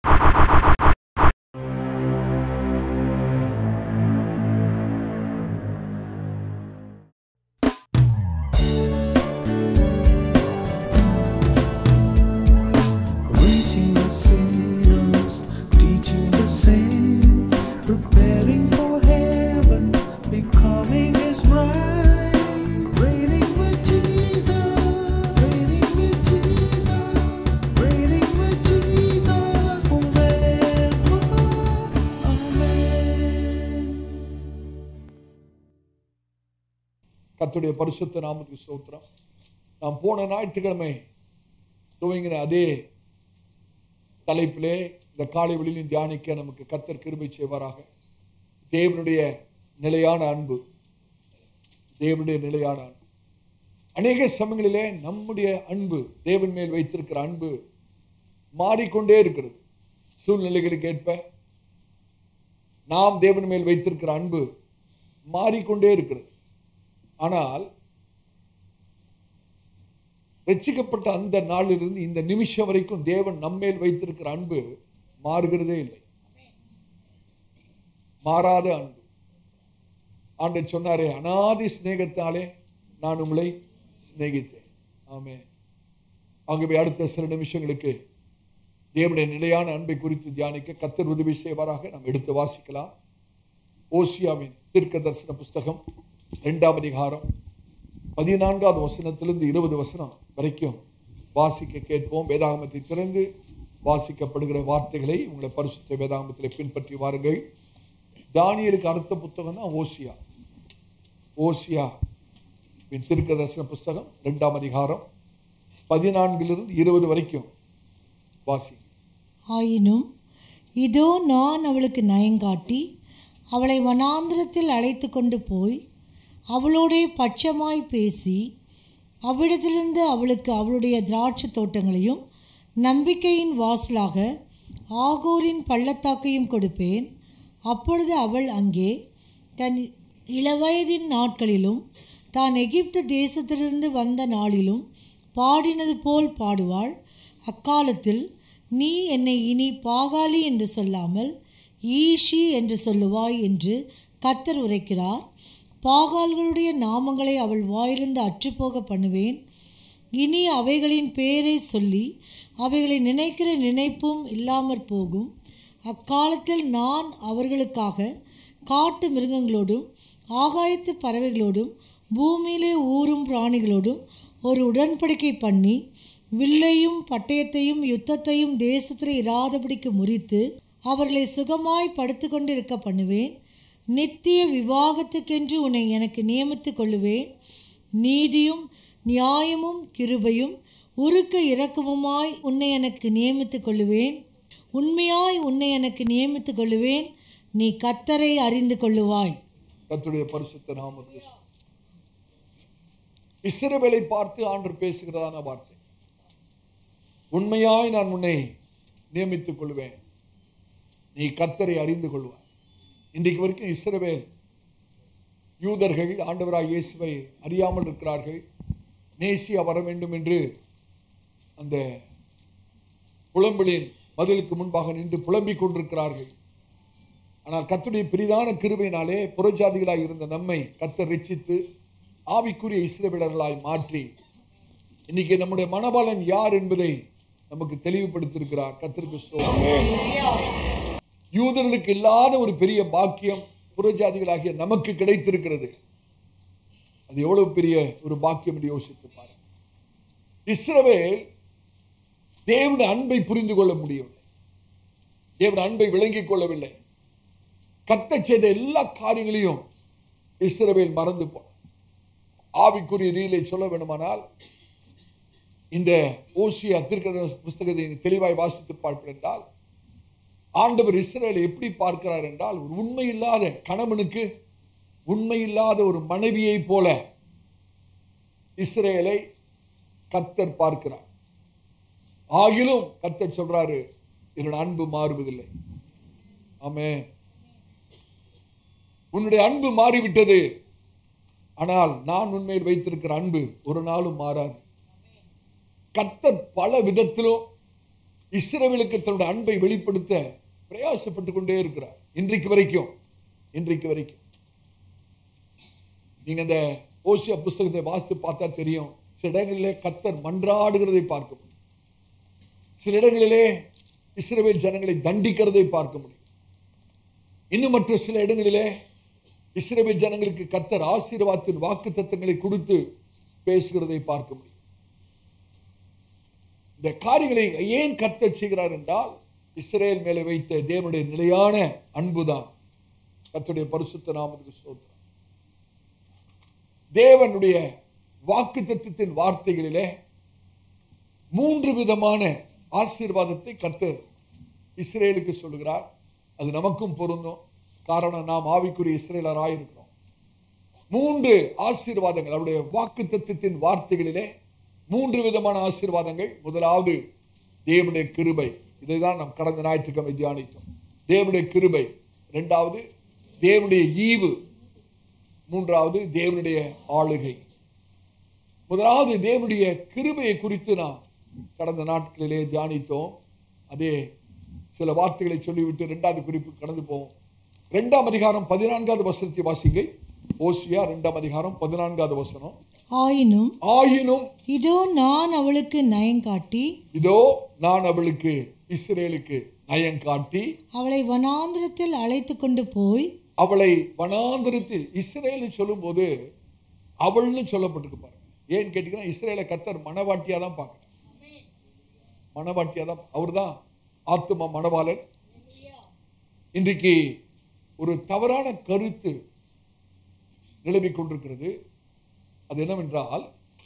Reaching the sinners, teaching the saints, preparing for heaven, becoming His bride, reigning with Jesus, reigning with Jesus, reigning with Jesus forever. Amen. கர்த்தருடைய பரிசுத்த நாமத்துக்கு ஸ்தோத்திரம் நாம் போன ஞாயிற்றுக்கிழமை துவங்கின அதே தலைப்பிலே இந்த காலை வெளியிலும் தியானிக்க நமக்கு கத்தர் கிருபை செய்வாராக தேவனுடைய நிலையான அன்பு தேவனுடைய நிலையான அன்பு அநேக சமயங்களிலே நம்முடைய அன்பு தேவன் மேல் வைத்திருக்கிற அன்பு மாறிக்கொண்டே இருக்கிறது சூழ்நிலைகளுக்கு ஏற்ப நாம் தேவன் மேல் வைத்திருக்கிற அன்பு மாறிக்கொண்டே இருக்கிறது ஆனால் ரட்சிக்கப்பட்ட அந்த நாளிலிருந்து இந்த நிமிஷம் வரைக்கும் தேவன் நம்மேல் வைத்திருக்கிற அன்பு மாறுகிறதே இல்லை மாறாத அன்பு ஆண்டவர் சொன்னாரே அனாதி சிநேகத்தாலே நான் உங்களை சிநேகித்தேன் ஆமே ஆகவே அடுத்த சில நிமிஷங்களுக்கு தேவனுடைய நிலையான அன்பை குறித்து தியானிக்க கத்தர் உதவி செய்வாராக நாம் எடுத்து வாசிக்கலாம் ஓசியாவின் தீர்க்க தரிசன புஸ்தகம் இரண்டாம் அதிகாரம் பதினான்காவது வசனத்திலிருந்து இருபது வசனம் வரைக்கும் வாசிக்க கேட்போம் வேதாகமத்தை திறந்து வாசிக்கப்படுகிற வார்த்தைகளை உங்களை பரிசுத்த வேதாகமத்தில் பின்பற்றி வாருங்கள் தானியலுக்கு அடுத்த புத்தகம் தான் ஓசியா ஓசியா தீர்க்க தரிசன புஸ்தகம் இரண்டாம் அதிகாரம் பதினான்கிலிருந்து இருபது வரைக்கும் வாசி ஆயினும் இதோ நான் அவளுக்கு நயங்காட்டி அவளை வனாந்திரத்தில் அழைத்து கொண்டு போய் அவளோடே பட்சமாய் பேசி அவ்விடத்திலிருந்து அவளுக்கு அவளுடைய திராட்சை தோட்டங்களையும் நம்பிக்கையின் வாசலாக ஆகோரின் பள்ளத்தாக்கையும் கொடுப்பேன் அப்பொழுது அவள் அங்கே தன் இளவயதின் நாட்களிலும் தான் எகிப்து தேசத்திலிருந்து வந்த நாளிலும் பாடினது போல் பாடுவாள் அக்காலத்தில் நீ என்னை இனி பாகாலி என்று சொல்லாமல் ஈஷி என்று சொல்லுவாய் என்று கத்தர் உரைக்கிறார் பாகால்களுடைய நாமங்களை அவள் வாயிலிருந்து அற்றுப்போக பண்ணுவேன் இனி அவைகளின் பெயரை சொல்லி அவைகளை நினைக்கிற நினைப்பும் இல்லாமற் போகும் அக்காலத்தில் நான் அவர்களுக்காக காட்டு மிருகங்களோடும் ஆகாயத்து பறவைகளோடும் பூமியிலே ஊறும் பிராணிகளோடும் ஒரு உடன்படிக்கை பண்ணி வில்லையும் பட்டயத்தையும் யுத்தத்தையும் தேசத்தில் இராதபடிக்கு முறித்து அவர்களை சுகமாய் படுத்து கொண்டிருக்க பண்ணுவேன் நித்திய விவாகத்துக்கென்று உன்னை எனக்கு நியமித்துக் கொள்ளுவேன் நீதியும் நியாயமும் கிருபையும் உருக்க இரக்கமுமாய் உன்னை எனக்கு நியமித்துக் கொள்ளுவேன் உண்மையாய் உன்னை எனக்கு நியமித்துக் கொள்ளுவேன் நீ கத்தரை அறிந்து கொள்ளுவாய் கர்த்தருடைய பரிசுத்த நாமத்துக்கு ஸ்தோத்திரம். இஸ்ரவேலை பார்த்து ஆண்டவர் பேசுகிறதான வார்த்தை உண்மையாய் நான் உன்னை நியமித்துக் கொள்வேன் நீ கத்தரை அறிந்து கொள்வாய் இன்றைக்கு வரைக்கும் இஸ்ரவேல் யூதர்கள் ஆண்டவராய் இயேசுவை அறியாமல் இருக்கிறார்கள் நேசியா வர வேண்டும் என்று அந்த புலம்பலின் மதிலுக்கு முன்பாக நின்று புலம்பிக் கொண்டிருக்கிறார்கள் ஆனால் கர்த்தருடைய பெரிதான கிருபையினாலே புறஜாதிகளாய் இருந்த நம்மை கத்தர் ரட்சித்து ஆவிக்குரிய இஸ்ரவேலர்களாய் மாற்றி இன்னைக்கு நம்முடைய மனபலன் யார் என்பதை நமக்கு தெளிவுபடுத்தியிருக்கிறார் கத்திற்கு யூதர்களுக்கு இல்லாத ஒரு பெரிய பாக்கியம் புறஜாதிகளாகிய நமக்கு கிடைத்திருக்கிறது அது எவ்வளவு பெரிய ஒரு பாக்கியம் என்று யோசித்து பாருங்க இஸ்ரவேல் தேவனுடைய அன்பை புரிந்து கொள்ள முடியவில்லை தேவனுடைய அன்பை விளங்கிக் கொள்ளவில்லை கத்தச் செய்த எல்லா காரியங்களையும் இஸ்ரவேல் மறந்து போனார் ஆவிக்குரிய ரீலை சொல்ல வேண்டுமானால் இந்த ஓசியா திருக்கத புஸ்தகத்தை தெளிவாய் வாசித்து பார்ப்பேன் என்றால் ஆண்டவர் இஸ்ரேலை எப்படி பார்க்கிறார் என்றால் ஒரு உண்மை இல்லாத கணவனுக்கு உண்மை இல்லாத ஒரு மனைவியைப் போல இஸ்ரேலை கத்தர் பார்க்கிறார் ஆகிலும் கத்தர் சொல்றாரு என்னோட அன்பு மாறுவதில்லை ஆமே உன்னுடைய அன்பு மாறிவிட்டது ஆனால் நான் உண்மையில் வைத்திருக்கிற அன்பு ஒரு நாளும் மாறாது கத்தர் பல விதத்திலும் இஸ்ரவேலுக்கு தன்னுடைய அன்பை வெளிப்படுத்த பிரயாசப்பட்டு கொண்டே இருக்கிறார் இன்றைக்கு வரைக்கும் இன்றைக்கு வரைக்கும் நீங்க அந்த ஓசியா புஸ்தகத்தை வாசித்து பார்த்தா தெரியும் சில இடங்களிலே கத்தர் மன்றாடுகிறதை பார்க்க முடியும் சில இடங்களிலே இஸ்ரவேல் ஜனங்களை தண்டிக்கிறதை பார்க்க முடியும் இன்னும் மற்ற சில இடங்களிலே இஸ்ரவேல் ஜனங்களுக்கு கத்தர் ஆசீர்வாதத்தின் வாக்கு தத்தங்களை கொடுத்து பேசுகிறதை பார்க்க முடியும் இந்த காரியங்களை ஏன் கர்த்தர் செய்கிறார் என்றால் இஸ்ரேல் மேலே வைத்த தேவனுடைய நிலையான அன்புதான் கர்த்தருடைய பரிசுத்த நாமத்துக்கு ஸ்தோத்திரம் தேவனுடைய வாக்கு தத்துவத்தின் வார்த்தைகளிலே மூன்று விதமான ஆசீர்வாதத்தை கர்த்தர் இஸ்ரேலுக்கு சொல்லுகிறார் அது நமக்கும் பொருந்தும் காரணம் நாம் ஆவிக்குரிய இஸ்ரேலராக இருக்கிறோம் மூன்று ஆசீர்வாதங்கள் அவருடைய வாக்கு தத்துவத்தின் வார்த்தைகளிலே மூன்று விதமான ஆசீர்வாதங்கள் முதலாவது தேவனுடைய கிருபை இதை தான் நாம் கடந்த ஞாயிற்றுக்கிழமை தியானித்தோம் தேவனுடைய கிருபை இரண்டாவது தேவனுடைய ஈவு மூன்றாவது தேவனுடைய ஆளுகை முதலாவது தேவனுடைய கிருபையை குறித்து நாம் கடந்த நாட்களிலே தியானித்தோம் அதே சில வார்த்தைகளை சொல்லிவிட்டு இரண்டாவது குறிப்பு கடந்து போவோம் இரண்டாம் அதிகாரம் பதினான்காவது வசனத்தை வாசிங்க ஓசியா இரண்டாம் அதிகாரம் பதினான்காவது வசனம் ஆயினும் ஆயினும் இதோ நான் அவளுக்கு நயங்காட்டி இதோ நான் அவளுக்கு இஸ்ரேலுக்கு நயம் காட்டி அவளை வனாந்திரத்தில் அழைத்து கொண்டு போய் அவளை வனாந்திரத்தில் இஸ்ரேல் சொல்லும்போது அவள்னு சொல்லப்பட்டிருக்கு பாருங்க ஏன்னு கேட்டீங்கன்னா இஸ்ரேலை கத்தர் மனவாட்டியா தான் பார்க்கிறார் மனவாட்டியா தான் அவர் தான் ஆத்துமா மணவாளன் இன்றைக்கு ஒரு தவறான கருத்து நிலவிக் கொண்டிருக்கிறது அது என்னவென்றால்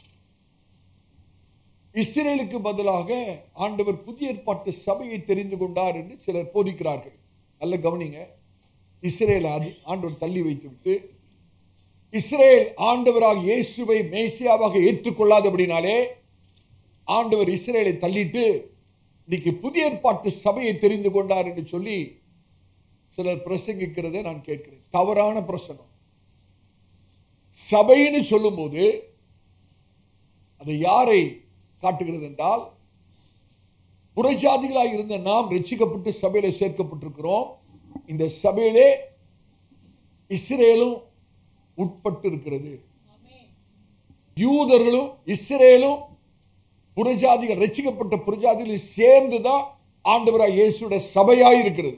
இஸ்ரேலுக்கு பதிலாக ஆண்டவர் புதிய ஏற்பாட்டு சபையை தெரிந்து கொண்டார் என்று சிலர் போதிக்கிறார்கள் நல்ல கவனிங்க இஸ்ரேலை அது ஆண்டவர் தள்ளி வைத்துவிட்டு இஸ்ரேல் ஆண்டவராக இயேசுவை மேசியாவாக ஏற்றுக்கொள்ளாதபடினாலே ஆண்டவர் இஸ்ரேலை தள்ளிட்டு இன்னைக்கு புதிய ஏற்பாட்டு சபையை தெரிந்து கொண்டார் என்று சொல்லி சிலர் பிரசங்கிக்கிறதை நான் கேட்கிறேன் தவறான பிரசங்கம் சபைன்னு சொல்லும்போது அது யாரை காட்டுகிறது என்றால் புறஜாதிகளாக இருந்த நாம் ரட்சிக்கப்பட்டு சபையில சேர்க்கப்பட்டிருக்கிறோம் இந்த சபையிலே இஸ்ரேலும் உட்பட்டு இருக்கிறது யூதர்களும் இஸ்ரேலும் புறஜாதிகள் ரட்சிக்கப்பட்ட புறஜாதிகள் சேர்ந்துதான் ஆண்டவராக இயேசுடைய சபையாய் இருக்கிறது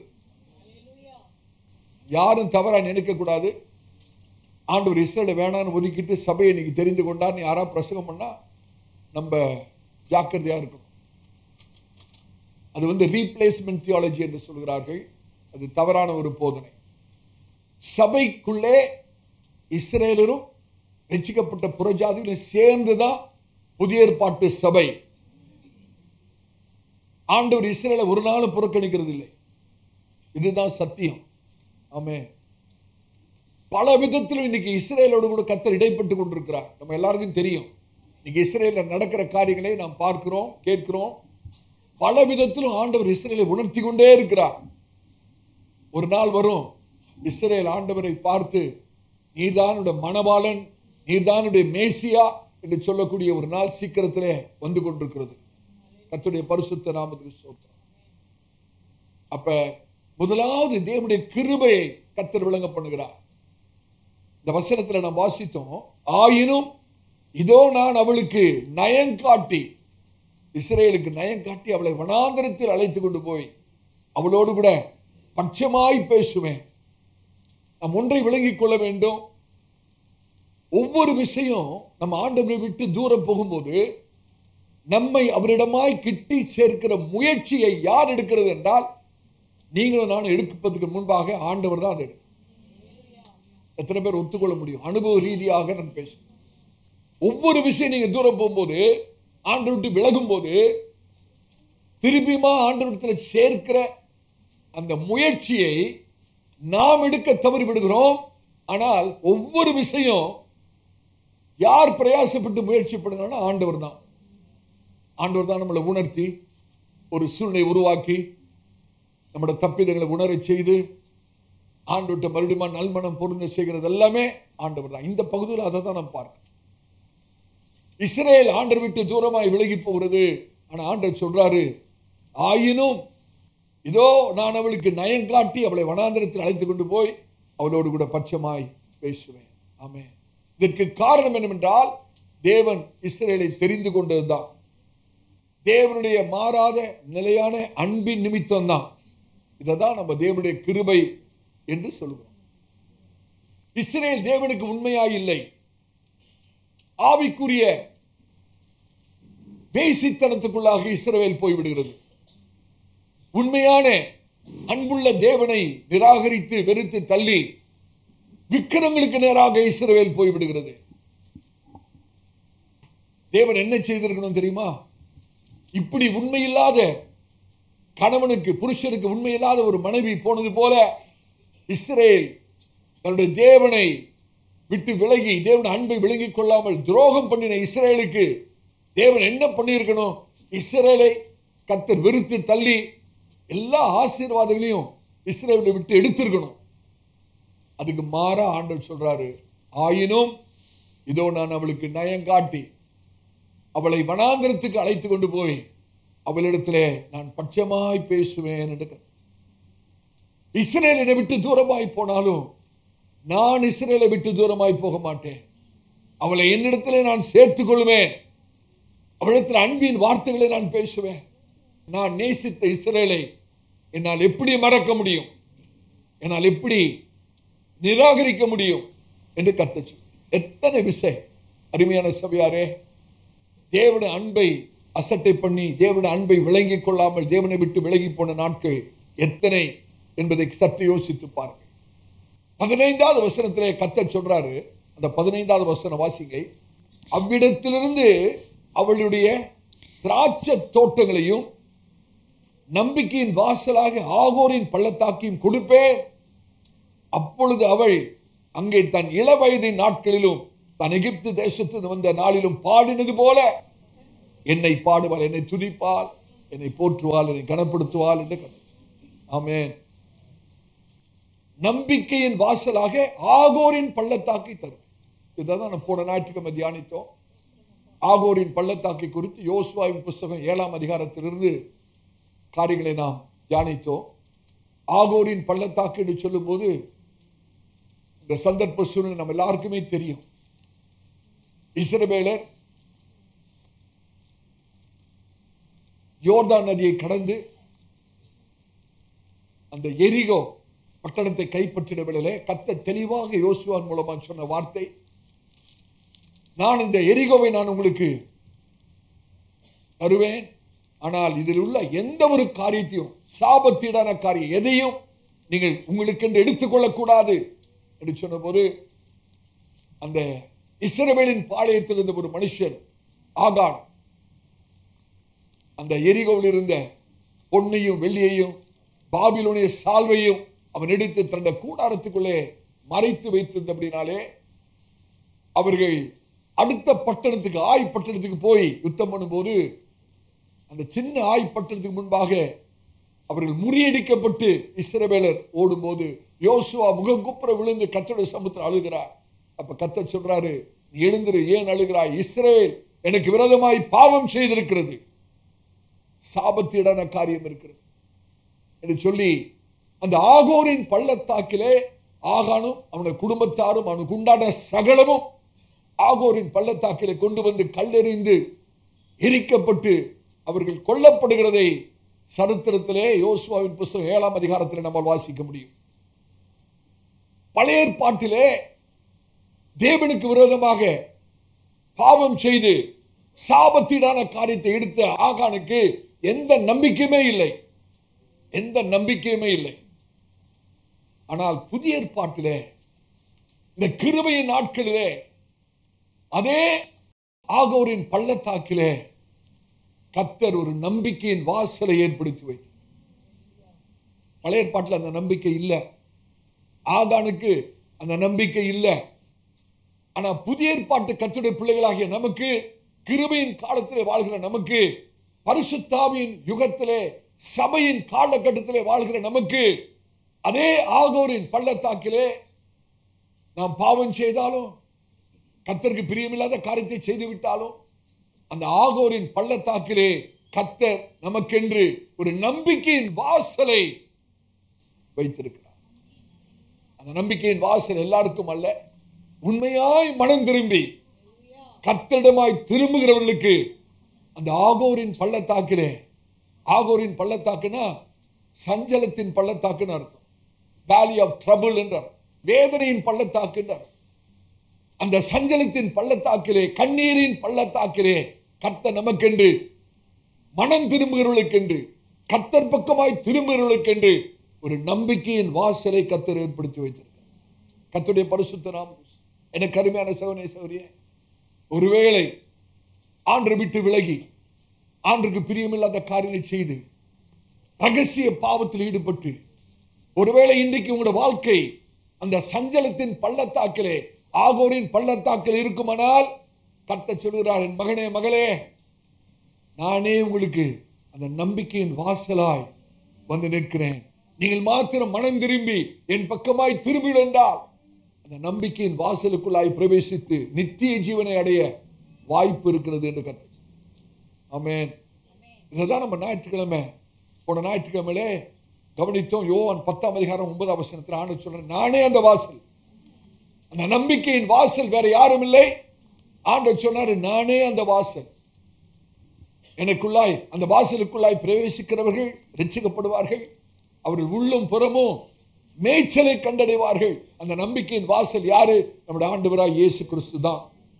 யாரும் தவறா நினைக்க கூடாது ஆண்டவர் இஸ்ரேலை வேணான்னு ஒதுக்கிட்டு சபையை இன்னைக்கு தெரிந்து கொண்டார் யாரா பிரசங்கம் பண்ணா நம்ம ஜாக்கிரதையா இருக்கணும் அது வந்து ரீப்ளேஸ்மெண்ட் தியாலஜி என்று சொல்கிறார்கள் அது தவறான ஒரு போதனை சபைக்குள்ளே இஸ்ரேலரும் ரட்சிக்கப்பட்ட புறஜாதிகளும் சேர்ந்துதான் புதிய ஏற்பாட்டு சபை ஆண்டவர் இஸ்ரேலை ஒரு நாளும் புறக்கணிக்கிறது இல்லை இதுதான் சத்தியம் ஆமே பல விதத்திலும் இன்னைக்கு இஸ்ரேலோடு கூட கத்தர் இடைப்பட்டு கொண்டிருக்கிறார் நம்ம எல்லாருக்கும் தெரியும் இன்னைக்கு இஸ்ரேலில் நடக்கிற காரியங்களை நாம் பார்க்கிறோம் கேட்கிறோம் பல விதத்திலும் ஆண்டவர் இஸ்ரேலை உணர்த்தி கொண்டே இருக்கிறார் ஒரு நாள் வரும் இஸ்ரேல் ஆண்டவரை பார்த்து நீதானுடைய மணவாளன் நீதானுடைய மேசியா என்று சொல்லக்கூடிய ஒரு நாள் சீக்கிரத்திலே வந்து கொண்டிருக்கிறது கத்துடைய பரிசுத்த நாமத்துக்கு சோத்திரம் அப்ப முதலாவது தேவனுடைய கிருபையை கத்தர் விளங்க பண்ணுகிறார் இந்த வசனத்துல நாம் வாசித்தோம் ஆயினும் இதோ நான் அவளுக்கு நயங்காட்டி இஸ்ரேலுக்கு நயங்காட்டி அவளை வனாந்தரத்தில் அழைத்து கொண்டு போய் அவளோடு கூட பட்சமாய் பேசுவேன் நாம் ஒன்றை விளங்கிக் கொள்ள வேண்டும் ஒவ்வொரு விஷயம் நம்ம ஆண்டவரை விட்டு தூரம் போகும்போது நம்மை அவரிடமாய் கிட்டி சேர்க்கிற முயற்சியை யார் எடுக்கிறது என்றால் நீங்களும் நானும் எடுப்பதற்கு முன்பாக ஆண்டவர் தான் அதை எடுக்கும் எத்தனை பேர் ஒத்துக்கொள்ள முடியும் அனுபவ ரீதியாக நான் பேசுவேன் ஒவ்வொரு விஷயம் நீங்க தூரம் போகும்போது ஆண்டு விட்டு விலகும் போது திரும்பியுமா ஆண்டு விடத்துல சேர்க்கிற அந்த முயற்சியை நாம் எடுக்க தவறி விடுகிறோம் ஆனால் ஒவ்வொரு விஷயம் யார் பிரயாசப்பட்டு முயற்சி பண்ணுங்கன்னா ஆண்டவர் தான் ஆண்டவர் தான் நம்மளை உணர்த்தி ஒரு சூழ்நிலை உருவாக்கி நம்முடைய தப்பிதங்களை உணரச் செய்து ஆண்டு மறுபடியும் நல்மனம் பொருந்த செய்கிறது எல்லாமே ஆண்டவர் தான் இந்த பகுதியில் அதை தான் நாம் பார்க்கணும் இஸ்ரேல் ஆண்டர் விட்டு தூரமாய் விலகி போகிறது ஆனா ஆண்டவர் சொல்றாரு ஆயினும் இதோ நான் அவளுக்கு நயம் காட்டி அவளை வனாந்திரத்தில் அழைத்து கொண்டு போய் அவளோடு கூட பட்சமாய் பேசுவேன் ஆமே இதற்கு காரணம் என்னவென்றால் தேவன் இஸ்ரேலை தெரிந்து கொண்டதுதான் தேவனுடைய மாறாத நிலையான அன்பின் நிமித்தம் தான் இதை தான் நம்ம தேவனுடைய கிருபை என்று சொல்கிறோம் இஸ்ரேல் தேவனுக்கு உண்மையாய் இல்லை ஆவிக்குரிய பேசித்தனத்துக்குள்ளாக இஸ்ரவேல் போய்விடுகிறது உண்மையான அன்புள்ள தேவனை நிராகரித்து வெறுத்து தள்ளி விக்கிரங்களுக்கு நேராக இஸ்ரவேல் போய்விடுகிறது தேவன் என்ன செய்திருக்கணும் தெரியுமா இப்படி உண்மையில்லாத கணவனுக்கு புருஷனுக்கு உண்மையில்லாத ஒரு மனைவி போனது போல இஸ்ரேல் தன்னுடைய தேவனை விட்டு விலகி தேவன் அன்பை விளங்கிக் கொள்ளாமல் துரோகம் பண்ணின இஸ்ரேலுக்கு தேவன் என்ன பண்ணியிருக்கணும் இஸ்ரேலை கத்தர் வெறுத்து தள்ளி எல்லா ஆசீர்வாதங்களையும் இஸ்ரேலை விட்டு எடுத்திருக்கணும் அதுக்கு மாறா ஆண்டவர் சொல்றாரு ஆயினும் இதோ நான் அவளுக்கு நயம் காட்டி அவளை வனாந்திரத்துக்கு அழைத்து கொண்டு போய் அவளிடத்திலே நான் பட்சமாய் பேசுவேன் என்று கர்த்தர். இஸ்ரேலை விட்டு தூரமாய் போனாலும் நான் இஸ்ரேலை விட்டு தூரமாய் போக மாட்டேன் அவளை என்னிடத்திலே நான் சேர்த்துக் கொள்வேன் அவளிடத்தில் அன்பின் வார்த்தைகளை நான் பேசுவேன் நான் நேசித்த இஸ்ரேலை என்னால் எப்படி மறக்க முடியும் என்னால் எப்படி நிராகரிக்க முடியும் என்று கத்தச்சு எத்தனை விசை அருமையான சபையாரே தேவன அன்பை அசட்டை பண்ணி தேவன அன்பை விளங்கிக் கொள்ளாமல் தேவனை விட்டு விலகி போன நாட்கள் எத்தனை என்பதை சற்று யோசித்து பாருங்கள் பதினைந்தாவது வசனத்திலே கத்த சொல்றாரு அந்த பதினைந்தாவது வசன வாசிங்கை அவ்விடத்திலிருந்து அவளுடைய திராட்சை தோட்டங்களையும் நம்பிக்கையின் வாசலாக ஆகோரின் பள்ளத்தாக்கையும் கொடுப்பேன் அப்பொழுது அவள் அங்கே தன் இள வயதின் நாட்களிலும் தன் எகிப்து தேசத்து வந்த நாளிலும் பாடினது போல என்னை பாடுவாள் என்னை துதிப்பாள் என்னை போற்றுவாள் என்னை கனப்படுத்துவாள் என்று கதை ஆமென் நம்பிக்கையின் வாசலாக ஆகோரின் பள்ளத்தாக்கை தரும் இதை தான் நம்ம போன ஞாயிற்றுக்கிழமை தியானித்தோம் ஆகோரின் பள்ளத்தாக்கை குறித்து யோசுவாவின் புஸ்தகம் ஏழாம் அதிகாரத்திலிருந்து காரியங்களை நாம் தியானித்தோம் ஆகோரின் பள்ளத்தாக்கு என்று சொல்லும்போது இந்த சந்தர்ப்ப சூழ்நிலை நம்ம எல்லாருக்குமே தெரியும் இஸ்ரவேலர் யோர்தான் நதியை கடந்து அந்த எரிகோ பட்டணத்தை கைப்பற்றின வேளையிலே கத்த தெளிவாக யோசுவான் மூலமாக சொன்ன வார்த்தை நான் இந்த எரிகோவை நான் உங்களுக்கு தருவேன் ஆனால் இதில் உள்ள எந்த ஒரு காரியத்தையும் சாபத்தீடான காரியம் எதையும் நீங்கள் உங்களுக்கென்று எடுத்துக்கொள்ளக்கூடாது என்று சொன்னபோது அந்த இஸ்ரவேலின் பாளையத்தில் இருந்த ஒரு மனுஷன் ஆகான் அந்த எரிகோவில் இருந்த பொன்னையும் வெள்ளியையும் பாபிலோனிய சால்வையும் அவன் எடுத்து தன்னுடைய கூடாரத்துக்குள்ளே மறைத்து வைத்திருந்தபடினாலே அவர்கள் அடுத்த பட்டணத்துக்கு ஆய் பட்டணத்துக்கு போய் யுத்தம் பண்ணும்போது அந்த சின்ன ஆய் பட்டணத்துக்கு முன்பாக அவர்கள் முறியடிக்கப்பட்டு இஸ்ரவேலர் ஓடும்போது யோசுவா முகங்குப்புற விழுந்து கத்தோட சமுத்திரம் அழுகிறார் அப்ப கத்த சொல்றாரு நீ எழுந்திரு ஏன் அழுகிறாய் இஸ்ரவேல் எனக்கு விரோதமாய் பாவம் செய்திருக்கிறது சாபத்தீடான காரியம் இருக்கிறது என்று சொல்லி அந்த ஆகோரின் பள்ளத்தாக்கிலே ஆகானும் அவனுடைய குடும்பத்தாரும் அவனுக்கு உண்டான சகலமும் ஆகோரின் பள்ளத்தாக்கிலே கொண்டு வந்து கல்லெறிந்து எரிக்கப்பட்டு அவர்கள் கொல்லப்படுகிறதை சரித்திரத்திலே யோசுவாவின் புஸ்தகம் ஏழாம் அதிகாரத்தில் நம்ம வாசிக்க முடியும் பழைய ஏற்பாட்டிலே தேவனுக்கு விரோதமாக பாவம் செய்து சாபத்தீடான காரியத்தை எடுத்த ஆகானுக்கு எந்த நம்பிக்கையுமே இல்லை எந்த நம்பிக்கையுமே இல்லை ஆனால் புதிய ஏற்பாட்டிலே இந்த கிருபையின் நாட்களிலே அதே ஆகோரின் பள்ளத்தாக்கிலே கத்தர் ஒரு நம்பிக்கையின் வாசலை ஏற்படுத்தி வைத்தார் பழைய ஏற்பாட்டில் அந்த நம்பிக்கை இல்லை ஆகானுக்கு அந்த நம்பிக்கை இல்லை ஆனா புதிய ஏற்பாட்டு கத்துடைய பிள்ளைகளாகிய நமக்கு கிருபையின் காலத்திலே வாழ்கிற நமக்கு பரிசுத்தாவியின் யுகத்திலே சபையின் காலகட்டத்திலே வாழ்கிற நமக்கு அதே ஆகோரின் பள்ளத்தாக்கிலே நாம் பாவம் செய்தாலும் கத்தருக்கு பிரியமில்லாத காரியத்தை செய்து விட்டாலும் அந்த ஆகோரின் பள்ளத்தாக்கிலே கத்தர் நமக்கென்று ஒரு நம்பிக்கையின் வாசலை வைத்திருக்கிறார் அந்த நம்பிக்கையின் வாசல் எல்லாருக்கும் அல்ல உண்மையாய் மனம் திரும்பி கத்தரிடமாய் திரும்புகிறவர்களுக்கு அந்த ஆகோரின் பள்ளத்தாக்கிலே ஆகோரின் பள்ளத்தாக்குனா சஞ்சலத்தின் பள்ளத்தாக்குன்னு அர்த்தம் வேலி ஆஃப் ட்ரபிள் என்றார் வேதனையின் பள்ளத்தாக்கு என்றார் அந்த சஞ்சலத்தின் பள்ளத்தாக்கிலே கண்ணீரின் பள்ளத்தாக்கிலே கத்த நமக்கென்று மனம் திரும்புகிறவர்களுக்கென்று கத்தர் பக்கமாய் திரும்புகிறவர்களுக்கென்று ஒரு நம்பிக்கையின் வாசலை கத்தர் ஏற்படுத்தி வைத்திருக்கிறார் கத்துடைய பரிசுத்த நாமம் எனக்கு அருமையான சகோனே சௌரியே ஒருவேளை ஆண்டு விட்டு விலகி ஆண்டுக்கு பிரியமில்லாத காரியங்களை செய்து ரகசிய பாவத்தில் ஈடுபட்டு ஒருவேளை இன்றைக்கு உங்களுடைய வாழ்க்கை அந்த சஞ்சலத்தின் பள்ளத்தாக்கிலே ஆகோரின் பள்ளத்தாக்கில் இருக்குமானால் கத்த சொல்கிறார் என் மகனே மகளே நானே உங்களுக்கு அந்த நம்பிக்கையின் வாசலாய் வந்து நிற்கிறேன் நீங்கள் மாத்திரம் மனம் திரும்பி என் பக்கமாய் திரும்பிவிட்டால் அந்த நம்பிக்கையின் வாசலுக்குள்ளாய் பிரவேசித்து நித்திய ஜீவனை அடைய வாய்ப்பு இருக்கிறது என்று கத்த ஆமென் இதுதான் நம்ம ஞாயிற்றுக்கிழமை போன ஞாயிற்றுக்கிழமையிலே கவனித்தோம் யோவான் பத்தாம் அதிகாரம் ஒன்பதாம் வசனத்தில் ஆண்டு சொல்றேன் நானே அந்த வாசல் அந்த நம்பிக்கையின் வாசல் வேற யாரும் இல்லை ஆண்டவர் சொன்னாரு நானே அந்த வாசல் எனக்குள்ளாய் அந்த வாசலுக்குள்ளாய் பிரவேசிக்கிறவர்கள் ரட்சிக்கப்படுவார்கள் அவர்கள் உள்ளும் புறமும் மேய்ச்சலை கண்டடைவார்கள் அந்த நம்பிக்கையின் வாசல் யாரு நம்முடைய ஆண்டவராய் இயேசு கிறிஸ்து தான்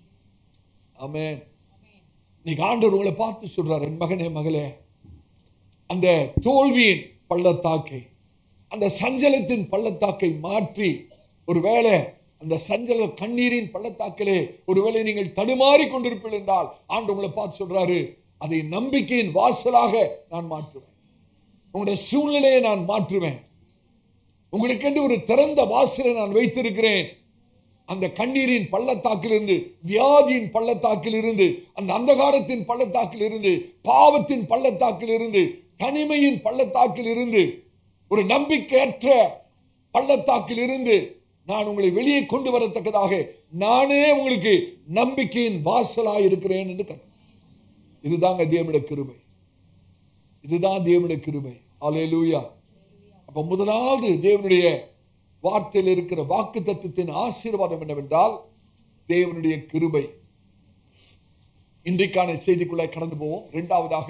ஆமென் இன்னைக்கு ஆண்டவர் உங்களை பார்த்து சொல்றார் என் மகனே மகளே அந்த தோல்வியின் பள்ளத்தாக்கை அந்த சஞ்சலத்தின் பள்ளத்தாக்கை மாற்றி ஒருவேளை அந்த சஞ்சல கண்ணீரின் பள்ளத்தாக்கிலே ஒருவேளை நீங்கள் தடுமாறி கொண்டிருப்பீர்கள் என்றால் ஆண்டு உங்களை பார்த்து சொல்றாரு அதை நம்பிக்கையின் வாசலாக நான் மாற்றுவேன் உங்களுடைய சூழ்நிலையை நான் மாற்றுவேன் உங்களுக்கென்று ஒரு திறந்த வாசலை நான் வைத்திருக்கிறேன் அந்த கண்ணீரின் பள்ளத்தாக்கிலிருந்து வியாதியின் பள்ளத்தாக்கிலிருந்து அந்த அந்தகாரத்தின் பள்ளத்தாக்கிலிருந்து பாவத்தின் பள்ளத்தாக்கிலிருந்து தனிமையின் பள்ளத்தாக்கிலிருந்து ஒரு நம்பிக்கையற்ற பள்ளத்தாக்கிலிருந்து நான் உங்களை வெளியே கொண்டு வரத்தக்கதாக நானே உங்களுக்கு நம்பிக்கையின் வாசலாய் இருக்கிறேன் என்று கத்த இதுதாங்க தேவனுடைய கிருபை இதுதான் தேவனுடைய கிருபை அல்லேலூயா அப்ப முதலாவது தேவனுடைய வார்த்தையில் இருக்கிற வாக்கு தத்துவத்தின் ஆசீர்வாதம் என்னவென்றால் தேவனுடைய கிருபை இன்றைக்கான செய்திக்குள்ள கடந்து போவோம் இரண்டாவதாக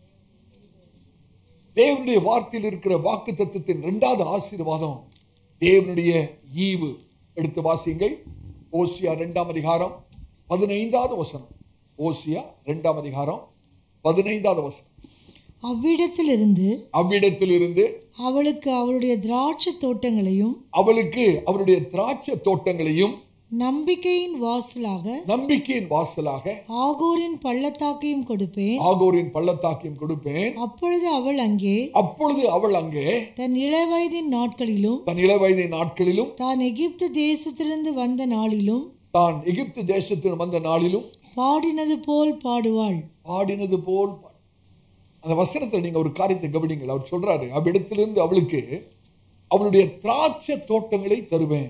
தேவனுடைய வார்த்தையில் இருக்கிற வாக்கு தத்துவத்தின் இரண்டாவது ஆசீர்வாதம் தேவனுடைய ஈவு எடுத்து வாசியுங்கள் ஓசியா இரண்டாம் அதிகாரம் பதினைந்தாவது வசனம் ஓசியா இரண்டாம் அதிகாரம் பதினைந்தாவது வசனம் அவ்விடத்திலிருந்து அவ்விடத்திலிருந்து அவளுக்கு அவளுடைய திராட்சை தோட்டங்களையும் அவளுக்கு அவருடைய திராட்சை தோட்டங்களையும் நம்பிக்கையின் வாசலாக நம்பிக்கையின் வாசலாக ஆகோரின் பள்ளத்தாக்கையும் கொடுப்பேன் ஆகோரின் பள்ளத்தாக்கையும் கொடுப்பேன் அப்பொழுது அவள் அங்கே அப்பொழுது அவள் அங்கே தன் இளவயதின் நாட்களிலும் தன் இளவயது நாட்களிலும் தான் எகிப்து தேசத்திலிருந்து வந்த நாளிலும் தான் எகிப்து தேசத்தில் வந்த நாளிலும் பாடினது போல் பாடுவாள் பாடினது போல் பாடு அந்த வசனத்தில் நீங்க ஒரு காரியத்தை கவனிங்கள் அவர் சொல்றாரு அவ்விடத்திலிருந்து அவளுக்கு அவளுடைய திராட்சை தோட்டங்களை தருவேன்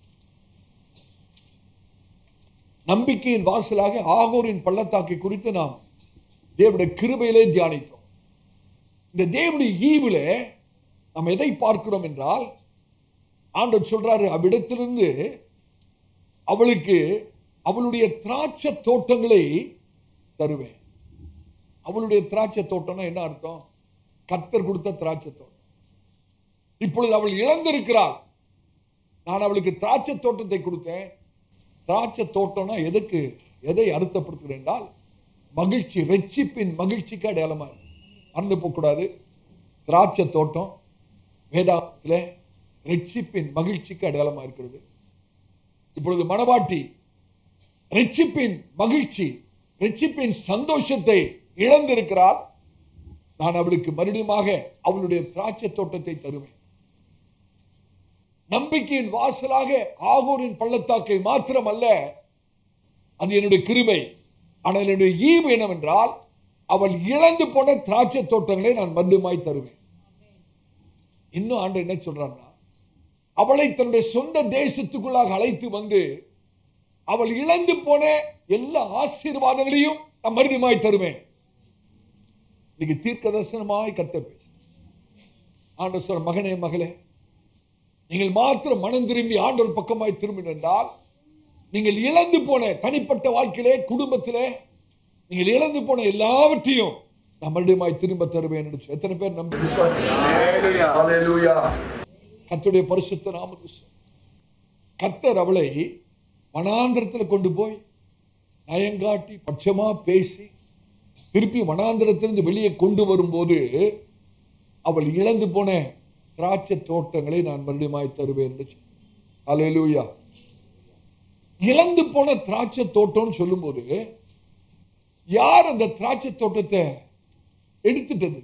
நம்பிக்கையின் வாசலாக ஆகோரின் பள்ளத்தாக்கை குறித்து நாம் தேவனுடைய கிருபையிலே தியானித்தோம் இந்த தேவனுடைய ஈவுல நாம் எதை பார்க்கிறோம் என்றால் ஆண்டவர் சொல்றாரு அவ்விடத்திலிருந்து அவளுக்கு அவளுடைய திராட்சை தோட்டங்களை தருவேன் அவளுடைய திராட்சை தோட்டம்னா என்ன அர்த்தம் கத்தர் கொடுத்த திராட்சை தோட்டம் இப்பொழுது அவள் இழந்திருக்கிறாள் நான் அவளுக்கு திராட்சை தோட்டத்தை கொடுத்தேன் திராட்சை தோட்டம்னா எதுக்கு எதை அர்த்தப்படுத்துகிறேன் என்றால் மகிழ்ச்சி ரெச்சிப்பின் மகிழ்ச்சிக்கு அடையாளமா இருக்கு மறந்து போகக்கூடாது திராட்சை தோட்டம் வேதாந்தத்தில் ரெச்சிப்பின் மகிழ்ச்சிக்கு அடையாளமா இருக்கிறது இப்பொழுது மணவாட்டி ரெச்சிப்பின் மகிழ்ச்சி ரெச்சிப்பின் சந்தோஷத்தை இழந்திருக்கிறாள் நான் அவளுக்கு மறுபடியுமாக அவளுடைய திராட்சை தோட்டத்தை தருவேன் நம்பிக்கையின் வாசலாக ஆகூரின் பள்ளத்தாக்கை மாத்திரமல்ல அது என்னுடைய கிருபை ஆனால் என்னுடைய ஈவு என்னவென்றால் அவள் இழந்து போன திராட்சை தோட்டங்களை நான் மறுபடியுமாய் தருவேன் இன்னும் ஆண்டு என்ன சொல்றான்னா அவளை தன்னுடைய சொந்த தேசத்துக்குள்ளாக அழைத்து வந்து அவள் இழந்து போன எல்லா ஆசீர்வாதங்களையும் நான் மறுபடியுமாய் தருவேன் இன்னைக்கு தீர்க்க தரிசனமாய் கத்த பேசு ஆண்டவர் சொல்ற மகனே மகளே நீங்கள் மாத்திரம் மனம் திரும்பி ஆண்டவர் பக்கமாய் திரும்பினால் நீங்கள் இழந்து போன தனிப்பட்ட வாழ்க்கையிலே குடும்பத்திலே நீங்கள் இழந்து போன எல்லாவற்றையும் நான் மறுபடியும் திரும்ப தருவேன் என்று சொல்லி. எத்தனை பேர் நம்பி Hallelujah. கர்த்தருடைய பரிசுத்த நாமத்துக்கு ஸ்தோத்திரம். கர்த்தர் அவளை வனாந்திரத்தில் கொண்டு போய் நயங்காட்டி பட்சமா பேசி திருப்பி வனாந்திரத்திலிருந்து வெளியே கொண்டு வரும்போது அவள் இழந்து போன திராட்சை தோட்டங்களை நான் மறுபடியும் தருவேன் என்று சொன்னார். Hallelujah. இழந்து போன திராட்சை தோட்டம்னு சொல்லும்போது யார் அந்த திராட்சை தோட்டத்தை எடுத்துட்டது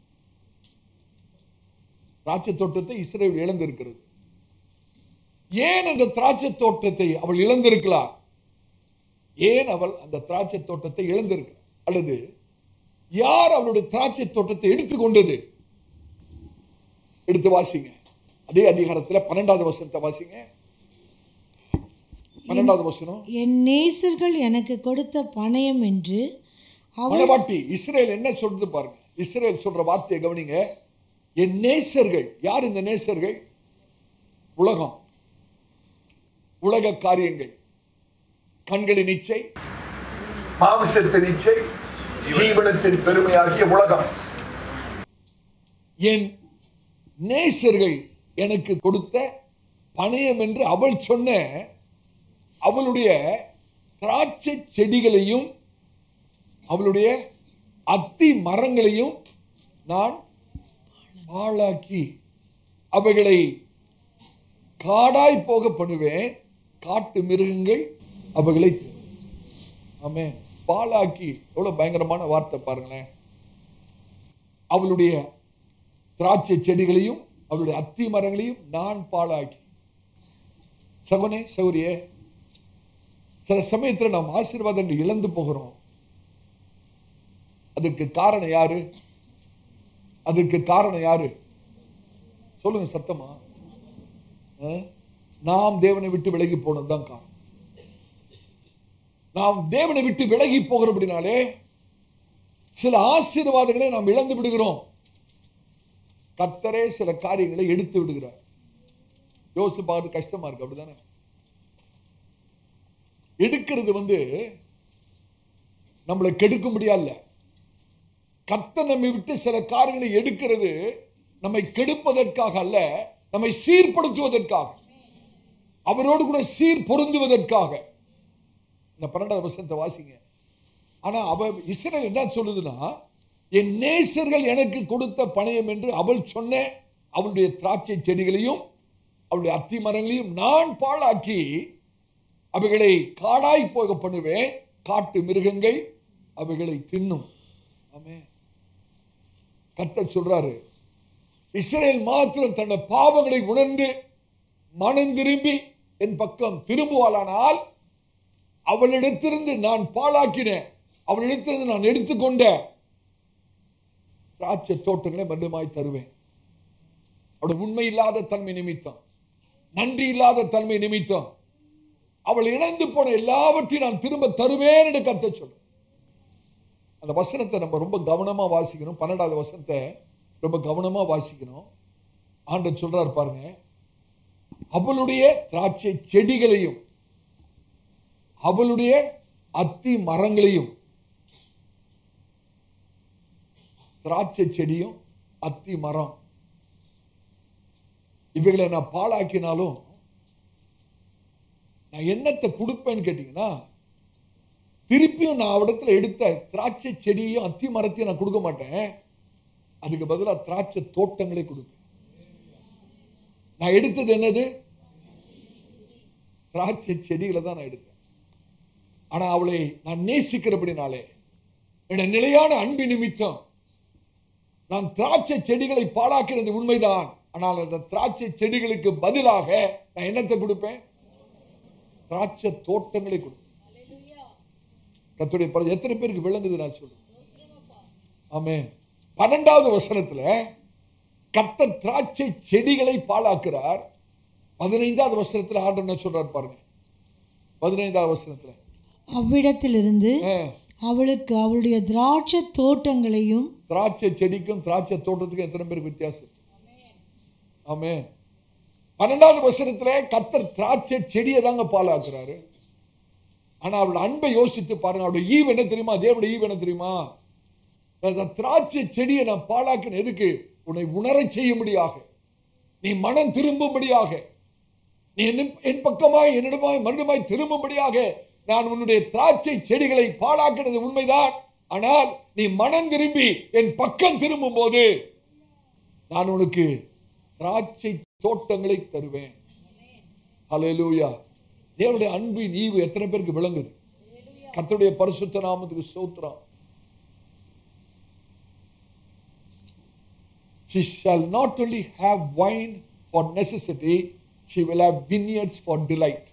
திராட்சை தோட்டத்தை இஸ்ரேல் இழந்திருக்கிறது ஏன் அந்த திராட்சை தோட்டத்தை அவள் இழந்திருக்கலாம் ஏன் அவள் அந்த திராட்சை தோட்டத்தை இழந்திருக்கிறார் அல்லது யார் அவளுடைய திராட்சை தோட்டத்தை எடுத்துக்கொண்டது எடுத்து வாசிங்க அதே அதிகாரத்தில் பன்னெண்டாவது வசனத்தை வாசிங்க பன்னெண்டாவது வசனம் என் நேசர்கள் எனக்கு கொடுத்த பணயம் என்று அவள் மனவாட்டி இஸ்ரேல் என்ன சொல்றது பாருங்க இஸ்ரேல் சொல்ற வார்த்தையை கவனிங்க என் நேசர்கள் யார் இந்த நேசர்கள் உலகம் உலக காரியங்கள் கண்களின் இச்சை மாமிசத்தின் இச்சை ஜீவனத்தின் பெருமையாகிய உலகம் என் நேசர்கள் எனக்கு கொடுத்த பணயம் என்று அவள் சொன்ன அவளுடைய திராட்சை செடிகளையும் அவளுடைய அத்தி மரங்களையும் நான் பாழாக்கி அவைகளை காடாய் போக பண்ணுவேன் காட்டு மிருகங்கள் அவைகளை தின்னும். ஆமென் பாழாக்கி எவ்வளவு பயங்கரமான வார்த்தை பாருங்களேன் அவளுடைய திராட்சை செடிகளையும் அவளுடைய அத்தி மரங்களையும் நான் பாழாக்கி சகோனே சௌரியே சில சமயத்தில் நாம் ஆசீர்வாதங்கள் இழந்து போகிறோம் அதுக்கு காரணம் யாரு அதுக்கு காரணம் யாரு சொல்லுங்க சத்தமா ஆ? நாம் தேவனை விட்டு விலகி போனதுதான் காரணம் நாம் தேவனை விட்டு விலகி போகிறபடினாலே சில ஆசீர்வாதங்களை நாம் இழந்து விடுகிறோம் கத்தரே சில காரியங்களை எடுத்து விடுகிறார் யோசிச்சு பார்த்து கஷ்டமா இருக்கு அப்படிதானே எடுக்கிறது வந்து நம்மளை கெடுக்க முடியல கத்த நம்மை விட்டு சில காரியங்களை எடுக்கிறது நம்மை கெடுப்பதற்காக அல்ல நம்மை சீர்படுத்துவதற்காக அவரோடு கூட சீர் பொருந்துவதற்காக இந்த பன்னெண்டாவது வசனத்தை வாசிங்க ஆனா அவ இஸ்ரேல் என்ன சொல்லுதுன்னா என் நேசர்கள் எனக்கு கொடுத்த பணயம் என்று அவள் சொன்ன அவளுடைய திராட்சை செடிகளையும் அவளுடைய அத்தி மரங்களையும் நான் பாழாக்கி அவைகளை காடாய் போக பண்ணுவேன் காட்டு மிருகங்கள் அவைகளை தின்னும் ஆமே கர்த்தர் சொல்றாரு இஸ்ரேல் மாத்திரம் தன்னுடைய பாவங்களை உணர்ந்து மனம் திரும்பி என் பக்கம் திரும்புவாளானால் அவளிடத்திலிருந்து நான் பாழாக்கினேன் அவளிடத்திலிருந்து நான் எடுத்துக்கொண்ட திராட்சை தோட்டங்களை மறுபடியும் தருவேன் அவளுடைய உண்மை இல்லாத தன்மை நிமித்தம் நன்றி இல்லாத தன்மை நிமித்தம் அவள் இணைந்து போன எல்லாவற்றையும் நான் திரும்ப தருவேன் என்று கத்த சொல்றேன் அந்த வசனத்தை நம்ம ரொம்ப கவனமா வாசிக்கணும் பன்னெண்டாவது வசனத்தை ரொம்ப கவனமா வாசிக்கணும் ஆண்டவர் சொல்றாரு பாருங்க அவளுடைய திராட்சை செடிகளையும் அவளுடைய அத்தி மரங்களையும் திராட்சை செடியும் அத்தி மரம் இவைகளை நான் பாழாக்கினாலும் நான் என்னத்தை கொடுப்பேன்னு கேட்டீங்கன்னா திருப்பியும் நான் அவடத்துல எடுத்த திராட்சை செடியும் அத்தி மரத்தையும் நான் கொடுக்க மாட்டேன் அதுக்கு பதிலாக திராட்சை தோட்டங்களே கொடுப்பேன் நான் எடுத்தது என்னது திராட்சை செடிகளை தான் நான் எடுத்தேன் ஆனா அவளை நான் நேசிக்கிறபடினாலே என்னுடைய நிலையான அன்பு நிமித்தம் நான் திராட்சை செடிகளை பாழாக்கிறது உண்மைதான் ஆனால் அந்த திராட்சை செடிகளுக்கு பதிலாக நான் என்னத்தை கொடுப்பேன் திராட்சை தோட்டங்களை கொடுப்பேன் கத்துடைய பல எத்தனை பேருக்கு விளங்குது நான் சொல்றேன் ஆமே பன்னெண்டாவது வசனத்துல கத்த திராட்சை செடிகளை பாழாக்குறார் பதினைந்தாவது வசனத்துல ஆண்டவர் என்ன சொல்றார் பாருங்க பதினைந்தாவது வசனத்துல அவ்விடத்திலிருந்து ஆ, அவளுக்கு அவளுடைய திராட்சை தோட்டங்களையும் திராட்சை செடிக்கும் திராட்சை தோட்டத்துக்கும் எத்தனை பேருக்கு வித்தியாசம் இருக்கு? ஆமென் பன்னெண்டாவது வசனத்திலே கத்தர் திராட்சை செடியை தாங்க பாலாக்குறாரு ஆனா அவளோட அன்பை யோசித்து பாருங்க அவருடைய ஈவு என்ன தெரியுமா தேவனுடைய ஈவு என்ன தெரியுமா அந்த திராட்சை செடியை நான் பாலாக்கின எதுக்கு உன்னை உணரச் செய்யும்படியாக நீ மனம் திரும்பும்படியாக நீ என் என் பக்கமாய் என்னிடமாய் மறுபடியுமாய் திரும்பும்படியாக நான் உன்னுடைய திராட்சை செடிகளை பாழாக்கினது உண்மைதான் ஆனால் நீ மனம் திரும்பி என் பக்கம் திரும்பும் போது நான் உனக்கு திராட்சை தோட்டங்களை தருவேன் ஹalleluya தேவனுடைய அன்பின் ஈவு எத்தனை பேருக்கு விளங்குது கர்த்தருடைய பரிசுத்த நாமத்துக்கு ஸ்தோத்திரம் She shall not only have wine for necessity, she will have vineyards for delight.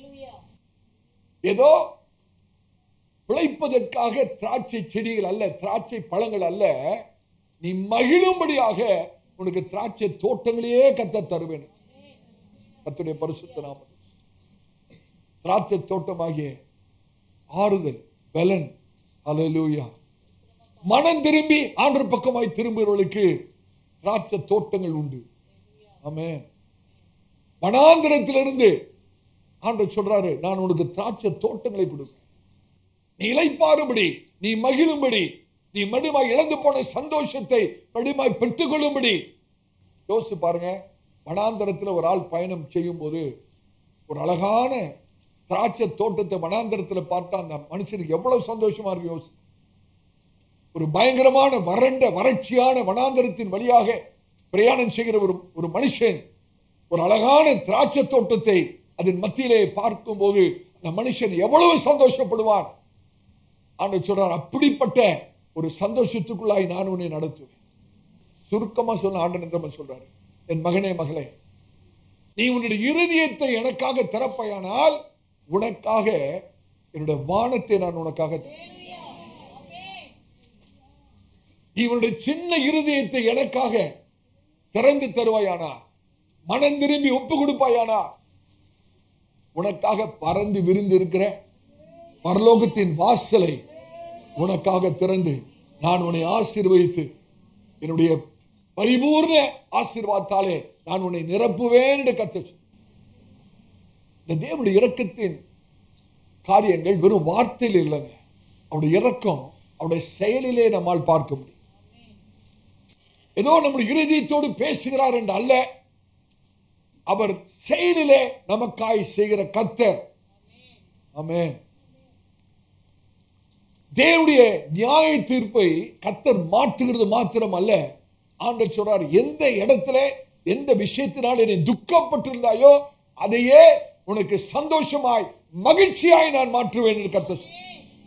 ஏதோ பிழைப்பதற்காக திராட்சை செடிகள் அல்ல திராட்சை பழங்கள் அல்ல நீ மகிழும்படியாக உனக்கு திராட்சை தோட்டங்களையே கத்த தருவேன் கத்துடைய பரிசுத்த நாமம் திராட்சை தோட்டமாகிய ஆறுதல் பலன் அலலூயா மனம் திரும்பி ஆண்டர் பக்கமாய் திரும்புகிறவர்களுக்கு திராட்சை தோட்டங்கள் உண்டு ஆமென் வனாந்திரத்திலிருந்து ஆண்டவர் சொல்றாரு நான் உனக்கு திராட்சை தோட்டங்களை கொடுப்பேன் நீ இளைப்பாறும்படி நீ மகிழும்படி நீ மறுமாய் இழந்து போன சந்தோஷத்தை மறுமாய் பெற்றுக்கொள்ளும்படி யோசிச்சு பாருங்க வனாந்தரத்தில் ஒரு ஆள் பயணம் செய்யும் போது ஒரு அழகான திராட்சை தோட்டத்தை வனாந்தரத்தில் பார்த்தா அந்த மனுஷனுக்கு எவ்வளவு சந்தோஷமா இருக்கு யோசி ஒரு பயங்கரமான வறண்ட வறட்சியான வனாந்தரத்தின் வழியாக பிரயாணம் செய்கிற ஒரு ஒரு மனுஷன் ஒரு அழகான திராட்சை தோட்டத்தை அதன் மத்தியிலே பார்க்கும்போது அந்த மனுஷன் எவ்வளவு சந்தோஷப்படுவான் ஆண்டு சொல்றார் அப்படிப்பட்ட ஒரு சந்தோஷத்துக்குள்ளாய் நான் உன்னை நடத்துவேன் சுருக்கமா சொன்ன ஆண்டு நம்ம சொல்றாரு என் மகனே மகளே நீ உன்னுடைய இருதயத்தை எனக்காக திறப்பையானால் உனக்காக என்னுடைய வானத்தை நான் உனக்காக தரேன் நீ உன்னுடைய சின்ன இருதயத்தை எனக்காக திறந்து தருவாயானா மனம் திரும்பி ஒப்பு கொடுப்பாயானா உனக்காக பறந்து விரிந்து இருக்கிற பரலோகத்தின் வாசலை உனக்காக திறந்து நான் உன்னை ஆசீர்வதித்து என்னுடைய பரிபூர்ண ஆசீர்வாதத்தாலே நான் உன்னை நிரப்புவேன் என்று கத்த சொன்னார். இந்த தேவனுடைய இரக்கத்தின் காரியங்கள் வெறும் வார்த்தையில் இல்லைங்க அவருடைய இரக்கம் அவருடைய செயலிலே நம்மால் பார்க்க முடியும் ஏதோ நம்முடைய இருதயத்தோடு பேசுகிறார் என்று அல்ல அவர் செயலிலே நமக்காய் செய்கிற கத்தர் ஆமென் தேவனுடைய நியாய தீர்ப்பை கத்தர் மாற்றுகிறது மாத்திரம் அல்ல ஆண்டவர் சொல்றார் எந்த இடத்துல எந்த விஷயத்தினால் என்னை துக்கப்பட்டிருந்தாயோ அதையே உனக்கு சந்தோஷமாய் மகிழ்ச்சியாய் நான் மாற்றுவேன் என்று கத்தர் சொன்னார்.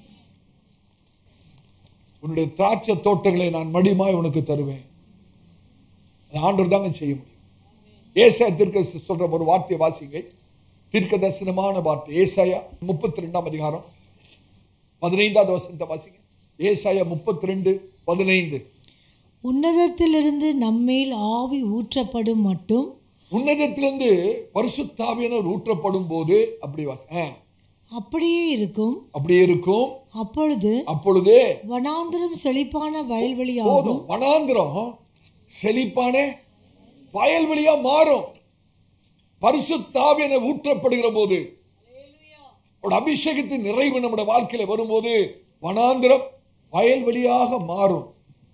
உன்னுடைய திராட்சை தோட்டங்களை நான் மடிமாய் உனக்கு தருவேன் அது ஆண்டவர் தாங்க செய்ய முடியும் ஏசாயா தீர்க்க சொல்ற ஒரு வார்த்தையை வாசிங்க தீர்க்க தரிசனமான வார்த்தை ஏசாயா முப்பத்தி ரெண்டாம் அதிகாரம் பதினைந்தாவது வசனத்தை வாசிங்க ஏசாயா முப்பத்தி ரெண்டு பதினைந்து உன்னதத்திலிருந்து நம்மேல் ஆவி ஊற்றப்படும் மட்டும் உன்னதத்திலிருந்து பரிசுத்தாவியனர் ஊற்றப்படும் போது அப்படி வாசி ஆ, அப்படியே இருக்கும் அப்படியே இருக்கும் அப்பொழுது அப்பொழுது வனாந்திரம் செழிப்பான வயல்வெளியாகும் போதும் வனாந்திரம் செழிப்பான வயல்வெளியா மாறும் பரிசுத்தாவியன ஊற்றப்படுகிற போது அவருடைய அபிஷேகத்தின் நிறைவு நம்முடைய வாழ்க்கையில வரும்போது வனாந்திரம் வயல்வெளியாக மாறும்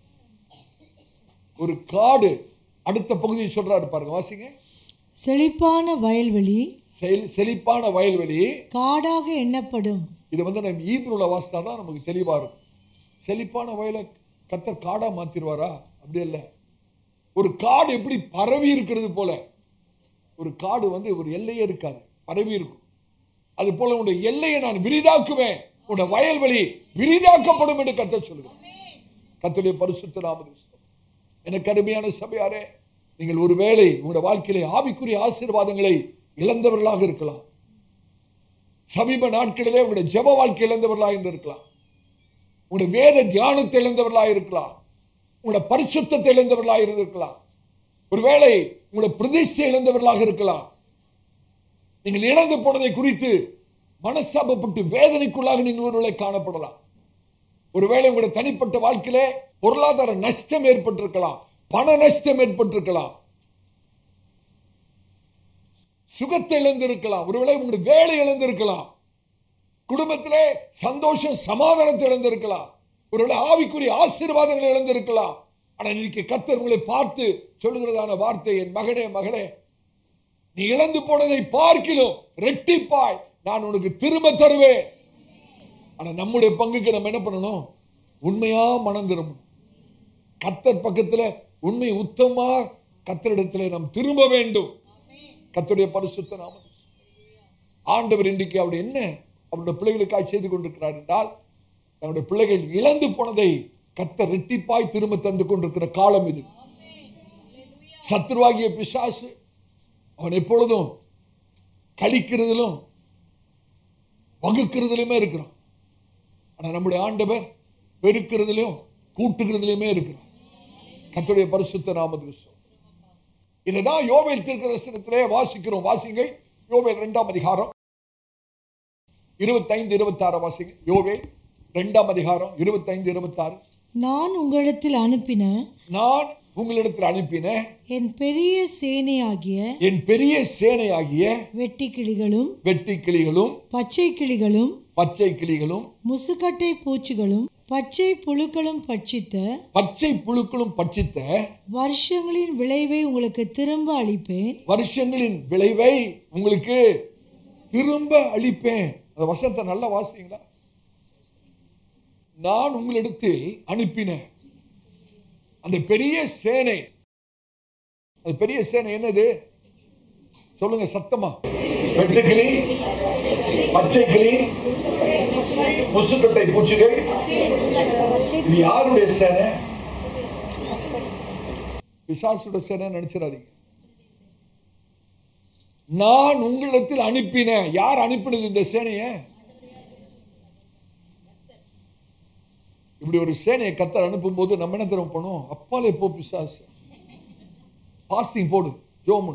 ஒரு காடு அடுத்த பகுதியை சொல்றாரு பாருங்க வாசிங்க செழிப்பான வயல்வெளி செல்- செழிப்பான வயல்வெளி காடாக எண்ணப்படும் இது வந்து நம்ம ஈப்ரூல வாசித்தா தான் நமக்கு தெளிவா இருக்கும் செழிப்பான வயலை கத்தர் காடா மாத்திருவாரா அப்படி இல்ல ஒரு காடு எப்படி பரவி இருக்கிறது போல ஒரு காடு வந்து ஒரு எல்லையே இருக்காது பரவி இருக்கும் அது போல உன்னுடைய எல்லையை நான் விரிதாக்குவேன் உன்னுடைய வயல்வெளி விரிதாக்கப்படும் என்று கத்த சொல்லுகிறேன் கத்துடைய பரிசுத்த நாமது எனக்கு அருமையான சபையாரே நீங்கள் ஒருவேளை உங்களுடைய வாழ்க்கையிலே ஆவிக்குரிய ஆசீர்வாதங்களை இழந்தவர்களாக இருக்கலாம் சமீப நாட்களிலே உங்களுடைய ஜெப வாழ்க்கை இழந்தவர்களாக இருந்திருக்கலாம் உங்களுடைய வேத தியானத்தை இழந்தவர்களாக இருக்கலாம் உங்களுடைய பரிசுத்தத்தை இழந்தவர்களாக இருந்திருக்கலாம் ஒருவேளை உங்களுடைய பிரதிஷ்டை இழந்தவர்களாக இருக்கலாம் நீங்கள் இழந்து போனதை குறித்து மனசாபப்பட்டு வேதனைக்குள்ளாக நீங்கள் ஒருவேளை காணப்படலாம் ஒருவேளை உங்களுடைய தனிப்பட்ட வாழ்க்கையிலே பொருளாதார நஷ்டம் ஏற்பட்டிருக்கலாம் பண நஷ்டம் ஏற்பட்டிருக்கலாம் சுகத்தை இழந்திருக்கலாம் ஒருவேளை உங்களுடைய வேலை இழந்திருக்கலாம் குடும்பத்திலே சந்தோஷம் சமாதானத்தை இழந்திருக்கலாம் ஒருவேளை ஆவிக்குரிய ஆசீர்வாதங்களை இழந்திருக்கலாம் ஆனா இன்னைக்கு கத்தர் உங்களை பார்த்து சொல்லுகிறதான வார்த்தை என் மகனே மகளே நீ இழந்து போனதை பார்க்கிலும் ரெட்டிப்பாய் நான் உனக்கு திரும்ப தருவேன் ஆனா நம்முடைய பங்குக்கு நம்ம என்ன பண்ணணும் உண்மையா மனம் திரும்பணும் கத்தர் பக்கத்துல உண்மை உத்தமா கத்தரிடத்துல நாம் திரும்ப வேண்டும் கத்தருடைய பரிசுத்த நாமம் ஆண்டவர் இன்றைக்கு அவர் என்ன அவருடைய பிள்ளைகளுக்காக செய்து கொண்டிருக்கிறார் என்றால் நம்முடைய பிள்ளைகள் இழந்து போனதை கத்தர் ரெட்டிப்பாய் திரும்ப தந்து கொண்டிருக்கிற காலம் இது சத்துருவாகிய பிசாசு அவன் எப்பொழுதும் கழிக்கிறதிலும் வகுக்கிறதுலையுமே இருக்கிறான் ஆனா நம்முடைய ஆண்டவர் பெருக்கிறதிலும் கூட்டுகிறதுலையுமே இருக்கிறார் கர்த்தருடைய பரிசுத்த நாமத்துக்கு ஸ்தோத்திரம். இதுதான் யோவேல் தீர்க்கதரிசனத்திலே வாசிக்கிறோம் வாசிங்கள் யோவேல் இரண்டாம் அதிகாரம் இருபத்தைந்து இருபத்தாறு வாசிங்க யோவேல் இரண்டாம் அதிகாரம் இருபத்தைந்து இருபத்தாறு நான் உங்களிடத்தில் அனுப்பின நான் உங்களிடத்தில் அனுப்பின என் பெரிய சேனையாகிய என் பெரிய சேனையாகிய வெட்டுக்கிளிகளும் வெட்டி கிளிகளும் பச்சை கிளிகளும் பச்சை கிளிகளும் முசுக்கட்டை பூச்சிகளும் பச்சை புழுக்களும் பட்சித்த பச்சை புழுக்களும் பட்சித்த வருஷங்களின் விளைவை உங்களுக்கு திரும்ப அளிப்பேன் வருஷங்களின் விளைவை உங்களுக்கு திரும்ப அளிப்பேன் அந்த வசனத்தை நல்லா வாசிங்களா நான் உங்களிடத்தில் அனுப்பின அந்த பெரிய சேனை அந்த பெரிய சேனை என்னது சொல்லுங்க சத்தமா வெட்டுக்கிளி பச்சை கிளி முசுக்கட்டை பூச்சிகள் இது யாருடைய சேனை பிசாசுட சேனை நினைச்சிடாதீங்க நான் உங்களிடத்தில் அனுப்பின யார் அனுப்பினது இந்த சேனையை இப்படி ஒரு சேனையை கத்தர் அனுப்பும்போது நம்ம என்ன தரம் பண்ணுவோம் அப்பாலே போ பிசாசு பாஸ்டிங் போடு ஜோமன்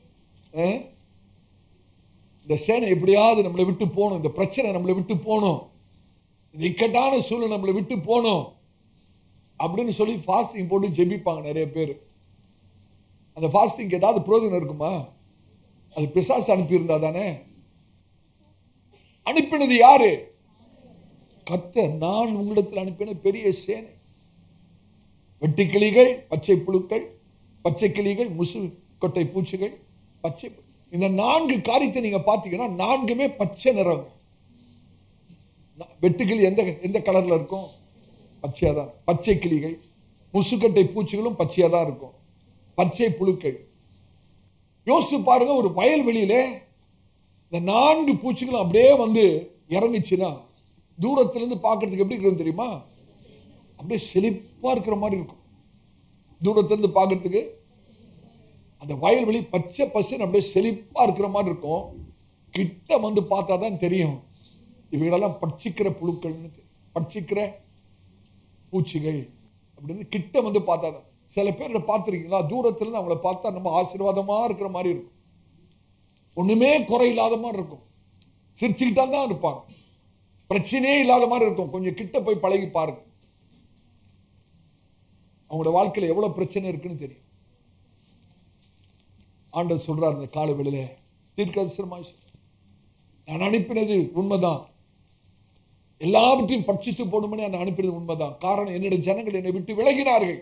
இந்த சேனை எப்படியாவது நம்மளை விட்டு போகணும் இந்த பிரச்சனை நம்மளை விட்டு போகணும் இந்த இக்கட்டான சூழ்நிலை நம்மளை விட்டு போகணும் அப்படின்னு சொல்லி ஃபாஸ்டிங் போட்டு ஜெபிப்பாங்க நிறைய பேர் அந்த ஃபாஸ்டிங் ஏதாவது பிரயோஜனம் இருக்குமா அது பிசாசு அனுப்பியிருந்தா தானே அனுப்பினது யாரு கத்தர் நான் உங்களிடத்தில் அனுப்பின பெரிய சேனை வெட்டுக்கிளிகள் பச்சை புழுக்கள் பச்சை கிளிகள் முசு கொட்டை பூச்சிகள் பச்சை பு- இந்த நான்கு காரியத்தை நீங்க பார்த்தீங்கன்னா நான்குமே பச்சை நிறம் ந- வெட்டுக்கிளி எந்த எந்த கலர்ல இருக்கும் பச்சையா தான் பச்சை கிளிகள் முசுக்கட்டை பூச்சிகளும் பச்சையா தான் இருக்கும் பச்சை புழுக்கள் யோசிச்சு பாருங்க ஒரு வயல்வெளியிலே இந்த நான்கு பூச்சிகளும் அப்படியே வந்து இறங்குச்சுன்னா தூரத்துல இருந்து பார்க்கிறதுக்கு எப்படி இருக்கும் தெரியுமா அப்படியே செழிப்பா இருக்கிற மாதிரி இருக்கும் தூரத்துல இருந்து பார்க்கிறதுக்கு அந்த வயல்வெளி பச்சை பசுன்னு அப்படியே செழிப்பா இருக்கிற மாதிரி இருக்கும் கிட்ட வந்து பார்த்தா தான் தெரியும் இவைகளெல்லாம் பட்சிக்கிற புழுக்கள்னு தெரியும் பட்சிக்கிற பூச்சிகள் அப்படின்னு கிட்ட வந்து பார்த்தா தான் சில பேர் பார்த்துருக்கீங்களா தூரத்துல இருந்து அவங்கள பார்த்தா நம்ம ஆசீர்வாதமா இருக்கிற மாதிரி இருக்கும் ஒண்ணுமே குறை இல்லாத மாதிரி இருக்கும் சிரிச்சுக்கிட்டா தான் இருப்பாங்க பிரச்சனையே இல்லாத மாதிரி இருக்கும் கொஞ்சம் கிட்ட போய் பழகி பாருங்க அவங்களோட வாழ்க்கையில எவ்வளவு பிரச்சனை இருக்குன்னு தெரியும் ஆண்டவர் சொல்றார் இந்த கால வேளையில தீர்க்கதரிசனமாய் சொல்றார். நான் அனுப்பினது உண்மைதான் எல்லாவற்றையும் பட்சித்து போடும்படி நான் அனுப்பினது உண்மைதான் காரணம் என்னுடைய ஜனங்கள் என்னை விட்டு விலகினார்கள்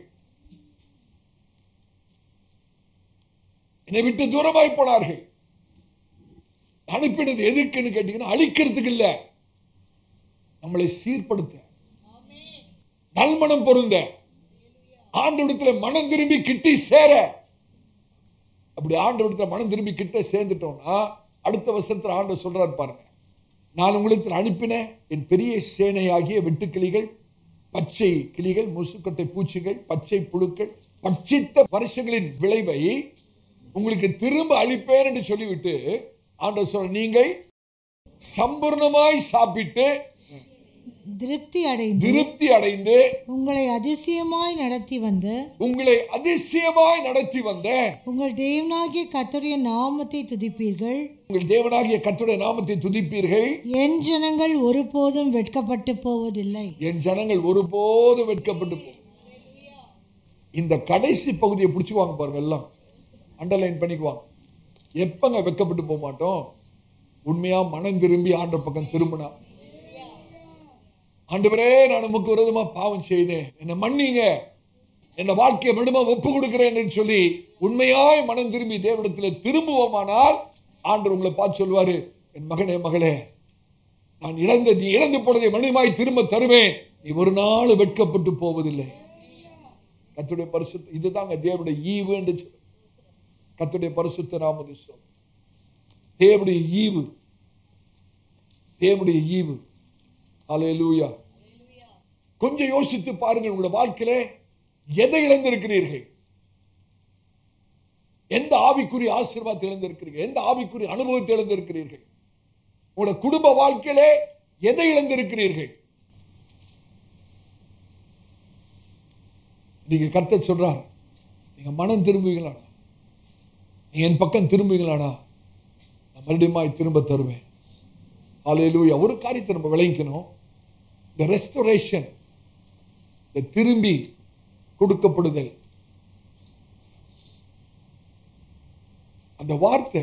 என்னை விட்டு தூரமாய் போனார்கள் அனுப்பினது எதுக்குன்னு கேட்டீங்கன்னா அழிக்கிறதுக்கு இல்ல நம்மளை சீர்படுத்த நல்மனம் பொருந்த ஆண்டவிடத்துல மனம் திரும்பி கிட்டி சேர அப்படி ஆண்டவிடத்துல மனம் திரும்பி கிட்ட சேர்ந்துட்டோம்னா அடுத்த வருஷத்துல ஆண்டு சொல்றாரு பாருங்க நான் உங்களுக்கு அனுப்பின என் பெரிய சேனையாகிய வெட்டுக்கிளிகள் பச்சை கிளிகள் முசுக்கட்டை பூச்சிகள் பச்சை புழுக்கள் பட்சித்த வருஷங்களின் விளைவை உங்களுக்கு திரும்ப அளிப்பேன் என்று சொல்லிவிட்டு ஆண்டவர் சொல்ற நீங்கள் சம்பூர்ணமாய் சாப்பிட்டு திருப்தி அடைந்து திருப்தி அடைந்து உங்களை அதிசயமாய் நடத்தி வந்த உங்களை அதிசயமாய் நடத்தி வந்த உங்கள் தேவனாகிய கர்த்தருடைய நாமத்தை துதிப்பீர்கள் உங்கள் தேவனாகிய கர்த்தருடைய நாமத்தை துதிப்பீர்கள் என் ஜனங்கள் ஒருபோதும் வெட்கப்பட்டு போவதில்லை என் ஜனங்கள் ஒருபோதும் வெட்கப்பட்டு போகும் இந்த கடைசி பகுதியை பிடிச்சுக்குவாங்க பாருங்க எல்லாம் அண்டர்லைன் பண்ணிக்குவாங்க எப்பங்க வெட்கப்பட்டு போக மாட்டோம் உண்மையா மனம் திரும்பி ஆண்ட பக்கம் திரும்பினா ஆண்டவரே நான் உமக்கு விரோதமா பாவம் செய்தேன் என்னை மன்னிங்க என்ன வாழ்க்கையை விடுமா ஒப்பு கொடுக்கிறேன்னு சொல்லி உண்மையாய் மனம் திரும்பி தேவனிடத்தில் திரும்புவோமானால் ஆண்டவர் உங்களை பார்த்து சொல்வாரு என் மகனே மகளே நான் இழந்த நீ இழந்து போனதை மனிதமாய் திரும்ப தருவேன் நீ ஒரு நாள் வெட்கப்பட்டு போவதில்லை கத்துடைய பரிசுத்த இதுதாங்க தேவனுடைய ஈவு என்று சொல்லு. கர்த்தருடைய பரிசுத்த நாமது சொல் தேவனுடைய ஈவு தேவனுடைய ஈவு அல்லேலூயா கொஞ்சம் யோசித்து பாருங்கள் உங்களுடைய வாழ்க்கையிலே எதை இழந்திருக்கிறீர்கள் எந்த ஆவிக்குரிய ஆசீர்வாதத்தை இழந்திருக்கிறீர்கள் எந்த ஆவிக்குரிய அனுபவத்தை இழந்திருக்கிறீர்கள் உங்களோட குடும்ப வாழ்க்கையிலே எதை இழந்திருக்கிறீர்கள் நீங்க கத்த சொல்றார் நீங்க மனம் திரும்புவீங்களாடா நீங்க என் பக்கம் திரும்புவீங்களாடா நான் மறுபடியும் திரும்ப தருவேன் ஹalleluya ஒரு காரியத்தை நம்ம விளங்கிக்கணும் இந்த ரெஸ்டோரேஷன் இந்த திரும்பி கொடுக்கப்படுதல் அந்த வார்த்தை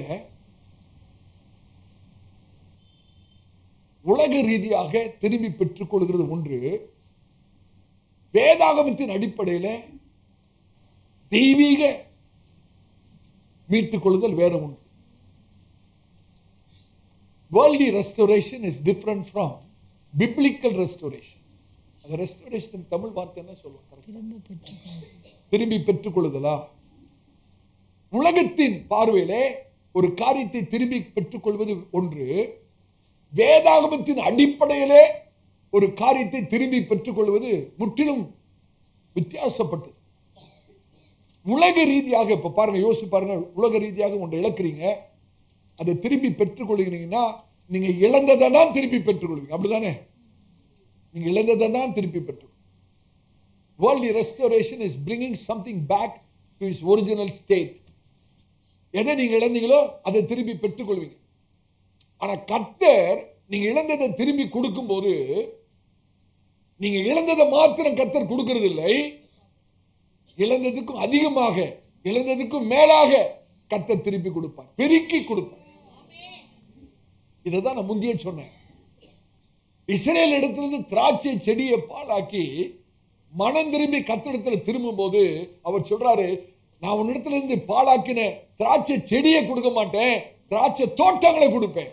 உலக ரீதியாக திரும்பி பெற்றுக் கொள்கிறது ஒன்று வேதாகமத்தின் அடிப்படையில் தெய்வீக மீட்டுக் கொள்ளுதல் வேற ஒன்று worldly restoration is different from biblical restoration அந்த ரெஸ்டோரேஷன் தமிழ் வார்த்தை என்ன சொல்லுவாங்க திரும்ப பெற்றுக்கொள்ளுங்கள் திரும்பி பெற்றுக்கொள்ளுதலா உலகத்தின் பார்வையிலே ஒரு காரியத்தை திரும்பி பெற்றுக்கொள்வது ஒன்று வேதாகமத்தின் அடிப்படையிலே ஒரு காரியத்தை திரும்பி பெற்றுக்கொள்வது முற்றிலும் வித்தியாசப்பட்டது உலக ரீதியாக இப்ப பாருங்க யோசிச்சு பாருங்க உலக ரீதியாக ஒன்றை இழக்கிறீங்க அதை திரும்பி பெற்றுக்கொள்கிறீங்கன்னா நீங்க இழந்ததை தான் திருப்பி பெற்றுக்கொள்வீங்க அப்படிதானே நீங்க இழந்ததை தான் திருப்பி பெற்றுக்கொள்வீங்க worldly restoration is bringing something back to its original state எதை நீங்க இழந்தீங்களோ அதை திரும்பி பெற்றுக்கொள்வீங்க ஆனா கர்த்தர் நீங்க இழந்ததை திரும்பி கொடுக்கும்போது நீங்க இழந்ததை மாத்திரம் கர்த்தர் கொடுக்கிறது இல்லை இழந்ததுக்கும் அதிகமாக இழந்ததுக்கும் மேலாக கர்த்தர் திருப்பி கொடுப்பார் பெருக்கி கொடுப்பார் இதை தான் நான் முந்தைய சொன்னேன் இஸ்ரேல் இடத்திலிருந்து திராட்சை செடியை பாலாக்கி மனம் திரும்பி கத்திடத்துல திரும்பும் போது அவர் சொல்றாரு நான் உன்னிடத்துல இருந்து பாலாக்கின திராட்சை செடியை கொடுக்க மாட்டேன் திராட்சை தோட்டங்களை கொடுப்பேன்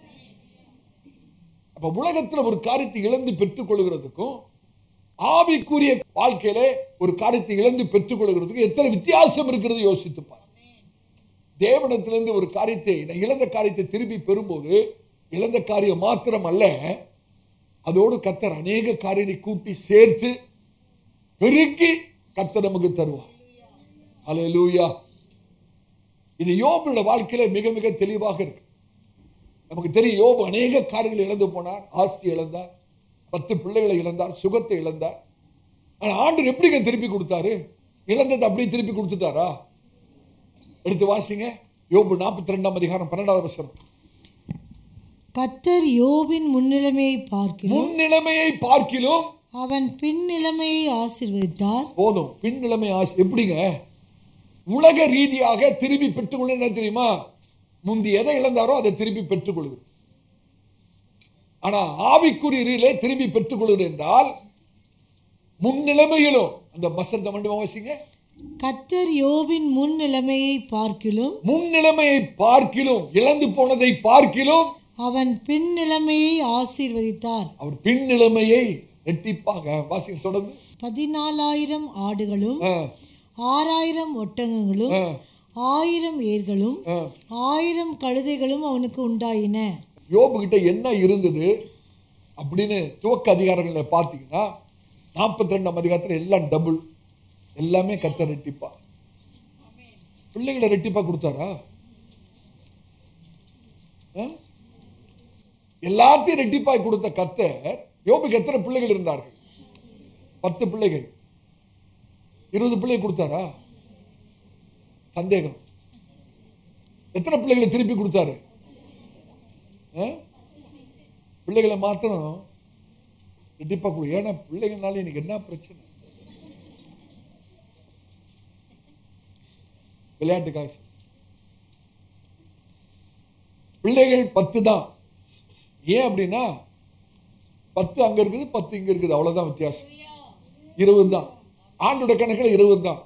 அப்ப உலகத்துல ஒரு காரியத்தை இழந்து பெற்றுக் கொள்கிறதுக்கும் ஆவிக்குரிய வாழ்க்கையில ஒரு காரியத்தை இழந்து பெற்றுக் கொள்கிறதுக்கும் எத்தனை வித்தியாசம் இருக்கிறது யோசித்து பார் தேவனத்திலிருந்து ஒரு காரியத்தை நான் இழந்த காரியத்தை திரும்பி பெறும்போது இழந்த காரியம் மாத்திரம் அல்ல அதோடு கத்தர் அநேக காரியத்தை கூட்டி சேர்த்து பெருக்கி கத்தர் நமக்கு தருவார் அல்லேலூயா இது யோபுடைய வாழ்க்கையில மிக மிக தெளிவாக இருக்கு நமக்கு தெரியும் யோபு அநேக காரியங்களை இழந்து போனார் ஆஸ்தி இழந்தார் பத்து பிள்ளைகளை இழந்தார் சுகத்தை இழந்தார் ஆனா ஆண்டவர் எப்படிங்க திருப்பி கொடுத்தாரு இழந்ததை அப்படியே திருப்பி கொடுத்துட்டாரா எடுத்து வாசிங்க யோபு நாற்பத்தி ரெண்டாம் அதிகாரம் பன்னெண்டாவது வருஷம் கத்தர் யோபின் முன்னிலைமையை பார்க்கிறோம் முன்னிலைமையை பார்க்கிலும் அவன் பின் நிலைமையை ஆசீர்வதித்தார் போதும் பின் நிலைமை ஆசை எப்படிங்க உலக ரீதியாக திரும்பி பெற்றுக்கொள்ள என்ன தெரியுமா முந்தி எதை இழந்தாரோ அதை திரும்பி பெற்றுக்கொள்கிறது ஆனா ஆவிக்குரிய ரீதியிலே திரும்பி பெற்றுக்கொள்கிறது என்றால் முன்னிலைமையிலும் அந்த வசந்த மண்டபம் வாசிங்க கத்தர் யோபின் முன் நிலைமையை பார்க்கிலும் முன்னிலைமையை பார்க்கிலும் இழந்து போனதை பார்க்கிலும் அவன் பின் நிலைமையை ஆசீர்வதித்தார் அவர் பின் நிலைமையை ரெட்டிப்பாக வாசிங்க தொடர்ந்து பதினாலாயிரம் ஆடுகளும் ஆ, ஆறாயிரம் ஒட்டகங்களும் ஆ, ஆயிரம் ஏர்களும் ஆ. ஆயிரம் கழுதைகளும் அவனுக்கு உண்டாயின யோபு கிட்ட என்ன இருந்தது அப்படின்னு துவக்க அதிகாரங்களை பார்த்தீங்கன்னா நாற்பத்தி ரெண்டாம் அதிகாரத்தில் எல்லாம் டபுள் எல்லாமே கத்த ரெட்டிப்பா பிள்ளைகளை ரெட்டிப்பா கொடுத்தாரா ஆ? எல்லாத்தையும் ரெட்டிப்பாய் கொடுத்த கத்தர் யோபுக்கு எத்தனை பிள்ளைகள் இருந்தார்கள் பத்து பிள்ளைகள் இருபது பிள்ளை கொடுத்தாரா சந்தேகம் எத்தனை பிள்ளைகளை திருப்பி கொடுத்தாரு ஆ? பிள்ளைகளை மாத்திரம் கண்டிப்பா கொடு ஏன்னா பிள்ளைகள்னால எனக்கு என்ன பிரச்சனை விளையாட்டுக்காக சொல்றேன். பிள்ளைகள் பத்து தான் ஏன் அப்படின்னா பத்து அங்க இருக்குது பத்து இங்க இருக்குது அவ்வளவுதான் வித்தியாசம் இருபது தான் ஆண்டோட கணக்கில் இருபது தான்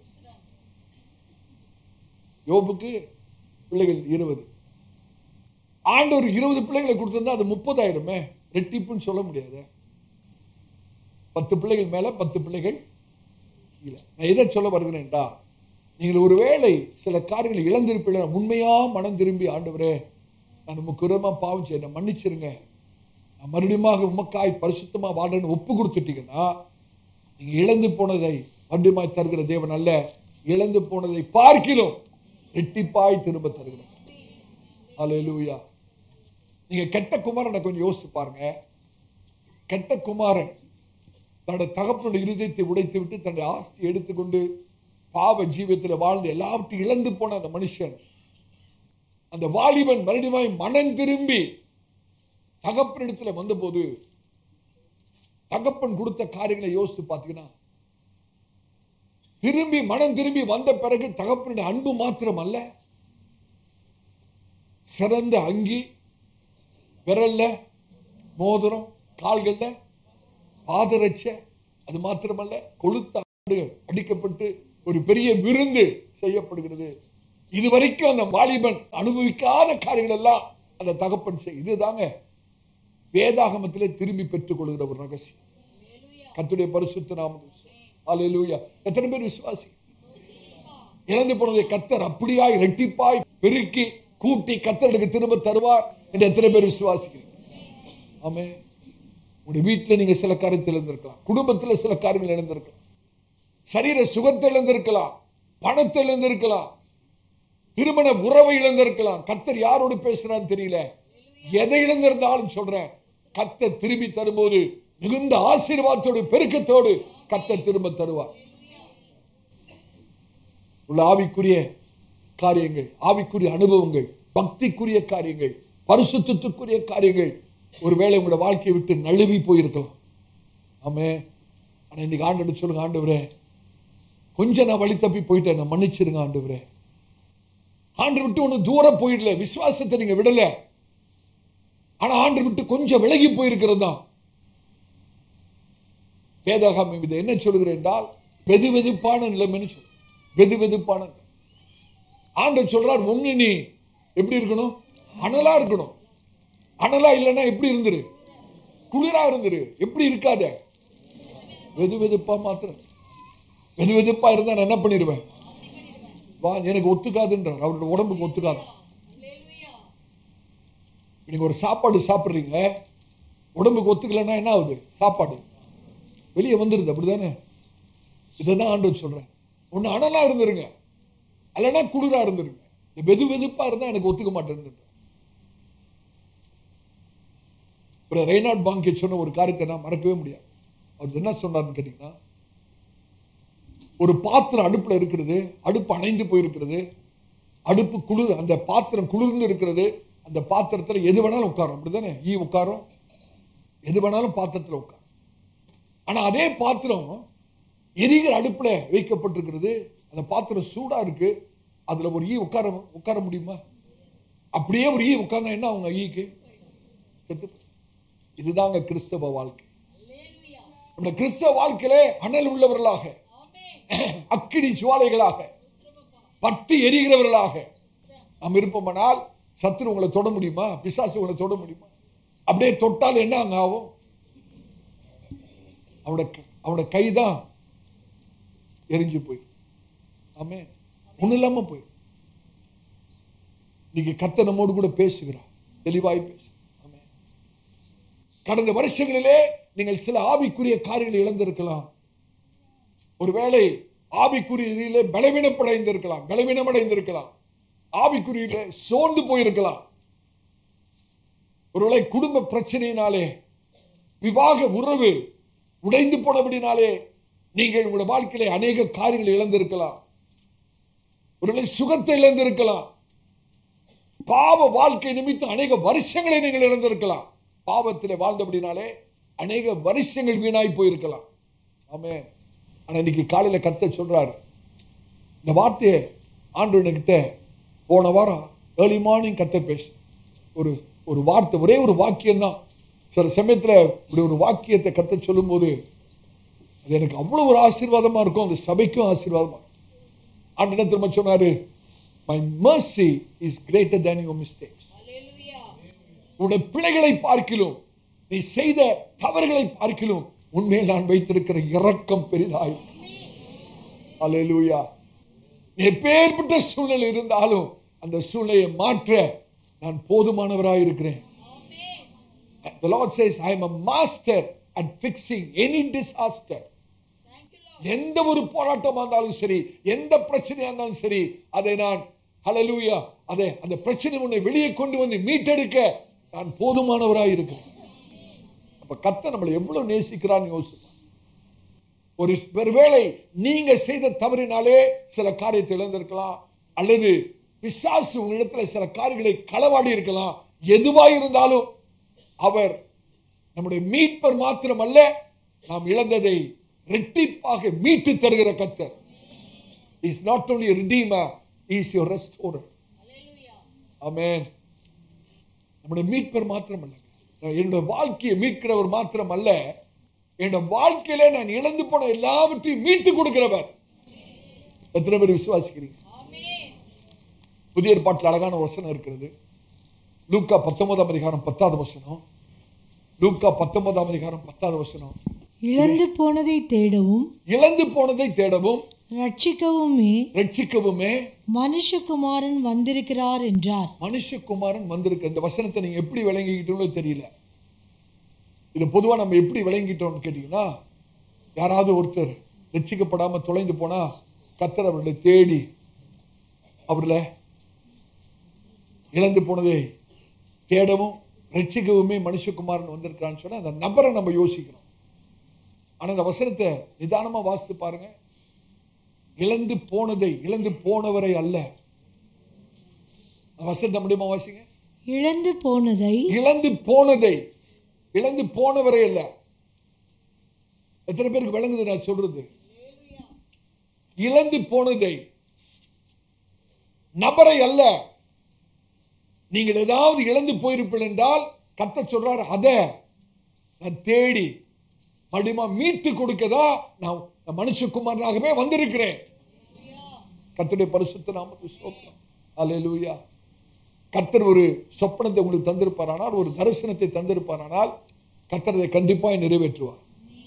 யோபுக்கு பிள்ளைகள் இருபது ஆண்டவர் இருபது பிள்ளைகளை கொடுத்திருந்தா அது முப்பதாயிரமே ரெட்டிப்புன்னு சொல்ல முடியாது பத்து பிள்ளைகள் மேல பத்து பிள்ளைகள் கீழே நான் எதை சொல்ல வருகிறேன்டா நீங்கள் ஒருவேளை சில காரியங்களை இழந்திருப்பீங்க உண்மையா மனம் திரும்பி ஆண்டவரே நான் உமக்கு விரோதமா பாவம் செய்ய மன்னிச்சிருங்க நான் மறுபடியும் உமக்காய் பரிசுத்தமா வாழ்றேன்னு ஒப்பு கொடுத்துட்டீங்கன்னா நீங்க இழந்து போனதை மறுபடியும் தருகிற தேவன் அல்ல இழந்து போனதை பார்க்கிலும் ரெட்டிப்பாய் திரும்ப தருகிறார் அல்லேலூயா நீங்க கெட்ட குமாரனை கொஞ்சம் யோசிச்சு பாருங்க கெட்ட குமாரன் தன்னுடைய தகப்பனுடைய இருதயத்தை உடைத்து விட்டு தன்னுடைய ஆஸ்தி எடுத்துக்கொண்டு பாவ ஜீவியத்தில் வாழ்ந்து எல்லாவற்றையும் இழந்து போன அந்த மனுஷன் அந்த வாலிபன் மறுபடியும் மனம் திரும்பி தகப்பனிடத்துல வந்தபோது தகப்பன் கொடுத்த காரியங்களை யோசித்து பார்த்தீங்கன்னா திரும்பி மனம் திரும்பி வந்த பிறகு தகப்பனுடைய அன்பு மாத்திரம் அல்ல சிறந்த அங்கி விரல்ல மோதிரம் கால்கள்ல பாதரட்ச அது மாத்திரமல்ல கொளுத்த ஆடு அடிக்கப்பட்டு ஒரு பெரிய விருந்து செய்யப்படுகிறது இதுவரைக்கும் அந்த வாலிபன் அனுபவிக்காத காரியங்கள் எல்லாம் அந்த தகப்பன் செய் இதுதாங்க வேதாகமத்திலே திரும்பி பெற்றுக் கொள்கிற ஒரு ரகசியம் கத்துடைய பரிசுத்த நாமம் அல்லேலூயா எத்தனை பேர் விசுவாசி இழந்து போனதை கத்தர் அப்படியாய் ரெட்டிப்பாய் பெருக்கி கூட்டி கத்தருக்கு திரும்ப தருவார் என்று எத்தனை பேர் விசுவாசிக்கிறீங்க ஆமே உங்களுடைய வீட்டில் நீங்க சில காரியத்தை இழந்திருக்கலாம் குடும்பத்தில் சில காரியங்கள் இழந்திருக்கலாம் சரீர சுகத்தை இழந்திருக்கலாம் பணத்தை இழந்திருக்கலாம் திருமண உறவை இழந்திருக்கலாம் கத்தர் யாரோடு பேசுறான்னு தெரியல எதை இழந்திருந்தாலும் சொல்றேன் கத்தர் திரும்பி தரும்போது மிகுந்த ஆசீர்வாதத்தோடு பெருக்கத்தோடு கத்தர் திரும்ப தருவார் உள்ள ஆவிக்குரிய காரியங்கள் ஆவிக்குரிய அனுபவங்கள் பக்திக்குரிய காரியங்கள் பரிசுத்தத்துக்குரிய காரியங்கள் ஒருவேளை உங்களோட வாழ்க்கையை விட்டு நழுவி போயிருக்கலாம் ஆமே ஆனா இன்னைக்கு ஆண்டு சொல்லுங்க ஆண்டவரே கொஞ்சம் நான் வழி தப்பி போயிட்டேன் நான் மன்னிச்சிருங்க ஆண்டவரே ஆண்டு விட்டு ஒன்று தூரம் போயிடல விசுவாசத்தை நீங்க விடல ஆனா ஆண்டு விட்டு கொஞ்சம் விலகி போயிருக்கிறது தான் வேதாகாமம் இது என்ன சொல்கிறேன் என்றால் வெது வெதுப்பான நிலைமைன்னு சொல்லு வெது வெதுப்பான நிலை. ஆண்டவர் சொல்றார் ஒண்ணு நீ எப்படி இருக்கணும் அனலா இருக்கணும் அனலா இல்லைன்னா எப்படி இருந்துரு குளிரா இருந்துரு எப்படி இருக்காத வெது வெதுப்பா மாத்திரம் வெது வெதுப்பா இருந்தா நான் என்ன பண்ணிடுவேன் வா எனக்கு ஒத்துக்காதுன்றார் அவரோட உடம்புக்கு ஒத்துக்காது நீங்க ஒரு சாப்பாடு சாப்பிடுறீங்க உடம்புக்கு ஒத்துக்கலைன்னா என்ன ஆகுது சாப்பாடு வெளியே வந்துடுது அப்படிதானே இதை தான் ஆண்டவர் சொல்றேன் ஒன்று அனலா இருந்துருங்க அல்லனா குளிரா இருந்துருங்க இந்த வெது வெதுப்பா இருந்தா எனக்கு ஒத்துக்க மாட்டேன்னு அப்புறம் ரெய்னாட் பாங்கே சொன்ன ஒரு காரியத்தை நான் மறக்கவே முடியாது அவர் என்ன சொன்னார்னு கேட்டீங்கன்னா ஒரு பாத்திரம் அடுப்புல இருக்கிறது அடுப்பு அணைந்து போயிருக்கிறது அடுப்பு குளிர் அந்த பாத்திரம் குளிர்ந்து இருக்கிறது அந்த பாத்திரத்துல எது வேணாலும் உட்காரும் அப்படிதானே ஈ உட்காரும் எது வேணாலும் பாத்திரத்துல உட்காரும் ஆனா அதே பாத்திரம் எரிகிற அடுப்புல வைக்கப்பட்டிருக்கிறது அந்த பாத்திரம் சூடா இருக்கு அதுல ஒரு ஈ உட்கார உட்கார முடியுமா அப்படியே ஒரு ஈ உட்கார்ந்தா என்ன அவங்க ஈக்கு செத்து போயிடும். இதுதாங்க கிறிஸ்தவ வாழ்க்கை அந்த கிறிஸ்தவ வாழ்க்கையிலே அனல் உள்ளவர்களாக அக்கினி சுவாலைகளாக பட்டு எரிகிறவர்களாக நாம் இருப்போமானால் சத்துரு உங்களை தொட முடியுமா பிசாசு உங்களை தொட முடியுமா அப்படியே தொட்டால் என்ன அங்க ஆகும் அவனோட அவனோட கைதான் எரிஞ்சு போயிடும் ஆமே ஒன்றும் இல்லாம போயிடும் நீங்க கத்த நம்மோடு கூட பேசுகிறார் தெளிவாய் பேசு ஆமே கடந்த வருஷங்களிலே நீங்கள் சில ஆவிக்குரிய காரியங்களை இழந்திருக்கலாம் ஒருவேளை ஆவிக்குரியிலே பலவீனப்படைந்திருக்கலாம் பலவீனமடைந்திருக்கலாம் ஆவிக்குரியில சோர்ந்து போயிருக்கலாம் ஒருவேளை குடும்ப பிரச்சனையினாலே விவாக உறவு உடைந்து போனபடினாலே நீங்கள் உங்களுடைய வாழ்க்கையிலே அநேக காரியங்களை இழந்திருக்கலாம் ஒருவேளை சுகத்தை இழந்திருக்கலாம் பாவ வாழ்க்கை நிமித்தம் அநேக வருஷங்களை நீங்கள் இழந்திருக்கலாம் பாவத்தில் வாழ்ந்தபடினாலே அநேக வருஷங்கள் வீணாய் போயிருக்கலாம் ஆமென் ஆனா இன்னைக்கு காலையில கத்த சொல்றாரு இந்த வார்த்தையை ஆண்டவன்கிட்ட போன வாரம் ஏர்லி மார்னிங் கத்த பேசு ஒரு ஒரு வார்த்தை ஒரே ஒரு வாக்கியம் தான் சில சமயத்தில் இப்படி ஒரு வாக்கியத்தை கத்த சொல்லும்போது அது எனக்கு அவ்வளோ ஒரு ஆசீர்வாதமா இருக்கும் அந்த சபைக்கும் ஆசீர்வாதமா இருக்கும். ஆண்டு என்ன திரும்ப சொன்னாரு my mercy is greater than your mistakes உன்னுடைய பிழைகளை பார்க்கிலும் நீ செய்த தவறுகளை பார்க்கிலும் உண்மையில் நான் வைத்திருக்கிற இரக்கம் பெரிதாய் அல்லேலூயா நீ எப்பேற்பட்ட சூழ்நிலை இருந்தாலும் அந்த சூழ்நிலையை மாற்ற நான் போதுமானவராய் இருக்கிறேன் The Lord says, I am a master at fixing any disaster. எந்த ஒரு போராட்டமா இருந்தாலும் சரி எந்த பிரச்சனையா இருந்தாலும் சரி அதை நான் ஹalleluya அதை அந்த பிரச்சனை உன்னை வெளியே கொண்டு வந்து மீட்டெடுக்க நான் போதுமானவராய் இருக்கிறேன் அப்ப கத்த நம்மளை எவ்வளவு நேசிக்கிறான்னு யோசிப்போம் ஒரு ஒருவேளை நீங்க செய்த தவறினாலே சில காரியத்தை இழந்திருக்கலாம் அல்லது பிசாசு உங்களிடத்துல சில காரியங்களை களவாடி இருக்கலாம் எதுவா இருந்தாலும் அவர் நம்முடைய மீட்பர் மாத்திரமல்ல நாம் இழந்ததை ரெட்டிப்பாக மீட்டு தருகிற கத்தர் is not only a redeemer is your restorer ஆமென் நம்முடைய மீட்பர் மாத்திரமல்ல என்னுடைய வாழ்க்கையை மீட்கிறவர் மாத்திரமல்ல என்னோட வாழ்க்கையில நான் இழந்து போன எல்லாவற்றையும் மீட்டு கொடுக்கிறவர் எத்தனை பேர் விசுவாசிக்கிறீங்க புதிய ஏற்பாட்டில் அழகான ஒரு வசனம் இருக்கிறது லூக்கா பத்தொன்பதாம் அதிகாரம் பத்தாவது வசனம் லூக்கா பத்தொன்பதாம் அதிகாரம் பத்தாவது வசனம் இழந்து போனதை தேடவும் இழந்து போனதை தேடவும் ரட்சிக்கவுமே ரட்சிக்கவுமே மனுஷகுமாரன் வந்திருக்கிறார் என்றார் மனுஷகுமாரன் வந்திருக்கு இந்த வசனத்தை நீங்க எப்படி விளங்கிக்கிட்டீங்களோ தெரியல இது பொதுவா நம்ம எப்படி விளங்கிட்டோம்னு கேட்டீங்கன்னா யாராவது ஒருத்தர் ரட்சிக்கப்படாம தொலைந்து போனா கத்தர் அவர்களை தேடி அவர்களை இழந்து போனதை தேடவும் ரட்சிக்கவுமே மனுஷகுமாரன் வந்திருக்கான்னு சொன்னா அந்த நபரை நம்ம யோசிக்கணும் ஆனா அந்த வசனத்தை நிதானமா வாசித்து பாருங்க இழந்து போனதை இழந்து போனவரை அல்ல அந்த வசனத்தை முடியுமா வாசிங்க இழந்து போனதை இழந்து போனதை இழந்து போனவரை அல்ல எத்தனை பேருக்கு விளங்குது நான் சொல்றது இழந்து போனதை நபரை அல்ல நீங்கள் ஏதாவது இழந்து போயிருப்பீர்கள் என்றால் கத்த சொல்றார் அத நான் தேடி மறுபடியும் மீட்டு கொடுக்கதா நான் நான் மனுஷகுமாரனாகவே வந்திருக்கிறேன் கத்துடைய பரிசுத்த நாமத்து சோத்திரம் அல்லேலூயா கர்த்தர் ஒரு சொப்பனத்தை உங்களுக்கு தந்திருப்பாரானால் ஒரு தரிசனத்தை தந்திருப்பாரானால் கர்த்தர் அதை கண்டிப்பாக நிறைவேற்றுவார்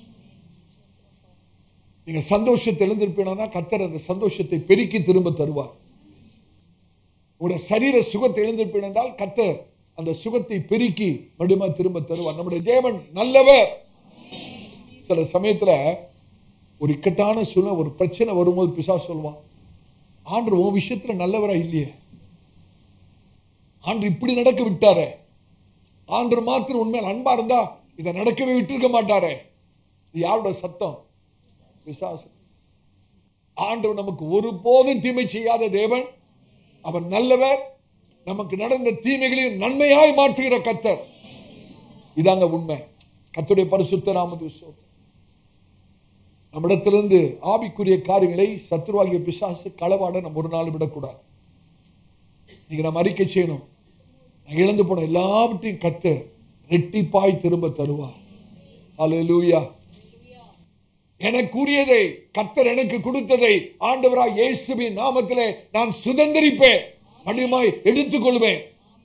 நீங்க சந்தோஷத்தை எழுந்திருப்பீனா கர்த்தர் அந்த சந்தோஷத்தை பெருக்கி திரும்ப தருவார் உங்களுடைய சரீர சுகத்தை எழுந்திருப்பீன் என்றால் கர்த்தர் அந்த சுகத்தை பெருக்கி மறுபடியும் திரும்ப தருவார் நம்முடைய தேவன் நல்லவர் சில சமயத்துல ஒரு இக்கட்டான சூழ்நிலை ஒரு பிரச்சனை வரும்போது பிசா சொல்லுவான் ஆண்டு உன் விஷயத்துல நல்லவரா இல்லையே ஆண்டு இப்படி நடக்க விட்டாரே ஆண்டு மாத்திரம் உண்மையில் அன்பா இருந்தா இதை நடக்கவே விட்டிருக்க மாட்டாரே இது யாரோட சத்தம் பிசாசு ஆண்டவர் நமக்கு ஒருபோதும் தீமை செய்யாத தேவன் அவர் நல்லவர் நமக்கு நடந்த தீமைகளையும் நன்மையாய் மாற்றுகிற கத்தர் இதாங்க உண்மை கத்துடைய பரிசுத்த நாமது சோதனை நம்மிடத்திலிருந்து ஆவிக்குரிய காரியங்களை சத்துருவாகிய பிசாசு களவாட நம்ம ஒரு நாள் விடக்கூடாது நீங்க நம்ம அறிக்கை செய்யணும் நான் இழந்து போன எல்லாவற்றையும் கத்த ரெட்டிப்பாய் திரும்ப தருவார் அல்லேலூயா எனக்குரியதை கத்தர் எனக்கு கொடுத்ததை ஆண்டவராய் இயேசுவின் நாமத்திலே நான் சுதந்திரிப்பேன் மடியமாய் எடுத்துக்கொள்வேன்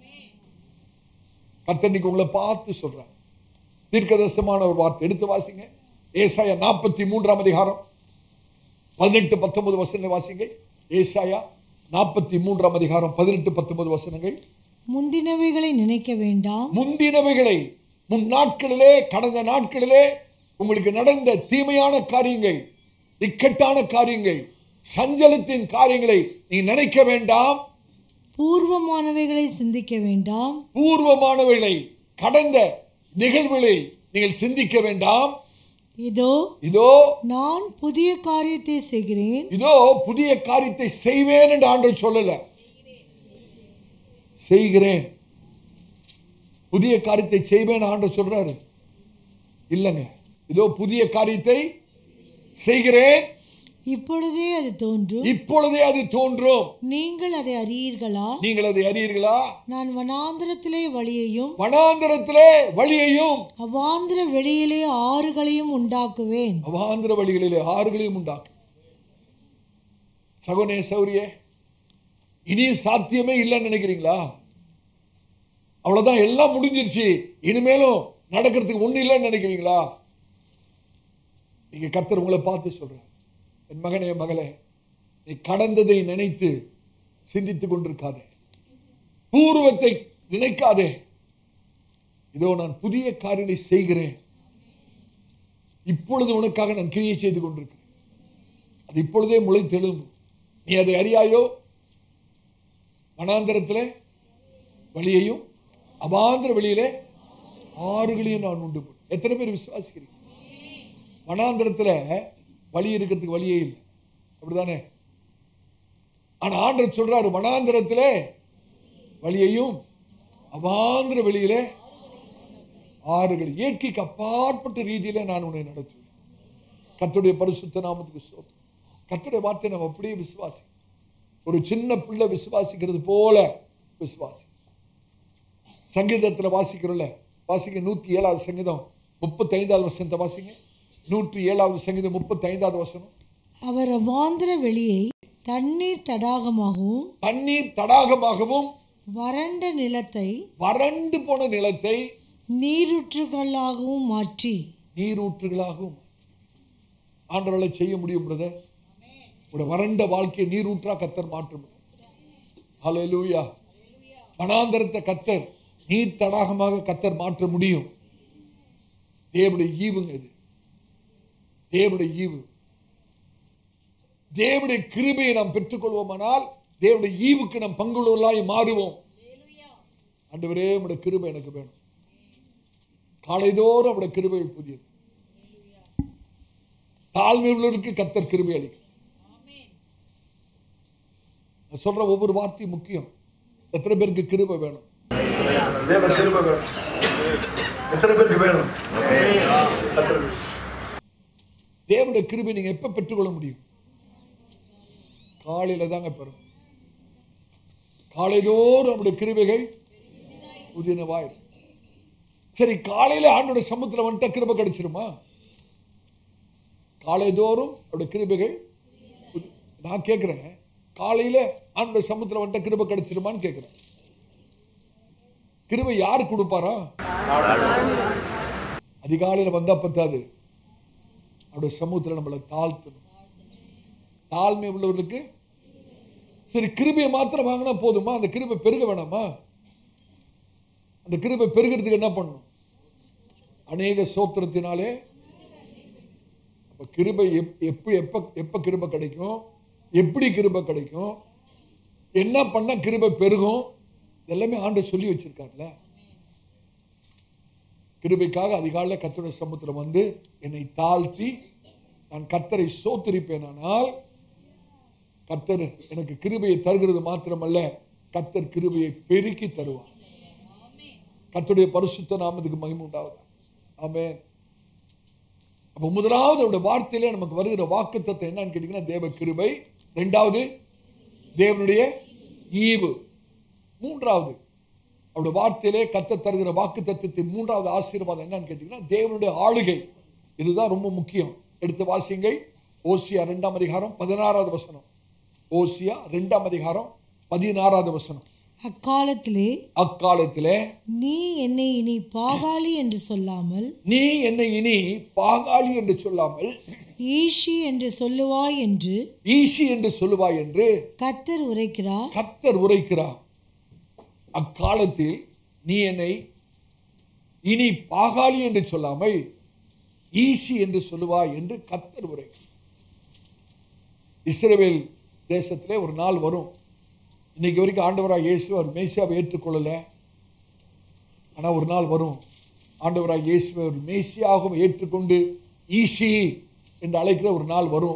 கத்தர் இன்னைக்கு உங்களை பார்த்து சொல்றேன் தீர்க்கதரிசனமான ஒரு வார்த்தை எடுத்து வாசிங்க ஏசாயா நாற்பத்தி மூன்றாம் அதிகாரம் பதினெட்டு பத்தொன்பது வசனங்களை வாசிங்க ஏசாயா நாற்பத்தி மூன்றாம் அதிகாரம் பதினெட்டு பத்தொன்பது வசனங்கள் முந்தினவைகளை நினைக்க வேண்டாம் முந்தினவைகளை முன் நாட்களிலே கடந்த நாட்களிலே உங்களுக்கு நடந்த தீமையான காரியங்கள் இக்கட்டான காரியங்கள் சஞ்சலத்தின் காரியங்களை நீ நினைக்க வேண்டாம் பூர்வமானவைகளை சிந்திக்க வேண்டாம் பூர்வமானவைகளை கடந்த நிகழ்வுகளை நீங்கள் சிந்திக்க வேண்டாம் இதோ இதோ நான் புதிய காரியத்தை செய்கிறேன் இதோ புதிய காரியத்தை செய்வேன் என்று ஆண்டவர் சொல்லல செய்கிறேன் புதிய காரியத்தை செய்வேன் ஆண்டவர் சொல்றாரு இல்லைங்க இதோ புதிய காரியத்தை செய்கிறேன் இப்பொழுதே அது தோன்றும் இப்பொழுதே அது தோன்றும் நீங்கள் அதை அறியீர்களா நீங்கள் அதை அறியீர்களா நான் வனாந்திரத்திலே வழியையும் வனாந்திரத்திலே வழியையும் அவாந்திர வெளியிலே ஆறுகளையும் உண்டாக்குவேன் அவாந்திர வழிகளிலே ஆறுகளையும் உண்டாக்கு சகோனே சௌரியே இனி சாத்தியமே இல்லைன்னு நினைக்கிறீங்களா அவ்வளவுதான் எல்லாம் முடிஞ்சிருச்சு இனிமேலும் நடக்கிறதுக்கு ஒண்ணு இல்லைன்னு நினைக்கிறீங்களா நீங்க கத்தர் உங்களை பார்த்து சொல்றார் என் மகனே மகளே நீ கடந்ததை நினைத்து சிந்தித்துக் கொண்டிருக்காதே பூர்வத்தை நினைக்காதே இதோ நான் புதிய காரியத்தை செய்கிறேன் இப்பொழுது உனக்காக நான் கிரியை செய்து கொண்டிருக்கிறேன் அது இப்பொழுதே முளைத்தெழும்பும் நீ அதை அறியாயோ வனாந்தரத்திலே வழியையும் அபாந்திர வெளியிலே ஆறுகளையும் நான் உண்டு பண்ணுவேன். எத்தனை பேர் விசுவாசிக்கிறீங்க வனாந்திரத்துல வழி இருக்கிறதுக்கு வழியே இல்லை அப்படிதானே ஆனா ஆண்டவர் சொல்றாரு வனாந்திரத்திலே வழியையும் அவாந்திர வெளியிலே ஆறுகள் இயற்கைக்கு அப்பாற்பட்ட ரீதியில நான் உன்னை நடத்துவேன் கர்த்தருடைய பரிசுத்த நாமத்துக்கு சோத்திரம் கர்த்தருடைய வார்த்தை நம்ம அப்படியே விசுவாசி ஒரு சின்ன பிள்ளை விசுவாசிக்கிறது போல விசுவாசி சங்கீதத்துல வாசிக்கிறோம்ல வாசிங்க நூற்றி ஏழாவது சங்கீதம் முப்பத்தைந்தாவது வசனத்தை வாசிங்க நூற்றி ஏழாவது சங்கீதம் முப்பத்தைந்தாவது வசனம் அவர் அவாந்திர வெளியை தண்ணீர் தடாகமாகவும் தண்ணீர் தடாகமாகவும் வறண்ட நிலத்தை வறண்டு போன நிலத்தை நீரூற்றுகளாகவும் மாற்றி நீரூற்றுகளாகவும் ஆண்டவர்களை செய்ய முடியும் பிரதர் ஒரு வறண்ட வாழ்க்கையை நீரூற்றா கத்தர் மாற்ற முடியும் ஹalleluya வனாந்தரத்தை கத்தர் நீர் தடாகமாக கத்தர் மாற்ற முடியும் தேவனுடைய ஈவுங்க இது தேவனுடைய ஈவு தேவனுடைய கிருபையை நாம் பெற்றுக்கொள்வோமானால் தேவனுடைய ஈவுக்கு நாம் பங்குள்ளவர்களாய் மாறுவோம் ஆண்டவரே உடைய கிருபை எனக்கு வேணும் காலைதோறும் அவருடைய கிருபைகள் புதியது தாழ்மை உள்ளவருக்கு கத்தர் கிருபை அளிக்கும் நான் சொல்ற ஒவ்வொரு வார்த்தையும் முக்கியம் எத்தனை பேருக்கு கிருபை வேணும் தேவ கிருபை வேணும் எத்தனை பேருக்கு வேணும் எத்தனை பேருக்கு? தேவனுடைய கிருபை நீங்க எப்ப பெற்றுக்கொள்ள முடியும் காலையில தாங்க பெறும் காலைதோறும் நம்முடைய கிருபைகள் புதினவாயிரும் சரி காலையில ஆண்டோட சமூகத்துல வந்துட்ட கிருபை கிடைச்சிருமா காலைதோறும் அவருடைய கிருபைகள் புதி- நான் கேட்கிறேன் காலையில ஆண்டோட சமூகத்துல வந்துட்ட கிருபை கிடைச்சிருமான்னு கேட்கிறேன் கிருபை யார் கொடுப்பாரா அதிகாலையில வந்தா பத்தாது அவருடைய சமூகத்துல நம்மளை தாழ்த்தணும் தாழ்மை உள்ளவர்களுக்கு சரி கிருபையை மாத்திரம் வாங்கினா போதுமா அந்த கிருபை பெருக வேணாமா அந்த கிருபை பெருகிறதுக்கு என்ன பண்ணணும் அநேக சோத்திரத்தினாலே அப்ப கிருபை எப்- எப்படி எப்ப எப்ப கிருபை கிடைக்கும் எப்படி கிருபை கிடைக்கும் என்ன பண்ணா கிருபை பெருகும் எல்லாமே ஆண்டு சொல்லி வச்சிருக்காருல்ல கிருபைக்காக அதிகாலையில் கர்த்தருடைய சமூகத்தில் வந்து என்னை தாழ்த்தி நான் கர்த்தரை சோத்தரிப்பேனானால் கர்த்தர் எனக்கு கிருபையை தருகிறது மாத்திரமல்ல கர்த்தர் கிருபையை பெருக்கி தருவார் கர்த்தருடைய பரிசுத்த நாமத்துக்கு மகிமை உண்டாவதா ஆமென் அப்ப முதலாவது அவருடைய வார்த்தையிலே நமக்கு வருகிற வாக்குத்தத்தம் என்னன்னு கேட்டீங்கன்னா தேவ கிருபை ரெண்டாவது தேவனுடைய ஈவு மூன்றாவது அவருடைய வார்த்தையிலே கத்த தருகிற வாக்கு தத்துவத்தின் மூன்றாவது ஆசீர்வாதம் என்னன்னு கேட்டீங்கன்னா தேவனுடைய ஆளுகை இதுதான் ரொம்ப முக்கியம் எடுத்து வாசியுங்கள் ஓசியா ரெண்டாம் அதிகாரம் பதினாறாவது வசனம் ஓசியா ரெண்டாம் அதிகாரம் பதினாறாவது வசனம் அக்காலத்திலே அக்காலத்திலே நீ என்னை இனி பாகாலி என்று சொல்லாமல் நீ என்னை இனி பாகாளி என்று சொல்லாமல் ஈஷி என்று சொல்லுவாய் என்று ஈசி என்று சொல்லுவாய் என்று கத்தர் உரைக்கிறார் கத்தர் உரைக்கிறார் அக்காலத்தில் நீ என்னை இனி பாகாளி என்று சொல்லாமல் ஈசி என்று சொல்லுவாய் என்று கத்தர் உரைக்கிறார் இஸ்ரவேல் தேசத்திலே ஒரு நாள் வரும் இன்னைக்கு வரைக்கும் ஆண்டவராக இயேசு அவர் மேசியாவை ஏற்றுக்கொள்ளல ஆனா ஒரு நாள் வரும் ஆண்டவராக இயேசுவை ஒரு மேசியாகவும் ஏற்றுக்கொண்டு ஈசி என்று அழைக்கிற ஒரு நாள் வரும்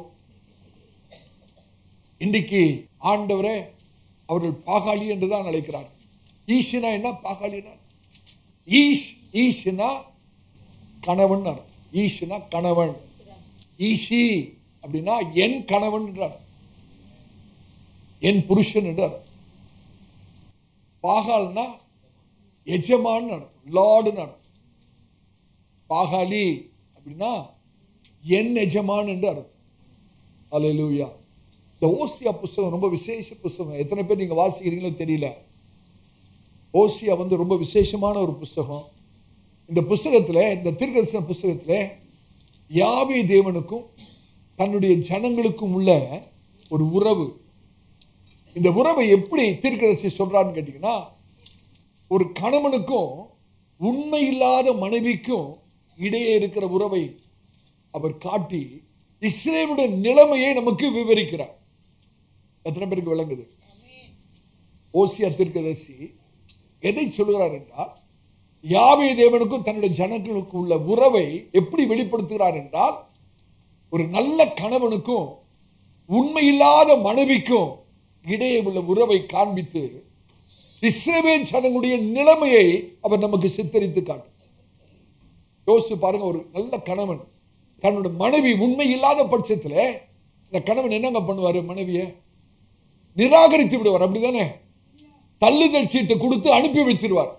இன்றைக்கு ஆண்டவரே அவர்கள் பாகாளி என்று தான் அழைக்கிறார் ஈஷினா என்ன பாகாளினா ஈஷ் ஈஷினா கணவன் அர்த்தம். ஈஷினா கணவன் ஈஷி அப்படின்னா என் கணவன் என்று அர்த்தம். என் புருஷன் என்று அர்த்தம் பாகால்னா எஜமான் அர்த்தம் லார்டுன்னு அர்த்தம் பாகாலி அப்படின்னா என் எஜமான் என்று அர்த்தம் அல்லேலூயா இந்த ஓசியா புஸ்தகம் ரொம்ப விசேஷ புஸ்தகம் எத்தனை பேர் நீங்க வாசிக்கிறீங்களோ தெரியல ஓசியா வந்து ரொம்ப விசேஷமான ஒரு புஸ்தகம் இந்த புஸ்தகத்துல இந்த தீர்க்கதரிசன புஸ்தகத்துல யாவே தேவனுக்கும் தன்னுடைய ஜனங்களுக்கும் உள்ள ஒரு உறவு இந்த உறவை எப்படி தீர்க்கதரிசி சொல்றான்னு கேட்டீங்கன்னா ஒரு கணவனுக்கும் உண்மை இல்லாத மனைவிக்கும் இடையே இருக்கிற உறவை அவர் காட்டி இஸ்ரேலுடைய நிலைமையை நமக்கு விவரிக்கிறார் எத்தனை பேருக்கு விளங்குது ஓசியா தீர்க்கதரிசி எதை சொல்லுகிறார் என்றால் யாவே தேவனுக்கும் தன்னுடைய ஜனங்களுக்கு உள்ள உறவை எப்படி வெளிப்படுத்துகிறார் என்றால் ஒரு நல்ல கணவனுக்கும் உண்மையில்லாத மனைவிக்கும் இடையே உள்ள உறவை காண்பித்து இஸ்ரவேல் ஜனங்களுடைய நிலைமையை அவர் நமக்கு சித்தரித்து காட்டும் யோசிச்சு பாருங்க ஒரு நல்ல கணவன் தன்னோட மனைவி உண்மை இல்லாத பட்சத்தில் இந்த கணவன் என்னங்க பண்ணுவாரு மனைவியை நிராகரித்து விடுவார் அப்படிதானே தள்ளுதல் சீட்டை கொடுத்து அனுப்பி வச்சிருவார்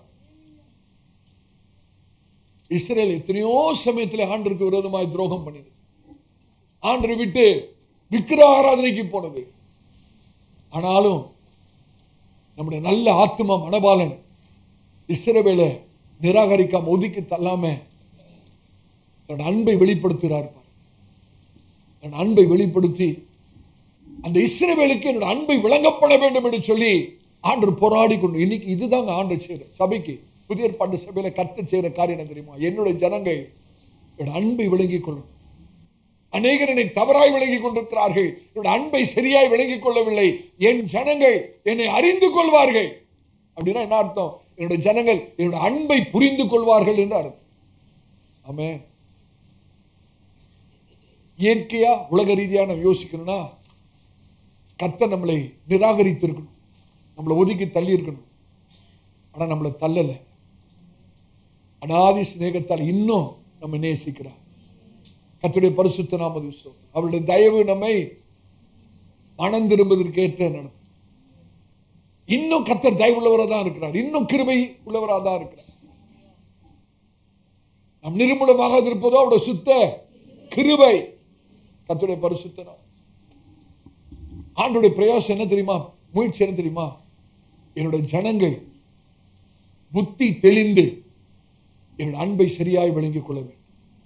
இஸ்ரேல் எத்தனையோ சமயத்தில் ஆண்டருக்கு விரோதமாய் துரோகம் பண்ணிது ஆண்டரை விட்டு விக்கிர ஆராதனைக்கு போனது ஆனாலும் நம்முடைய நல்ல ஆத்மா மனபாலன் இஸ்ரவேலை நிராகரிக்காம ஒதுக்கி தள்ளாம தன்னோட அன்பை வெளிப்படுத்துகிறார் பாரு. தன்னோட அன்பை வெளிப்படுத்தி அந்த இஸ்ரவேலுக்கு என்னோட அன்பை விளங்கப்பட வேண்டும் என்று சொல்லி ஆண்டவர் போராடி கொண்டு இன்னைக்கு இதுதாங்க ஆண்டர் செய்யற சபைக்கு புதிய ஏற்பாட்டு சபையில கத்த செய்யற காரியம் என்ன தெரியுமா என்னுடைய ஜனங்கள் என்னோட அன்பை விளங்கிக் கொள்ளும் அநேகர் என்னை தவறாய் விளங்கிக் கொண்டிருக்கிறார்கள் என்னோட அன்பை சரியாய் விளங்கிக் கொள்ளவில்லை என் ஜனங்கள் என்னை அறிந்து கொள்வார்கள் அப்படின்னா என்ன அர்த்தம் என்னுடைய ஜனங்கள் என்னோட அன்பை புரிந்து கொள்வார்கள் என்று அர்த்தம் ஆமென் இயற்கையா உலக ரீதியா நம்ம யோசிக்கணும்னா கத்த நம்மளை நிராகரித்து இருக்கணும் நம்மளை ஒதுக்கி தள்ளி இருக்கணும் ஆனா நம்மளை தள்ளல அனாதி சிநேகத்தால் இன்னும் நம்ம நேசிக்கிறார் கத்துடைய பரிசுத்த நாமது அவருடைய தயவு நம்மை மனம் திரும்புவதற்கு ஏற்ற நடத்தும் இன்னும் கத்தர் தயவுள்ளவராக தான் இருக்கிறார் இன்னும் கிருபை உள்ளவராக தான் இருக்கிறார் நம் நிர்மூலமாக இருப்பதோ அவருடைய சுத்த கிருபை கத்துடைய பரிசுத்த நாமம் ஆண்டுடைய பிரயாசம் என்ன தெரியுமா முயற்சி என்ன தெரியுமா என்னுடைய ஜனங்கள் புத்தி தெளிந்து என்னுடைய அன்பை சரியாய் விளங்கிக் கொள்ள வேண்டும்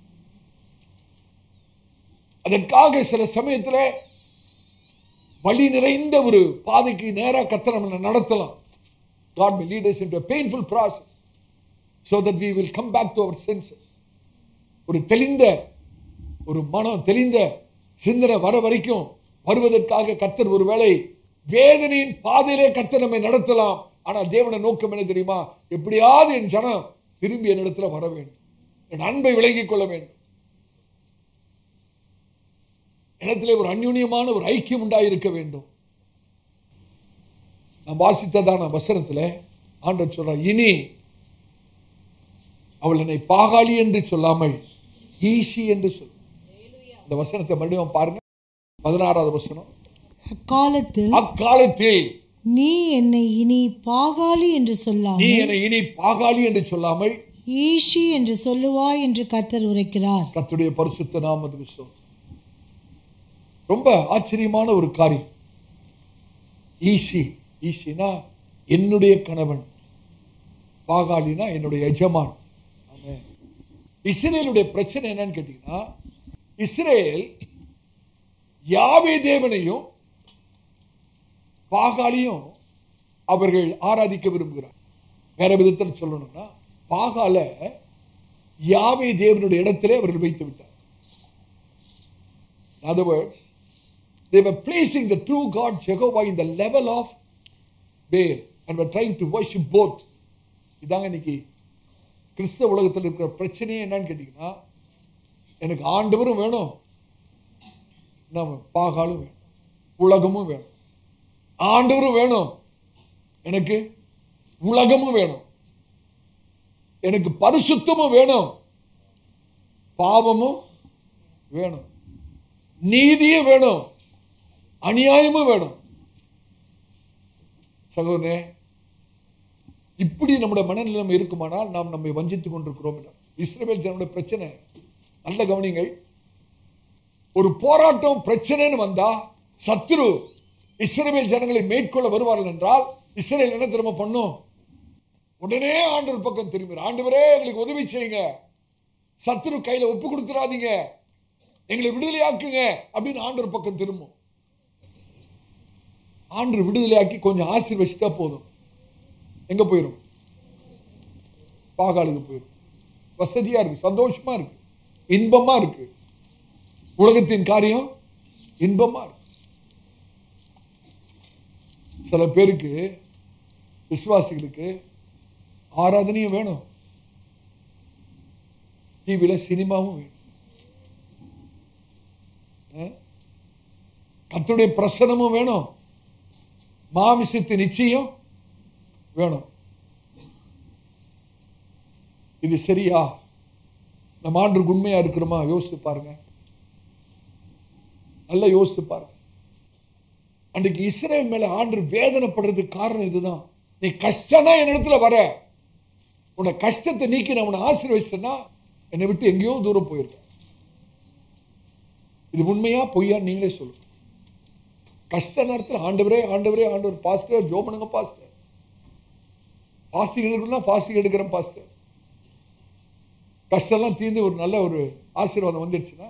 அதற்காக சில சமயத்துல வழி நிறைந்த ஒரு பாதைக்கு நேரா கத்த நம்மளை நடத்தலாம் God will lead us into a painful process so that we will come back to our senses. ஒரு தெளிந்த ஒரு மனம் தெளிந்த சிந்தனை வர வரைக்கும் வருவதற்காக கத்தர் ஒருவேளை வேதனையின் பாதையிலே கத்தர் நம்மை நடத்தலாம் ஆனால் தேவன நோக்கம் என்ன தெரியுமா எப்படியாவது என் ஜனம் திரும்பி என்னிடத்துல வர வேண்டும் என் அன்பை விளங்கிக் கொள்ள வேண்டும் இடத்திலே ஒரு அந்யுன்யமான ஒரு ஐக்கியம் உண்டாயிருக்க வேண்டும் நான் வாசித்ததான வசனத்துல ஆண்டவர் சொல்றார் இனி அவள் என்னை பாகாளி என்று சொல்லாமல் ஈசி என்று சொல் இந்த வசனத்தை மறுபடியும் பாருங்க பதினாறாவது வசனம் அக்காலத்தில் அக்காலத்தில் நீ என்னை இனி பாகாலி என்று நீ சொல்லாமல் என்னை இனி பாகாளி என்று சொல்லாமல் ஈஷி என்று சொல்லுவாய் என்று கத்தர் உரைக்கிறார் கர்த்தருடைய பரிசுத்த நாமத்துக்கு சொல் ரொம்ப ஆச்சரியமான ஒரு காரியம் ஈசி ஈசினா என்னுடைய கணவன் பாகாலினா என்னுடைய எஜமான் ஆமென். இஸ்ரேலுடைய பிரச்சனை என்னன்னு கேட்டீங்கன்னா இஸ்ரேல் யாவே தேவனையும் பாகாலியும் அவர்கள் ஆராதிக்க விரும்புகிறார் வேற விதத்தில் சொல்லணும்னா பாகால யாவே தேவனுடைய இடத்திலே அவர்கள் வைத்து விட்டார் In other words, they were placing the true God Jehovah in the level of Baal and were trying to worship both. இதாங்க இன்னைக்கு கிறிஸ்தவ உலகத்தில் இருக்கிற பிரச்சனையே என்னன்னு கேட்டிங்கன்னா எனக்கு ஆண்டவரும் வேணும் நம்ம பாகாலும் வேணும் உலகமும் வேணும் ஆண்டவரும் வேணும் எனக்கு உலகமும் வேணும் எனக்கு பரிசுத்தமும் வேணும் பாவமும் வேணும் நீதியும் வேணும் அநியாயமும் வேணும் சகோதரனே இப்படி நம்முடைய மனநிலைமை இருக்குமானால் நாம் நம்மை வஞ்சித்துக் கொண்டிருக்கிறோம் என்றார். இஸ்ரவேல் ஜனங்களுடைய பிரச்சனை நல்ல கவனிங்கள் ஒரு போராட்டம் பிரச்சனைன்னு வந்தா சத்துரு இஸ்ரவேல் ஜனங்களை மேற்கொள்ள வருவார்கள் என்றால் இஸ்ரேல் என்ன திரும்ப பண்ணும் உடனே ஆண்டவர் பக்கம் திரும்பி ஆண்டவரே எங்களுக்கு உதவி செய்யுங்க சத்துரு கையில ஒப்பு கொடுத்துறாதீங்க எங்களை விடுதலையாக்குங்க அப்படின்னு ஆண்டவர் பக்கம் திரும்பும் ஆண்டவர் விடுதலையாக்கி கொஞ்சம் ஆசீர்வச்சிட்டா போதும் எங்க போயிடும் பாகாலுக்கு போயிடும் வசதியா இருக்கு சந்தோஷமா இருக்கு இன்பமா இருக்கு உலகத்தின் காரியம் இன்பமா இருக்கு சில பேருக்கு விசுவாசிகளுக்கு ஆராதனையும் வேணும் டிவியில் சினிமாவும் வேணும் கத்துடைய பிரசனமும் வேணும் மாமிசத்து நிச்சயம் வேணும் இது சரியா நம்ம ஆண்டுக்கு உண்மையா இருக்கிறோமா யோசித்து பாருங்க நல்லா யோசித்து பாருங்க அன்றைக்கு இஸ்ரேல் மேல ஆண்டு வேதனைப்படுறதுக்கு காரணம் இதுதான் நீ கஷ்டம்னா என் இடத்துல வர உன்னை கஷ்டத்தை நீக்கி நான் உன்னை ஆசீர்வதிச்சேன்னா என்னை விட்டு எங்கேயோ தூரம் போயிருக்க இது உண்மையா பொய்யா நீங்களே சொல்லுங்க கஷ்ட நேரத்தில் ஆண்டவரே ஆண்டவரே ஆண்டவர் பாஸ்டர் ஜோ பண்ணுங்க பாஸ்டர் பாஸ்டிங் எடுக்கணும்னா பாஸ்டிங் எடுக்கிறேன் பாஸ்டர் கஷ்டம்லாம் தீர்ந்து ஒரு நல்ல ஒரு ஆசீர்வாதம் வந்துடுச்சுன்னா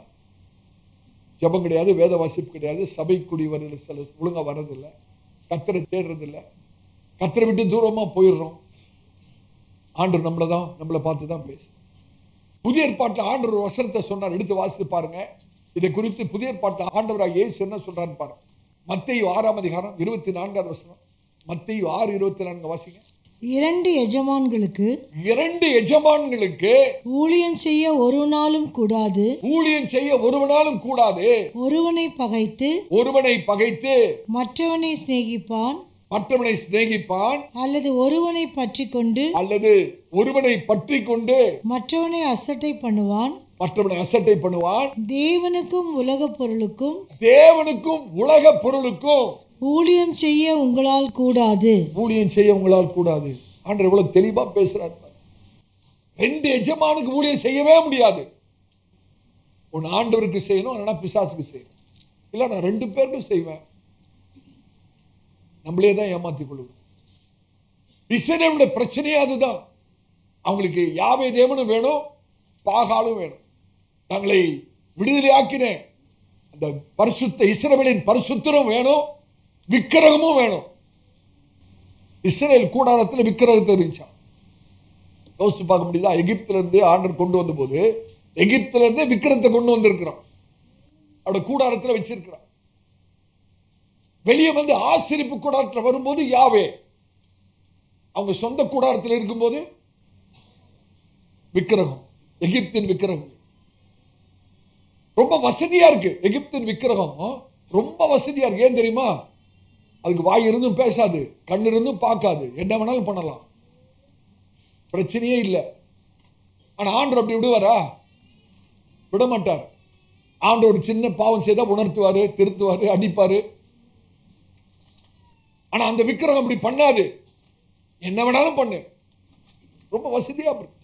ஜெபம் கிடையாது வேத வாசிப்பு கிடையாது சபை கூடி வர்றதில்லை சில ஒழுங்காக வர்றதில்லை கத்தரை தேடுறதில்லை கத்தரை விட்டு தூரமாக போயிடுறோம் ஆண்டவர் நம்மளை தான் நம்மளை பார்த்து தான் பேசு புதிய ஏற்பாட்டில் ஆண்டவர் ஒரு வசனத்தை சொன்னார் எடுத்து வாசித்து பாருங்க இதை குறித்து புதிய ஏற்பாட்டில் ஆண்டவராக இயேசு என்ன சொல்றான்னு பாருங்க மத்தேயு ஆறாம் அதிகாரம் இருபத்தி நான்காவது வசனம் மத்தேயு ஆறு இருபத்தி நான்கு வாசிங்க இரண்டு எஜமான்களுக்கு இரண்டு எஜமான்களுக்கு ஊழியம் செய்ய ஒரு நாளும் கூடாது ஊழியம் செய்ய ஒருவனாலும் கூடாது ஒருவனை பகைத்து ஒருவனை பகைத்து மற்றவனை சிநேகிப்பான் மற்றவனை சிநேகிப்பான் அல்லது ஒருவனை பற்றி கொண்டு அல்லது ஒருவனை பற்றி கொண்டு மற்றவனை அசட்டை பண்ணுவான் மற்றவனை அசட்டை பண்ணுவான் தேவனுக்கும் உலகப் பொருளுக்கும் தேவனுக்கும் உலக பொருளுக்கும் ஊழியம் செய்ய உங்களால் கூடாது ஊழியம் செய்ய உங்களால் கூடாது ஆண்டவர் எவ்வளவு தெளிவா பேசுறார் பாரு. ரெண்டு எஜமானுக்கு ஊழியம் செய்யவே முடியாது ஒன்று ஆண்டவருக்கு செய்யணும் இல்லைன்னா பிசாசுக்கு செய்யணும் இல்லை நான் ரெண்டு பேருக்கும் செய்வேன் நம்மளே தான் ஏமாத்திக் கொள்ளுவோம் இஸ்ரேலுடைய பிரச்சனையே அதுதான் அவங்களுக்கு யாவை தேவனும் வேணும் பாகாலும் வேணும் தங்களை விடுதலையாக்கின அந்த பரிசுத்த இஸ்ரவேலின் பரிசுத்தரும் வேணும் விக்கிரகமும் வேணும் இஸ்ரேல் கூடாரத்தில் விக்கிரகத்தை இருந்துச்சான் யோசிச்சு பார்க்க முடியுதா எகிப்துல இருந்து ஆண்டர் கொண்டு வந்த போது எகிப்துல இருந்து விக்கிரத்தை கொண்டு வந்திருக்கிறான் அவட கூடாரத்தில் வச்சிருக்கிறான் வெளியே வந்து ஆசிரிப்பு கூடாரத்தில் வரும்போது யாவே அவங்க சொந்த கூடாரத்தில் இருக்கும்போது விக்கிரகம் எகிப்தின் விக்கிரகம் ரொம்ப வசதியா இருக்கு எகிப்தின் விக்கிரகம் ரொம்ப வசதியா இருக்கு ஏன் தெரியுமா அதுக்கு வாய் இருந்தும் பேசாது கண் இருந்தும் பார்க்காது என்ன வேணாலும் பண்ணலாம் பிரச்சனையே இல்லை ஆனா ஆண்டவர் அப்படி விடுவாரா விட மாட்டார் ஆண்டவர் ஒரு சின்ன பாவம் செய்தா உணர்த்துவாரு திருத்துவாரு அடிப்பாரு ஆனா அந்த விக்கிரகம் அப்படி பண்ணாது என்ன வேணாலும் பண்ணு ரொம்ப வசதியா இருக்கு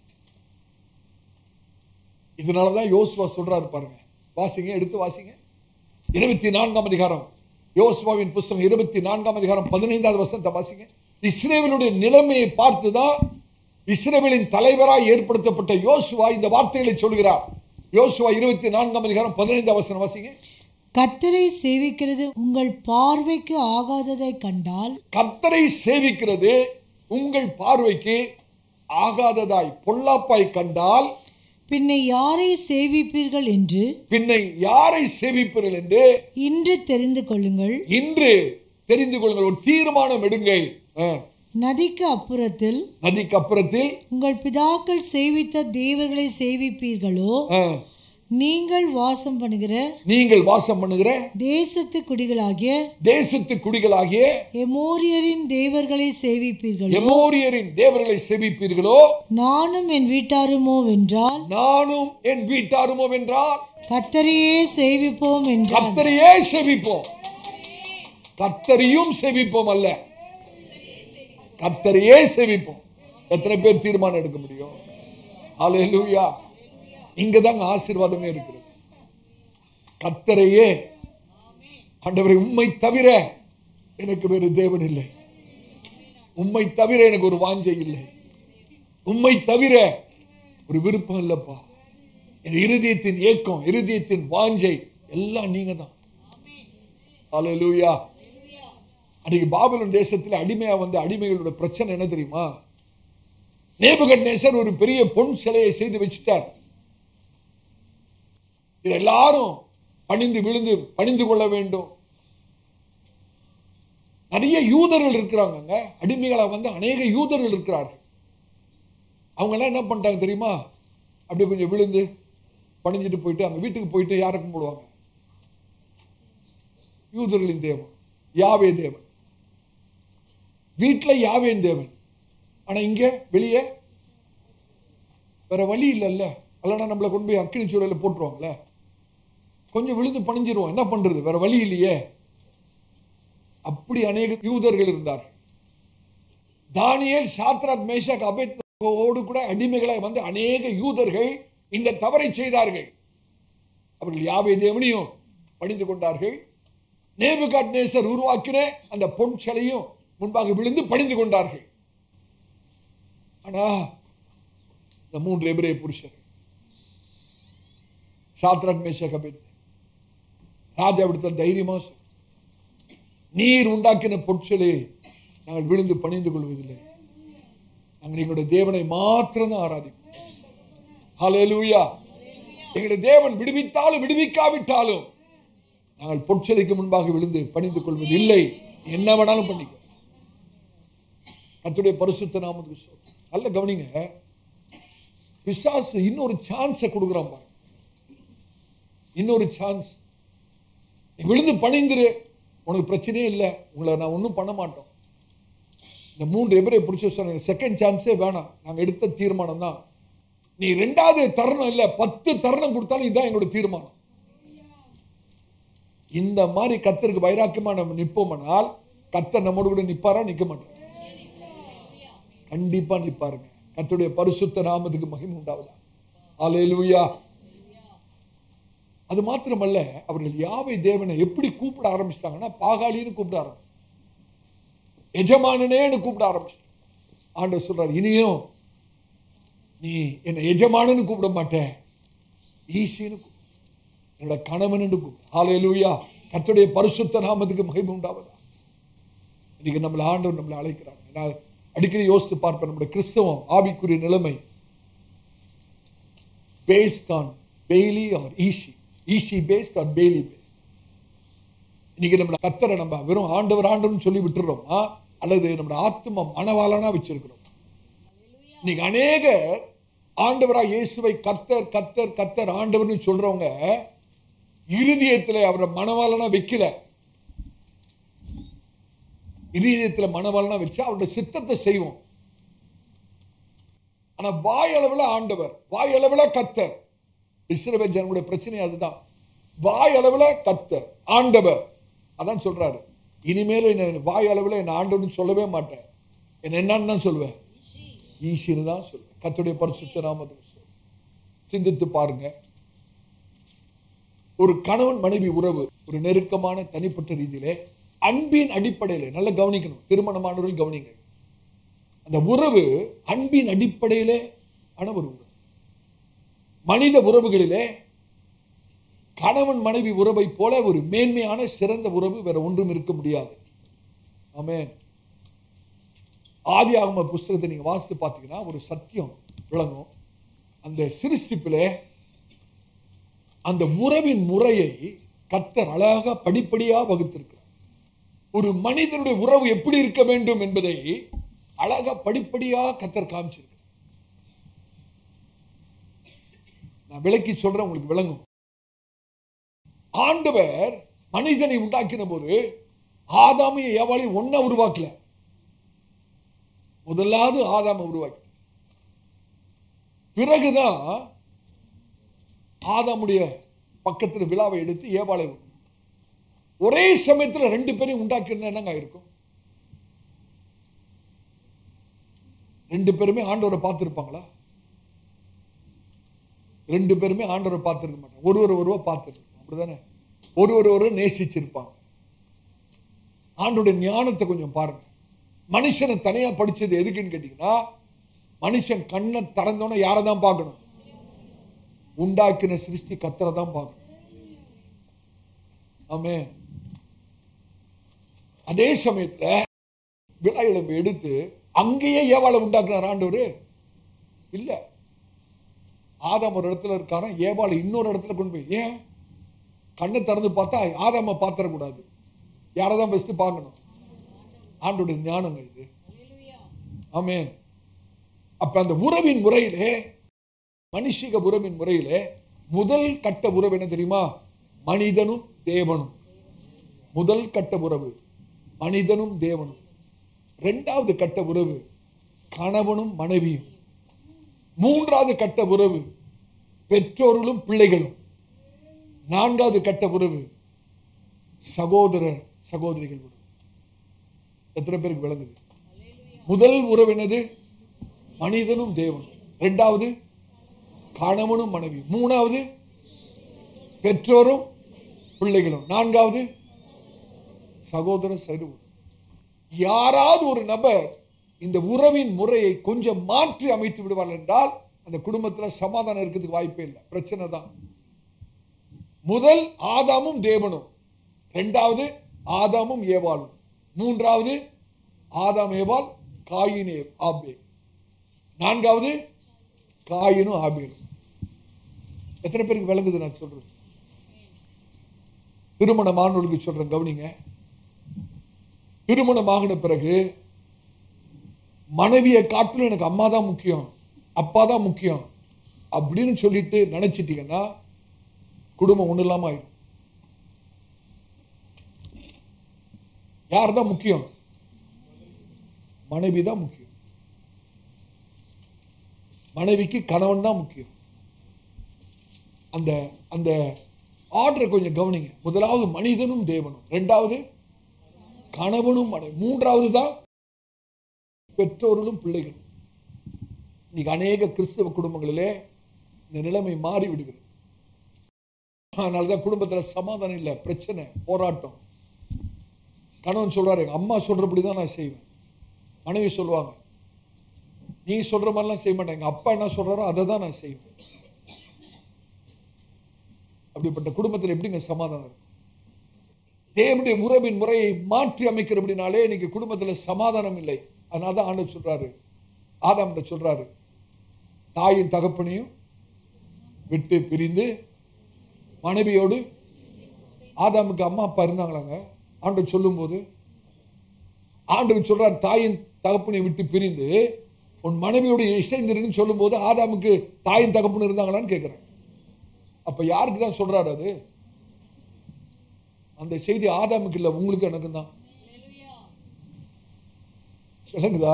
இதனால தான் யோசுவா சொல்றாரு பாருங்க வாசிங்க எடுத்து வாசிங்க இருபத்தி நான்காம் அதிகாரம் யோசுவாவின் புஸ்தகம் இருபத்தி நான்காம் அதிகாரம் பதினைந்தாவது வசனத்தை வாசிங்க இஸ்ரேவேலுடைய நிலைமையை பார்த்து தான் இஸ்ரேவேலின் தலைவராய் ஏற்படுத்தப்பட்ட யோசுவா இந்த வார்த்தைகளை சொல்கிறார் யோசுவா இருபத்தி நான்காம் அதிகாரம் பதினைந்தாம் வசனம் வாசிங்க கத்தரை சேவிக்கிறது உங்கள் பார்வைக்கு ஆகாததை கண்டால் கத்தரை சேவிக்கிறது உங்கள் பார்வைக்கு ஆகாததாய் பொல்லாப்பாய் கண்டால் பின்னை யாரை சேவிப்பீர்கள் என்று பின்னை யாரை சேவிப்பீர்கள் என்று இன்று தெரிந்து கொள்ளுங்கள் இன்று தெரிந்து கொள்ளுங்கள் ஒரு தீர்மானம் எடுங்கள் அஹ், நதிக்கு அப்புறத்தில் நதிக்கு அப்புறத்தில் உங்கள் பிதாக்கள் சேவித்த தேவர்களை சேவிப்பீர்களோ ஆ, நீங்கள் வாசம் பண்ணுகிற நீங்கள் வாசம் பண்ணுகிற தேசத்து குடிகளாகிய தேசத்து குடிகளாகிய எமோரியரின் தேவர்களை சேவிப்பீர்களோ எமோரியரின் தேவர்களை செபிப்பீர்களோ நானும் என் வீட்டாருமோ வென்றால் நானும் என் வீட்டாருமோ என்றால் கத்தரையே சேவிப்போம் என்றான் கத்தரையே செபிப்போம் கத்தரையும் செபிப்போம் அல்ல கத்தரையே செபிப்போம் எத்தனை பேர் தீர்மானம் எடுக்க முடியும் ஹalleluya இங்க தாங்க ஆசீர்வாதமே இருக்கிறது கத்தரையே ஆண்டவரை உம்மை தவிர எனக்கு வேறு தேவன் இல்லை உம்மை தவிர எனக்கு ஒரு வாஞ்சை இல்லை உம்மை தவிர ஒரு விருப்பம் இல்லப்பா என் இருதயத்தின் ஏக்கம் இருதயத்தின் வாஞ்சை எல்லாம் நீங்க தான் ஹalleluya அன்னைக்கு பாபிலோன் தேசத்தில் அடிமையா வந்த அடிமைகளோட பிரச்சனை என்ன தெரியுமா நேபுகட்நேசர் ஒரு பெரிய பொன் சிலையை செய்து வச்சிட்டார் இது எல்லாரும் பணிந்து விழுந்து பணிந்து கொள்ள வேண்டும் நிறைய யூதர்கள் இருக்கிறாங்கங்க அடிமைகளா வந்து அநேக யூதர்கள் இருக்கிறார்கள் அவங்க எல்லாம் என்ன பண்ணிட்டாங்க தெரியுமா அப்படியே கொஞ்சம் விழுந்து பணிஞ்சிட்டு போயிட்டு அங்க வீட்டுக்கு போயிட்டு யாரை கும்பிடுவாங்க யூதர்களின் தேவன் யாவே தேவன் வீட்டுல யாவேன் தேவன் ஆனா இங்க வெளியே வேற வழி இல்லைல்ல அல்லனா நம்மளை கொண்டு போய் அக்கினி சூழல போட்டுருவாங்கல்ல கொஞ்சம் விழுந்து பணிஞ்சிருவோம் என்ன பண்றது வேற வழி இல்லையே அப்படி அநேக யூதர்கள் இருந்தார்கள் தானியேல் சாத்ராக் மேஷாக் அபேத்னேகோவோடு கூட அடிமைகளாய் வந்து அநேக யூதர்கள் இந்த தவறை செய்தார்கள் அவர்கள் யாவை தேவனையும் பணிந்து கொண்டார்கள் நேபுகாட் நேசர் உருவாக்கின அந்த பொன் சிலையும் முன்பாக விழுந்து பணிந்து கொண்டார்கள் ஆனா இந்த மூன்று எபிரே புருஷர்கள் சாத்ராக் மேஷாக் அபேத்னேகோ ராஜா விடுத்த தைரியமா சொல் நீர் உண்டாக்கின பொற்சலை நாங்கள் விழுந்து பணிந்து கொள்வதில்லை நாங்கள் எங்களுடைய தேவனை மாத்திரம் தான் ஆராதிப்போம் ஹalleluya எங்களுடைய தேவன் விடுவித்தாலும் விடுவிக்காவிட்டாலும் நாங்கள் பொற்சலைக்கு முன்பாக விழுந்து பணிந்து கொள்வது இல்லை என்ன வேணாலும் பண்ணிக்கோ கர்த்தருடைய பரிசுத்த நாமத்துக்கு சொல் நல்ல கவனிங்க பிசாசு இன்னொரு சான்ஸை கொடுக்குறான் பாருங்க இன்னொரு சான்ஸ் நீ விழுந்து பணிந்துரு உனக்கு பிரச்சனையே இல்லை உங்களை நான் ஒன்றும் பண்ண மாட்டோம் இந்த மூன்று எபிரே பிடிச்ச சொன்ன செகண்ட் சான்ஸே வேணாம் நாங்கள் எடுத்த தீர்மானம் தான் நீ ரெண்டாவது தருணம் இல்லை பத்து தருணம் கொடுத்தாலும் இதுதான் எங்களோட தீர்மானம் இந்த மாதிரி கத்தருக்கு வைராக்கியமா நம்ம நிற்போம்னால் கத்தர் நம்மோடு கூட நிப்பாரா நிற்க மாட்டார் கண்டிப்பா நிப்பாருங்க கத்தருடைய பரிசுத்த நாமத்துக்கு மகிமை உண்டாவதா ஆலேலூயா அது மாத்திரமல்ல அவர்கள் யாவை தேவனை எப்படி கூப்பிட ஆரம்பிச்சிட்டாங்கன்னா பாகாலின்னு கூப்பிட ஆரம்பிச்சு எஜமானனேன்னு கூப்பிட ஆரம்பிச்சிட்டாங்க ஆண்டவர் சொல்றார் இனியும் நீ என்னை எஜமானன்னு கூப்பிட மாட்டேன் ஈசின்னு கூப்பிடு என்னோட கணவன் என்று கூப்பிடு ஹalleluya கர்த்தருடைய பரிசுத்த நாமத்துக்கு மகிமை உண்டாவதா இன்னைக்கு நம்மளை ஆண்டவர் நம்மளை அழைக்கிறாங்க நான் அடிக்கடி யோசித்து பார்ப்பேன் நம்முடைய கிறிஸ்தவம் ஆவிக்குரிய நிலைமை பேஸ்ட் ஆன் பெய்லி or easy easy based or பெய்லி பேஸ்ட் இன்னைக்கு நம்ம கத்தரை நம்ம வெறும் ஆண்டவர் ஆண்டவர்னு சொல்லி விட்டுறோமா அல்லது நம்ம ஆத்ம மனவாளனா வச்சிருக்கிறோம் இன்னைக்கு அநேக ஆண்டவரா இயேசுவை கத்தர் கத்தர் கத்தர் ஆண்டவர்னு சொல்றவங்க இருதயத்தில் அவரை மனவாளனா வைக்கல இருதயத்தில் மனவாளனா வச்சா அவருடைய சித்தத்தை செய்வோம் ஆனா வாய் அளவுல ஆண்டவர் வாய் அளவுல கத்தர் இஸ்ரவேல் ஜனங்களுடைய பிரச்சனை அதுதான் வாய் அளவுல கத்தர் ஆண்டவர் அதான் சொல்றாரு இனிமேல் என்ன வாய் அளவுல என்ன ஆண்டவர்னு சொல்லவே மாட்டேன் என்ன என்னன்னு தான் சொல்லுவேன் ஈசின்னு தான் சொல்லுவேன் கத்துடைய பரிசுத்த நாமத்துக்கு சொல்லுவேன் சிந்தித்து பாருங்க ஒரு கணவன் மனைவி உறவு ஒரு நெருக்கமான தனிப்பட்ட ரீதியிலே அன்பின் அடிப்படையில் நல்லா கவனிக்கணும் திருமணமானவர்கள் கவனிங்க அந்த உறவு அன்பின் அடிப்படையிலே ஆன ஒரு உறவு மனித உறவுகளிலே கணவன் மனைவி உறவை போல ஒரு மேன்மையான சிறந்த உறவு வேற ஒன்றும் இருக்க முடியாது ஆமென் ஆதி ஆகம புஸ்தகத்தை நீங்க வாசித்து பார்த்தீங்கன்னா ஒரு சத்தியம் விளங்கும் அந்த சிருஷ்டிப்பிலே அந்த உறவின் முறையை கத்தர் அழகாக படிப்படியாக வகுத்திருக்கிறார் ஒரு மனிதனுடைய உறவு எப்படி இருக்க வேண்டும் என்பதை அழகா படிப்படியா கத்தர் காமிச்சிருக்கு நான் விளக்கி சொல்றேன் உங்களுக்கு விளங்கும் ஆண்டவர் மனிதனை உண்டாக்கின போது ஆதாமையும் ஏவாளையும் ஒன்ன உருவாக்கல முதலாவது ஆதாம உருவாக்கி பிறகுதான் ஆதாமுடைய பக்கத்துல விழாவை எடுத்து ஏவாளை உண்டு. ஒரே சமயத்துல ரெண்டு பேரையும் உண்டாக்கியிருந்தா என்னங்க இருக்கும் ரெண்டு பேருமே ஆண்டவரை பார்த்திருப்பாங்களா ரெண்டு பேருமே ஆண்டவரை பார்த்திருக்க மாட்டாங்க ஒருவர் ஒருவர் பார்த்துருப்பாங்க அப்படிதானே ஒருவர் ஒருவர் நேசிச்சிருப்பாங்க ஆண்டோட ஞானத்தை கொஞ்சம் பாருங்க மனுஷனை தனியா படிச்சது எதுக்குன்னு கேட்டீங்கன்னா மனுஷன் கண்ணை திறந்தோன்னே யாரை தான் பார்க்கணும் உண்டாக்கின சிருஷ்டி கத்தரை தான் பார்க்கணும் ஆமே அதே சமயத்துல விழா எலும்பு எடுத்து அங்கேயே ஏவாளை உண்டாக்குனார் ஆண்டவர் இல்ல ஆதாம் ஒரு இடத்துல இருக்காரா ஏவாளை இன்னொரு இடத்துல கொண்டு போய் ஏன் கண்ணை திறந்து பார்த்தா ஆதாம பாத்திரக்கூடாது யாரை தான் பெஸ்ட் பார்க்கணும் ஆண்டோட ஞானங்க இது ஆமென் அப்ப அந்த உறவின் முறையிலே மனுஷிக உறவின் முறையிலே முதல் கட்ட உறவு என்ன தெரியுமா மனிதனும் தேவனும் முதல் கட்ட உறவு மனிதனும் தேவனும் இரண்டாவது கட்ட உறவு கணவனும் மனைவியும் மூன்றாவது கட்ட உறவு பெற்றோர்களும் பிள்ளைகளும் நான்காவது கட்ட உறவு சகோதர சகோதரிகள் உறவு எத்தனை பேருக்கு விளங்குது முதல் உறவு என்னது மனிதனும் தேவனும் இரண்டாவது கணவனும் மனைவி மூணாவது பெற்றோரும் பிள்ளைகளும் நான்காவது சகோதர சரி உறவு யாராவது ஒரு நபர் இந்த உறவின் முறையை கொஞ்சம் மாற்றி அமைத்து விடுவார் என்றால் அந்த குடும்பத்தில் சமாதானம் இருக்கிறதுக்கு வாய்ப்பே இல்லை பிரச்சனை தான் முதல் ஆதாமும் தேவனும் இரண்டாவது ஆதாமும் ஏவாளும் மூன்றாவது ஆதாம் ஏவாள் காயின் ஏ- ஆபேல் நான்காவது காயினும் ஆபேலும் எத்தனை பேருக்கு விளங்குது நான் சொல்றேன் திருமணமானவர்களுக்கு சொல்றேன் கவனிங்க திருமணம் ஆகின பிறகு மனைவியை காட்டிலும் எனக்கு அம்மா தான் முக்கியம் அப்பா தான் முக்கியம் அப்படின்னு சொல்லிட்டு நினைச்சிட்டீங்கன்னா குடும்பம் ஒன்றும் இல்லாம ஆயிடும் யார் தான் முக்கியம் மனைவி தான் முக்கியம் மனைவிக்கு கணவன் தான் முக்கியம் அந்த அந்த ஆர்டரை கொஞ்சம் கவனிங்க முதலாவது மனிதனும் தேவனும் ரெண்டாவது கணவனும் மனைவி மூன்றாவது தான் பெற்றோர்களும் பிள்ளைகளும் இன்னைக்கு அநேக கிறிஸ்தவ குடும்பங்களிலே இந்த நிலைமை மாறி விடுகிறது அதனால தான் குடும்பத்தில் சமாதானம் இல்லை பிரச்சனை போராட்டம் கணவன் சொல்றாரு எங்க அம்மா சொல்றபடி தான் நான் செய்வேன் மனைவி சொல்லுவாங்க நீ சொல்ற மாதிரிலாம் செய்ய மாட்டேன் எங்க அப்பா என்ன சொல்றாரோ அதை தான் நான் செய்வேன் அப்படிப்பட்ட குடும்பத்தில் எப்படிங்க சமாதானம் இருக்கும் தேவனுடைய உறவின் முறையை மாற்றி அமைக்கிறபடினாலே இன்னைக்கு குடும்பத்தில் சமாதானம் இல்லை அதனால தான் ஆண்டவர் சொல்றாரு ஆதாம்கிட்ட சொல்றாரு தாயின் தகப்பனையும் விட்டு பிரிந்து மனைவியோடு ஆதாமுக்கு அம்மா அப்பா இருந்தாங்களாங்க ஆண்டவர் சொல்லும்போது ஆண்டவர் சொல்றார் தாயின் தகப்பனை விட்டு பிரிந்து உன் மனைவியோடு இசைந்திருன்னு சொல்லும்போது ஆதாமுக்கு தாயின் தகப்பன் இருந்தாங்களான்னு கேட்கிறேன் அப்ப யாருக்கு தான் சொல்றாரு அது அந்த செய்தி ஆதாமுக்கு இல்லை உங்களுக்கு எனக்கு தான் விளங்குதா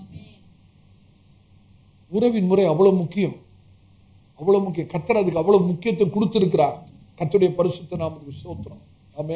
உறவின் முறை அவ்வளவு முக்கியம் அவ்வளவு முக்கியம் கத்தர் அதுக்கு அவ்வளவு முக்கியத்துவம் கொடுத்திருக்கிறார் கர்த்தருடைய பரிசுத்த நாமத்துக்கு ஸ்தோத்திரம் ஆமே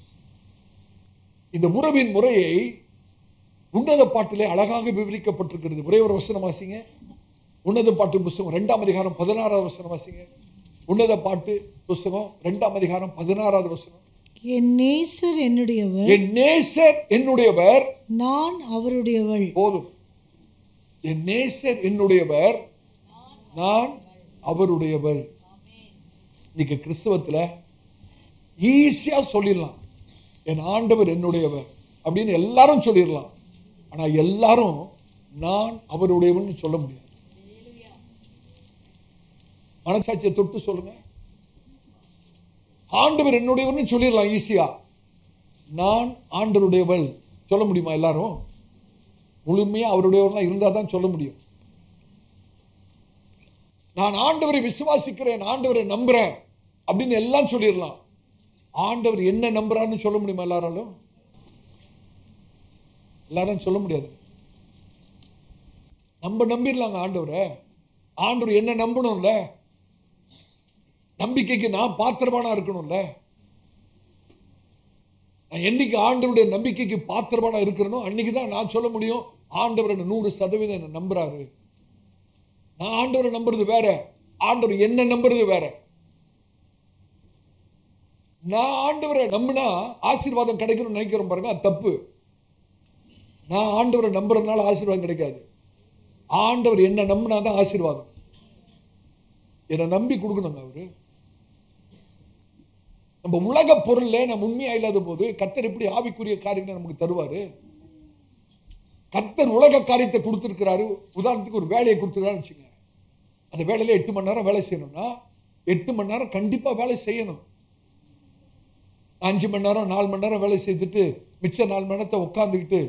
இந்த உறவின் முறையை உன்னத பாட்டிலே அழகாக விவரிக்கப்பட்டிருக்கிறது ஒரே ஒரு வசனம் வாசிங்க உன்னத பாட்டு புஸ்தகம் ரெண்டாம் அதிகாரம் பதினாறாவது வசனம் வாசிங்க உன்னத பாட்டு புஸ்தகம் ரெண்டாம் அதிகாரம் பதினாறாவது வசனம் என் நேசர் என்னுடையவர் என் நேசர் என்னுடையவர் நான் அவருடையவள் போதும் என் நேசர் என்னுடையவர் நான் அவருடையவள் இன்னைக்கு கிறிஸ்தவத்துல ஈஸியா சொல்லிடலாம் என் ஆண்டவர் என்னுடையவர் அப்படின்னு எல்லாரும் சொல்லிடலாம் ஆனா எல்லாரும் நான் அவருடையவன் சொல்ல முடியாது மனசாட்சியை தொட்டு சொல்லுங்க ஆண்டவர் என்னுடையவர்னு சொல்லிடலாம் ஈஸியா நான் ஆண்டவருடையவள் சொல்ல முடியுமா எல்லாரும் முழுமையா அவருடையவர்களாக இருந்தால் தான் சொல்ல முடியும் நான் ஆண்டவரை விசுவாசிக்கிறேன் ஆண்டவரை நம்புறேன் அப்படின்னு எல்லாம் சொல்லிடலாம் ஆண்டவர் என்ன நம்புறான்னு சொல்ல முடியுமா எல்லாராலும் எல்லாரும் சொல்ல முடியாது நம்ம நம்பிடலாங்க ஆண்டவரை ஆண்டவர் என்ன நம்பணும்ல நம்பிக்கைக்கு நான் பாத்திரமானா இருக்கணும்ல நான் என்னைக்கு ஆண்டவருடைய நம்பிக்கைக்கு பாத்திரமானா இருக்கிறனோ அன்னைக்கு தான் நான் சொல்ல முடியும் ஆண்டவர் என்ன நூறு சதவீதம் என்ன நம்புறாரு நான் ஆண்டவரை நம்புறது வேற ஆண்டவர் என்ன நம்புறது வேற நான் ஆண்டவரை நம்பினா ஆசீர்வாதம் கிடைக்கணும்னு நினைக்கிறோம் பாருங்க அது தப்பு நான் ஆண்டவரை நம்புறதுனால ஆசீர்வாதம் கிடைக்காது ஆண்டவர் என்ன நம்பினா தான் ஆசீர்வாதம் என்னை நம்பி கொடுக்கணுங்க அவரு நம்ம உலக பொருள்ல நம்ம உண்மையா இல்லாத போது கத்தர் எப்படி ஆவிக்குரிய காரியங்களை நமக்கு தருவாரு கத்தர் உலக காரியத்தை கொடுத்துருக்கிறாரு உதாரணத்துக்கு ஒரு வேலையை கொடுத்துருக்காருன்னு வச்சுங்க அந்த வேலையில எட்டு மணி நேரம் வேலை செய்யணும்னா எட்டு மணி நேரம் கண்டிப்பா வேலை செய்யணும் அஞ்சு மணி நேரம் நாலு மணி நேரம் வேலை செய்துட்டு மிச்ச நாலு மணி நேரத்தை உட்காந்துக்கிட்டு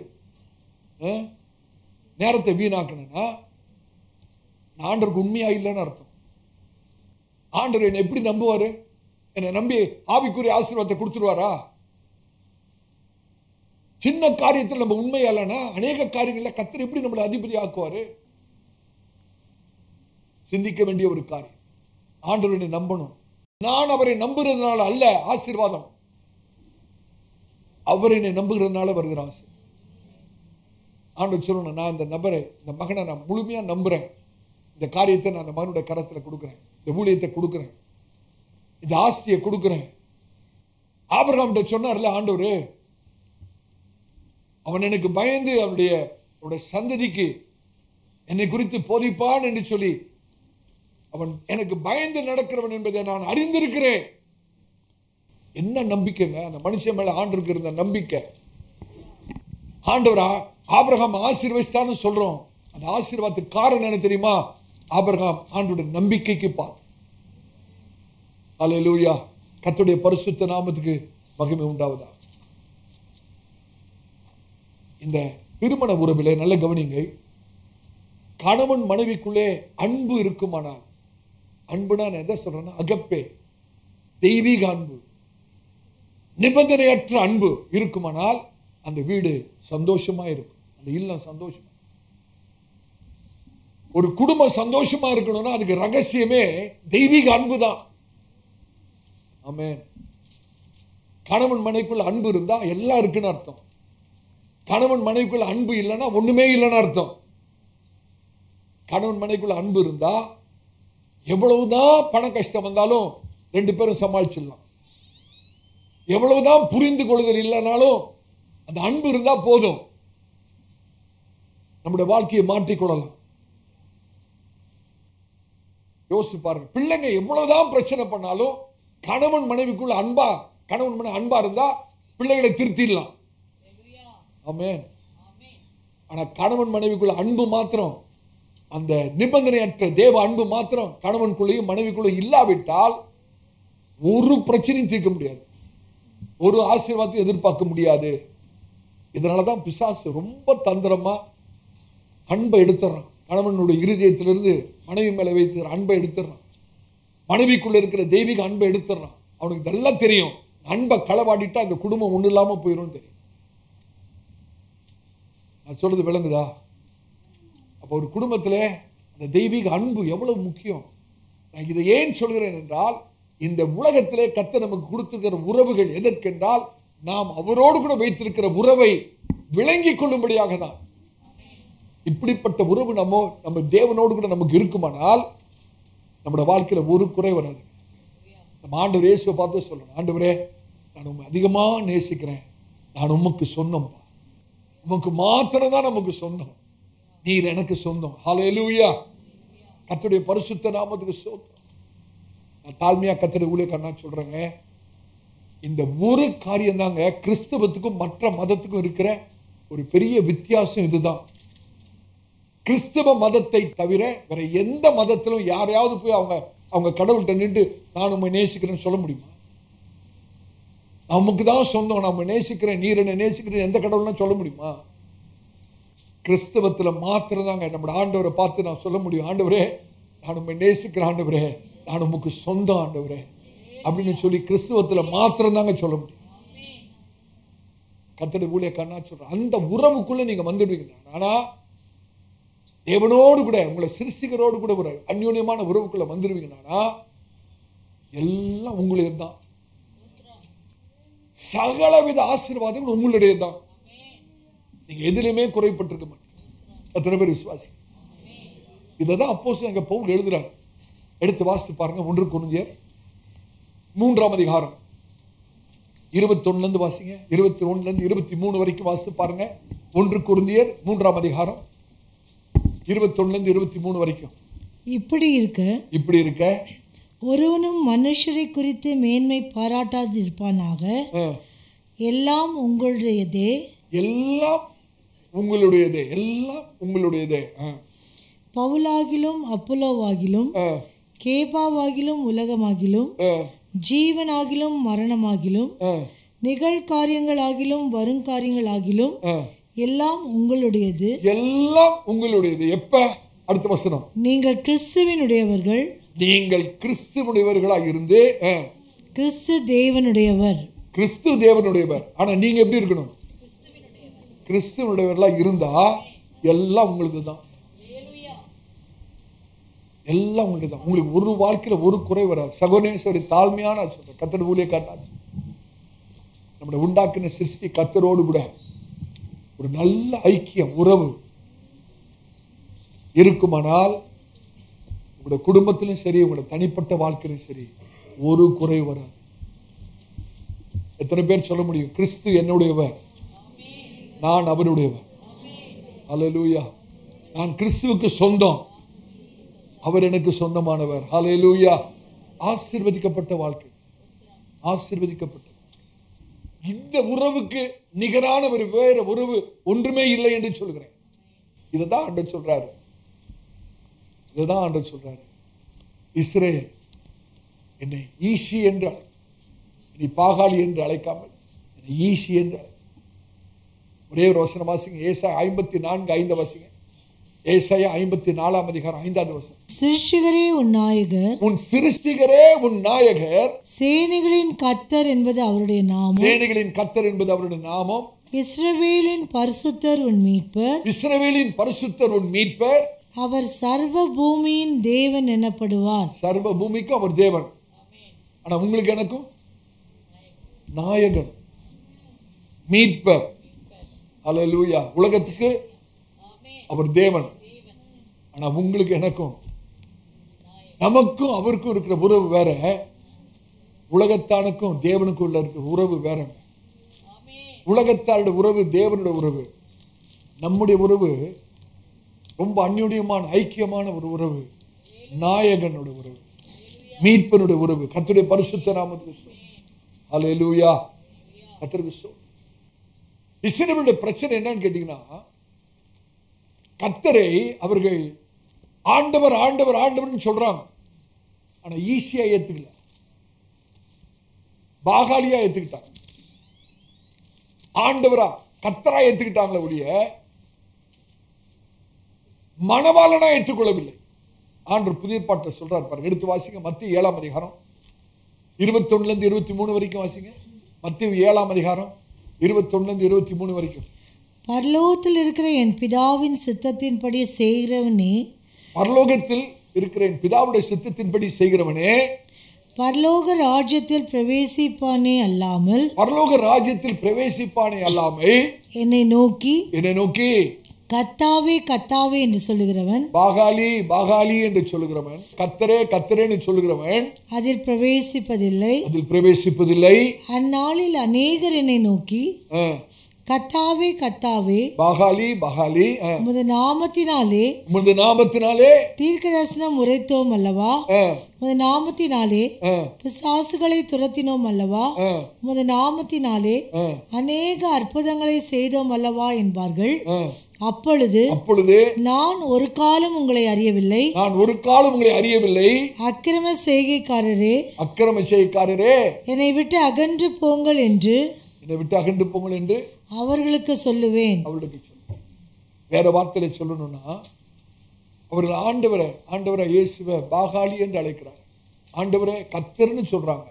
நேரத்தை வீணாக்கணும்னா நான் ஆண்டவருக்கு உண்மையா இல்லைன்னு அர்த்தம் ஆண்டவர் என்னை எப்படி நம்புவாரு என்னை நம்பி ஆவிக்குரிய ஆசீர்வாதத்தை கொடுத்துருவாரா சின்ன காரியத்தில் நம்ம உண்மையா இல்லைன்னா அநேக காரியங்களில் கத்தர் எப்படி நம்மளை அதிபதி ஆக்குவாரு சிந்திக்க வேண்டிய ஒரு காரியம் ஆண்டவர் என்னை நம்பணும் நான் அவரை நம்புறதுனால அல்ல ஆசீர்வாதம் அவர் என்னை நம்புகிறதுனால வருகிற ஆசை ஆண்டவர் சொல்லணும் நான் இந்த நபரை இந்த மகனை நான் முழுமையா நம்புறேன் இந்த காரியத்தை நான் அந்த மகனுடைய கரத்தில் கொடுக்குறேன் இந்த ஊழியத்தை கொடுக்குறேன் இந்த ஆஸ்தியை கொடுக்குறேன் ஆபிரகாம்கிட்ட சொன்னார்ல ஆண்டவர் அவன் எனக்கு பயந்து அவனுடைய அவனுடைய சந்ததிக்கு என்னை குறித்து போதிப்பான் என்று சொல்லி அவன் எனக்கு பயந்து நடக்கிறவன் என்பதை நான் அறிந்திருக்கிறேன் என்ன நம்பிக்கைங்க அந்த மனுஷன் மேல ஆண்டுக்கு இருந்த நம்பிக்கை ஆண்டவரா ஆபிரகாம் ஆசீர்வதித்தான்னு சொல்றோம் அந்த ஆசீர்வாதத்துக்கு காரணம் என்ன தெரியுமா ஆபிரகாம் ஆண்டோட நம்பிக்கைக்கு பார்த்து அல்லேலூயா கர்த்தருடைய பரிசுத்த நாமத்துக்கு மகிமை உண்டாவதா இந்த திருமண உறவிலே நல்ல கவனிங்க கணவன் மனைவிக்குள்ளே அன்பு இருக்குமானால் அன்புனா நான் எதை சொல்றேன்னா அகப்பே தெய்வீக அன்பு நிபந்தனையற்ற அன்பு இருக்குமானால் அந்த வீடு சந்தோஷமா இருக்கும் அந்த இல்லம் சந்தோஷமா ஒரு குடும்பம் சந்தோஷமா இருக்கணும்னா அதுக்கு ரகசியமே தெய்வீக அன்பு தான் ஆமென் கணவன் மனைவிக்குள்ள அன்பு இருந்தா எல்லாம் இருக்குன்னு அர்த்தம் கணவன் மனைவிக்குள்ள அன்பு இல்லைன்னா ஒண்ணுமே இல்லைன்னு அர்த்தம் கணவன் மனைவிக்குள்ள அன்பு இருந்தா எவ்வளவுதான் பண கஷ்டம் வந்தாலும் ரெண்டு பேரும் சமாளிச்சிடலாம் எவ்வளவுதான் புரிந்து கொள்ளுதல் இல்லைனாலும் அந்த அன்பு இருந்தா போதும் நம்முடைய வாழ்க்கையை மாற்றிக்கொள்ளலாம் யோசிச்சு பாருங்க பிள்ளைங்க எவ்வளவுதான் பிரச்சனை பண்ணாலும் கணவன் மனைவிக்குள்ள அன்பா கணவன் மனைவி அன்பா இருந்தா பிள்ளைகளை திருத்திடலாம் ஆமென் ஆனா கணவன் மனைவிக்குள்ள அன்பு மாத்திரம் அந்த நிபந்தனையற்ற தேவ அன்பு மாத்திரம் கணவனுக்குள்ளேயும் மனைவிக்குள்ளேயும் இல்லாவிட்டால் ஒரு பிரச்சனையும் தீர்க்க முடியாது ஒரு ஆசீர்வாதத்தையும் எதிர்பார்க்க முடியாது இதனால தான் பிசாசு ரொம்ப தந்திரமா அன்பை எடுத்துடுறான் கணவனுடைய இருதயத்திலிருந்து மனைவி மேலே வைத்து அன்பை எடுத்துடுறான் மனைவிக்குள்ள இருக்கிற தெய்வீக அன்பை எடுத்துடுறான் அவனுக்கு நல்லா தெரியும் அன்பை களவாடிட்டா அந்த குடும்பம் ஒன்றும் இல்லாமல் போயிடும் தெரியும் நான் சொல்றது விளங்குதா அப்போ ஒரு குடும்பத்தில் அந்த தெய்வீக அன்பு எவ்வளவு முக்கியம் நான் இதை ஏன் சொல்கிறேன் என்றால் இந்த உலகத்திலே கத்த நமக்கு கொடுத்திருக்கிற உறவுகள் எதற்கென்றால் நாம் அவரோடு கூட வைத்திருக்கிற உறவை விளங்கிக் கொள்ளும்படியாக தான் இப்படிப்பட்ட உறவு நம்ம நம்ம தேவனோடு கூட நமக்கு இருக்குமானால் நம்மளோட வாழ்க்கையில ஒரு குறை வராது நம்ம ஆண்டவர் இயேசுவை பார்த்து சொல்லணும் ஆண்டவரே நான் உண்மை அதிகமாக நேசிக்கிறேன் நான் உமக்கு சொந்தம்ப்பா உமக்கு மாத்திரம் தான் நமக்கு சொந்தம் நீர் எனக்கு சொந்தம் ஹalleluya கர்த்தருடைய பரிசுத்த நாமத்துக்கு சொந்தம் நான் தாழ்மையா கர்த்தருடைய ஊழியக்காரனா சொல்றேங்க இந்த ஒரு காரியம் தாங்க கிறிஸ்தவத்துக்கும் மற்ற மதத்துக்கும் இருக்கிற ஒரு பெரிய வித்தியாசம் இதுதான் கிறிஸ்தவ மதத்தை தவிர வேற எந்த மதத்திலும் யாரையாவது போய் அவங்க அவங்க கடவுள்கிட்ட நின்று நான் உண்மை நேசிக்கிறேன்னு சொல்ல முடியுமா நமக்கு தான் சொந்தம் நம்ம நேசிக்கிறேன் நீர் என்ன நேசிக்கிறேன் எந்த கடவுள்னா சொல்ல முடியுமா கிறிஸ்தவத்துல மாத்திரம் தாங்க நம்ம ஆண்டவரை பார்த்து நான் சொல்ல முடியும் ஆண்டவரே நான் உண்மை நேசிக்கிற ஆண்டவரே நான் உமக்கு சொந்த ஆண்டவரே அப்படின்னு சொல்லி கிறிஸ்தவத்துல மாத்திரம் தாங்க சொல்ல முடியும் கத்தடி ஊழிய கண்ணா சொல்றேன் அந்த உறவுக்குள்ள நீங்க வந்துடுவீங்க ஆனா தேவனோடு கூட உங்களை சிருஷ்டிகரோடு கூட ஒரு அந்யோன்யமான உறவுக்குள்ள வந்துடுவீங்கன்னா எல்லாம் உங்களுடையது தான் சகலவித ஆசீர்வாதங்கள் உங்களுடையது தான் நீங்க எதிலுமே குறைப்பட்டிருக்க மாட்டீங்க எத்தனை பேர் விசுவாசி இதை தான் அப்போ எங்க பவுல் எழுதுறாரு எடுத்து வாசித்து பாருங்க ஒன்று குருந்தியர் மூன்றாம் அதிகாரம் இருபத்தொன்னுல இருந்து வாசிங்க இருபத்தி ஒண்ணுல இருந்து இருபத்தி மூணு வரைக்கும் வாசித்து பாருங்க ஒன்று குருந்தியர் மூன்றாம் அதிகாரம் இருபத்தொன்னுல இருந்து இருபத்தி மூணு வரைக்கும் இப்படி இருக்க இப்படி இருக்க ஒருவனும் மனுஷரை குறித்து மேன்மை பாராட்டாதிருப்பானாக அஹ், எல்லாம் உங்களுடையதே எல்லாம் உங்களுடையதே எல்லாம் உங்களுடையதே அஹ், பவுலாகிலும் அப்போலோவாகிலும் அஹ், கேபாவாகிலும் உலகமாகிலும் அஹ், ஜீவனாகிலும் மரணமாகிலும் அஹ், நிகழ்காரியங்களாகிலும் வருங்காரியங்களாகிலும் அஹ். எல்லாம் உங்களுடையது எல்லாம் உங்களுடையது எப்ப அடுத்த வசனம் நீங்கள் கிறிஸ்துவினுடையவர்கள் நீங்கள் கிறிஸ்துவனுடையவர்களாக இருந்து அஹ், கிறிஸ்து தேவனுடையவர் கிறிஸ்து தேவனுடையவர் ஆனா நீங்க எப்படி இருக்கணும் கிறிஸ்துவனுடையவர்களாக இருந்தா எல்லாம் உங்களுக்கு தான் எல்லாம் உங்களுக்கு தான் உங்களுக்கு ஒரு வாழ்க்கையில ஒரு குறை வராது சகோனேஸ்வரி தாழ்மையான சொல்றேன் கத்தர் ஊழிய காட்டாது நம்மளை உண்டாக்கின சிருஷ்டி கத்தரோடு கூட ஒரு நல்ல ஐக்கியம் உறவு இருக்குமானால் உங்களோட குடும்பத்திலும் சரி உங்களோட தனிப்பட்ட வாழ்க்கையிலும் சரி ஒரு குறை வராது எத்தனை பேர் சொல்ல முடியும் கிறிஸ்து என்னுடையவர் நான் அவருடையவர் ஹalleluya நான் கிறிஸ்துவுக்கு சொந்தம் அவர் எனக்கு சொந்தமானவர் ஹalleluya ஆசீர்வதிக்கப்பட்ட வாழ்க்கை ஆசீர்வதிக்கப்பட்ட வாழ்க்கை. இந்த உறவுக்கு நிகரான ஒரு வேற உறவு ஒன்றுமே இல்லை என்று சொல்கிறேன் இதை தான் ஆண்டவர் சொல்றாரு இதை தான் ஆண்டவர் சொல்றாரு இஸ்ரேல் என்னை ஈஷி என்று அழை நீ பாகாளி என்று அழைக்காமல் என்னை ஈஷி என்று அழை ஒரே ஒரு வசனம் வாசிங்க ஏசாயா ஐம்பத்தி நான்கு ஐந்து வாசிங்க ஏசாயா ஐம்பத்தி நாலாம் அதிகாரம் ஐந்தாவது வசனம் சிருஷ்டிகரே உன் நாயகர் உன் சிருஷ்டிகரே உன் நாயகர் சேனைகளின் கர்த்தர் என்பது அவருடைய நாமம் சேனைகளின் கத்தர் என்பது அவருடைய நாமம் இஸ்ரவேலின் பரிசுத்தர் உன் மீட்பர் இஸ்ரவேலின் பரிசுத்தர் உன் மீட்பர் அவர் சர்வ பூமியின் தேவன் எனப்படுவார் சர்வ பூமிக்கும் அவர் தேவன் ஆனா உங்களுக்கு எனக்கும் நாயகன் மீட்பர் அல்லேலூயா உலகத்துக்கு அவர் தேவன் ஆனா உங்களுக்கு எனக்கும் நமக்கும் அவருக்கும் இருக்கிற உறவு வேற உலகத்தானுக்கும் தேவனுக்கும் உள்ள இருக்கிற உறவு வேற உலகத்தாருடைய உறவு தேவனுடைய உறவு நம்முடைய உறவு ரொம்ப அந்யுன்யமான ஐக்கியமான ஒரு உறவு நாயகனோட உறவு மீட்பனுடைய உறவு கர்த்தருடைய பரிசுத்த நாமத்துக்கு ஹalleluya கர்த்தருக்கு ஸ்தோத்திரம். இஸ்ரவேலுடைய பிரச்சனை என்னன்னு கேட்டீங்கன்னா கர்த்தரை அவர்கள் ஆண்டவர் ஆண்டவர் ஆண்டவர்னு சொல்றாங்க ஆனா ஈஸியா ஏத்துக்கல பாகாலியா ஏத்துக்கிட்டாங்க ஆண்டவரா கத்தரா ஏத்துக்கிட்டாங்களே ஒழிய மணவாளனா ஏற்றுக்கொள்ளவில்லை ஆண்டு புதிய பாட்டை சொல்றார் பாருங்க எடுத்து வாசிங்க மத்திய ஏழாம் அதிகாரம் இருபத்தொன்னுல இருந்து இருபத்தி மூணு வரைக்கும் வாசிங்க மத்திய ஏழாம் அதிகாரம் இருபத்தொன்னுல இருந்து இருபத்தி மூணு வரைக்கும் பரலோகத்தில் இருக்கிற என் பிதாவின் சித்தத்தின்படி செய்கிறவனே பரலோகத்தில் இருக்கிற என் பிதாவுடைய சித்தத்தின்படி செய்கிறவனே பரலோக ராஜ்யத்தில் பிரவேசிப்பானே அல்லாமல் பரலோக ராஜ்யத்தில் பிரவேசிப்பானே அல்லாமல் என்னை நோக்கி என்னை நோக்கி கத்தாவே கத்தாவே என்று சொல்லுகிறவன் பாகாலி பாகாலி என்று சொல்லுகிறவன் கத்தரே கத்தரேன்னு சொல்லுகிறவன் அதில் பிரவேசிப்பதில்லை அதில் பிரவேசிப்பதில்லை அந்நாளில் அநேகர் என்னை நோக்கி அஹ், கத்தாவே கத்தாவே பாகாலி பாகாலி அஹ், உமது நாமத்தினாலே உமது நாமத்தினாலே தீர்க்க தரிசனம் உரைத்தோம் அல்லவா அஹ், உமது நாமத்தினாலே அஹ், பிசாசுகளை துரத்தினோம் அல்லவா அஹ், உமது நாமத்தினாலே அஹ், அநேக அற்புதங்களை செய்தோம் அல்லவா என்பார்கள் அஹ். அப்பொழுது அப்பொழுது நான் ஒரு காலம் உங்களை அறியவில்லை நான் ஒரு காலம் உங்களை அறியவில்லை அக்கிரம செய்கைக்காரரே அக்கிரம செய்யக்காரரே என்னை விட்டு அகன்று போங்கள் என்று என்னை விட்டு அகன்று போங்கள் என்று அவர்களுக்கு சொல்லுவேன் அவளுக்கு சொன்னார் வேற வார்த்தையில சொல்லணும்னா அவர்கள் ஆண்டவரை ஆண்டவரை இயேசுவை பாகாளி என்று அழைக்கிறார் ஆண்டவரை கத்தர்னு சொல்றாங்க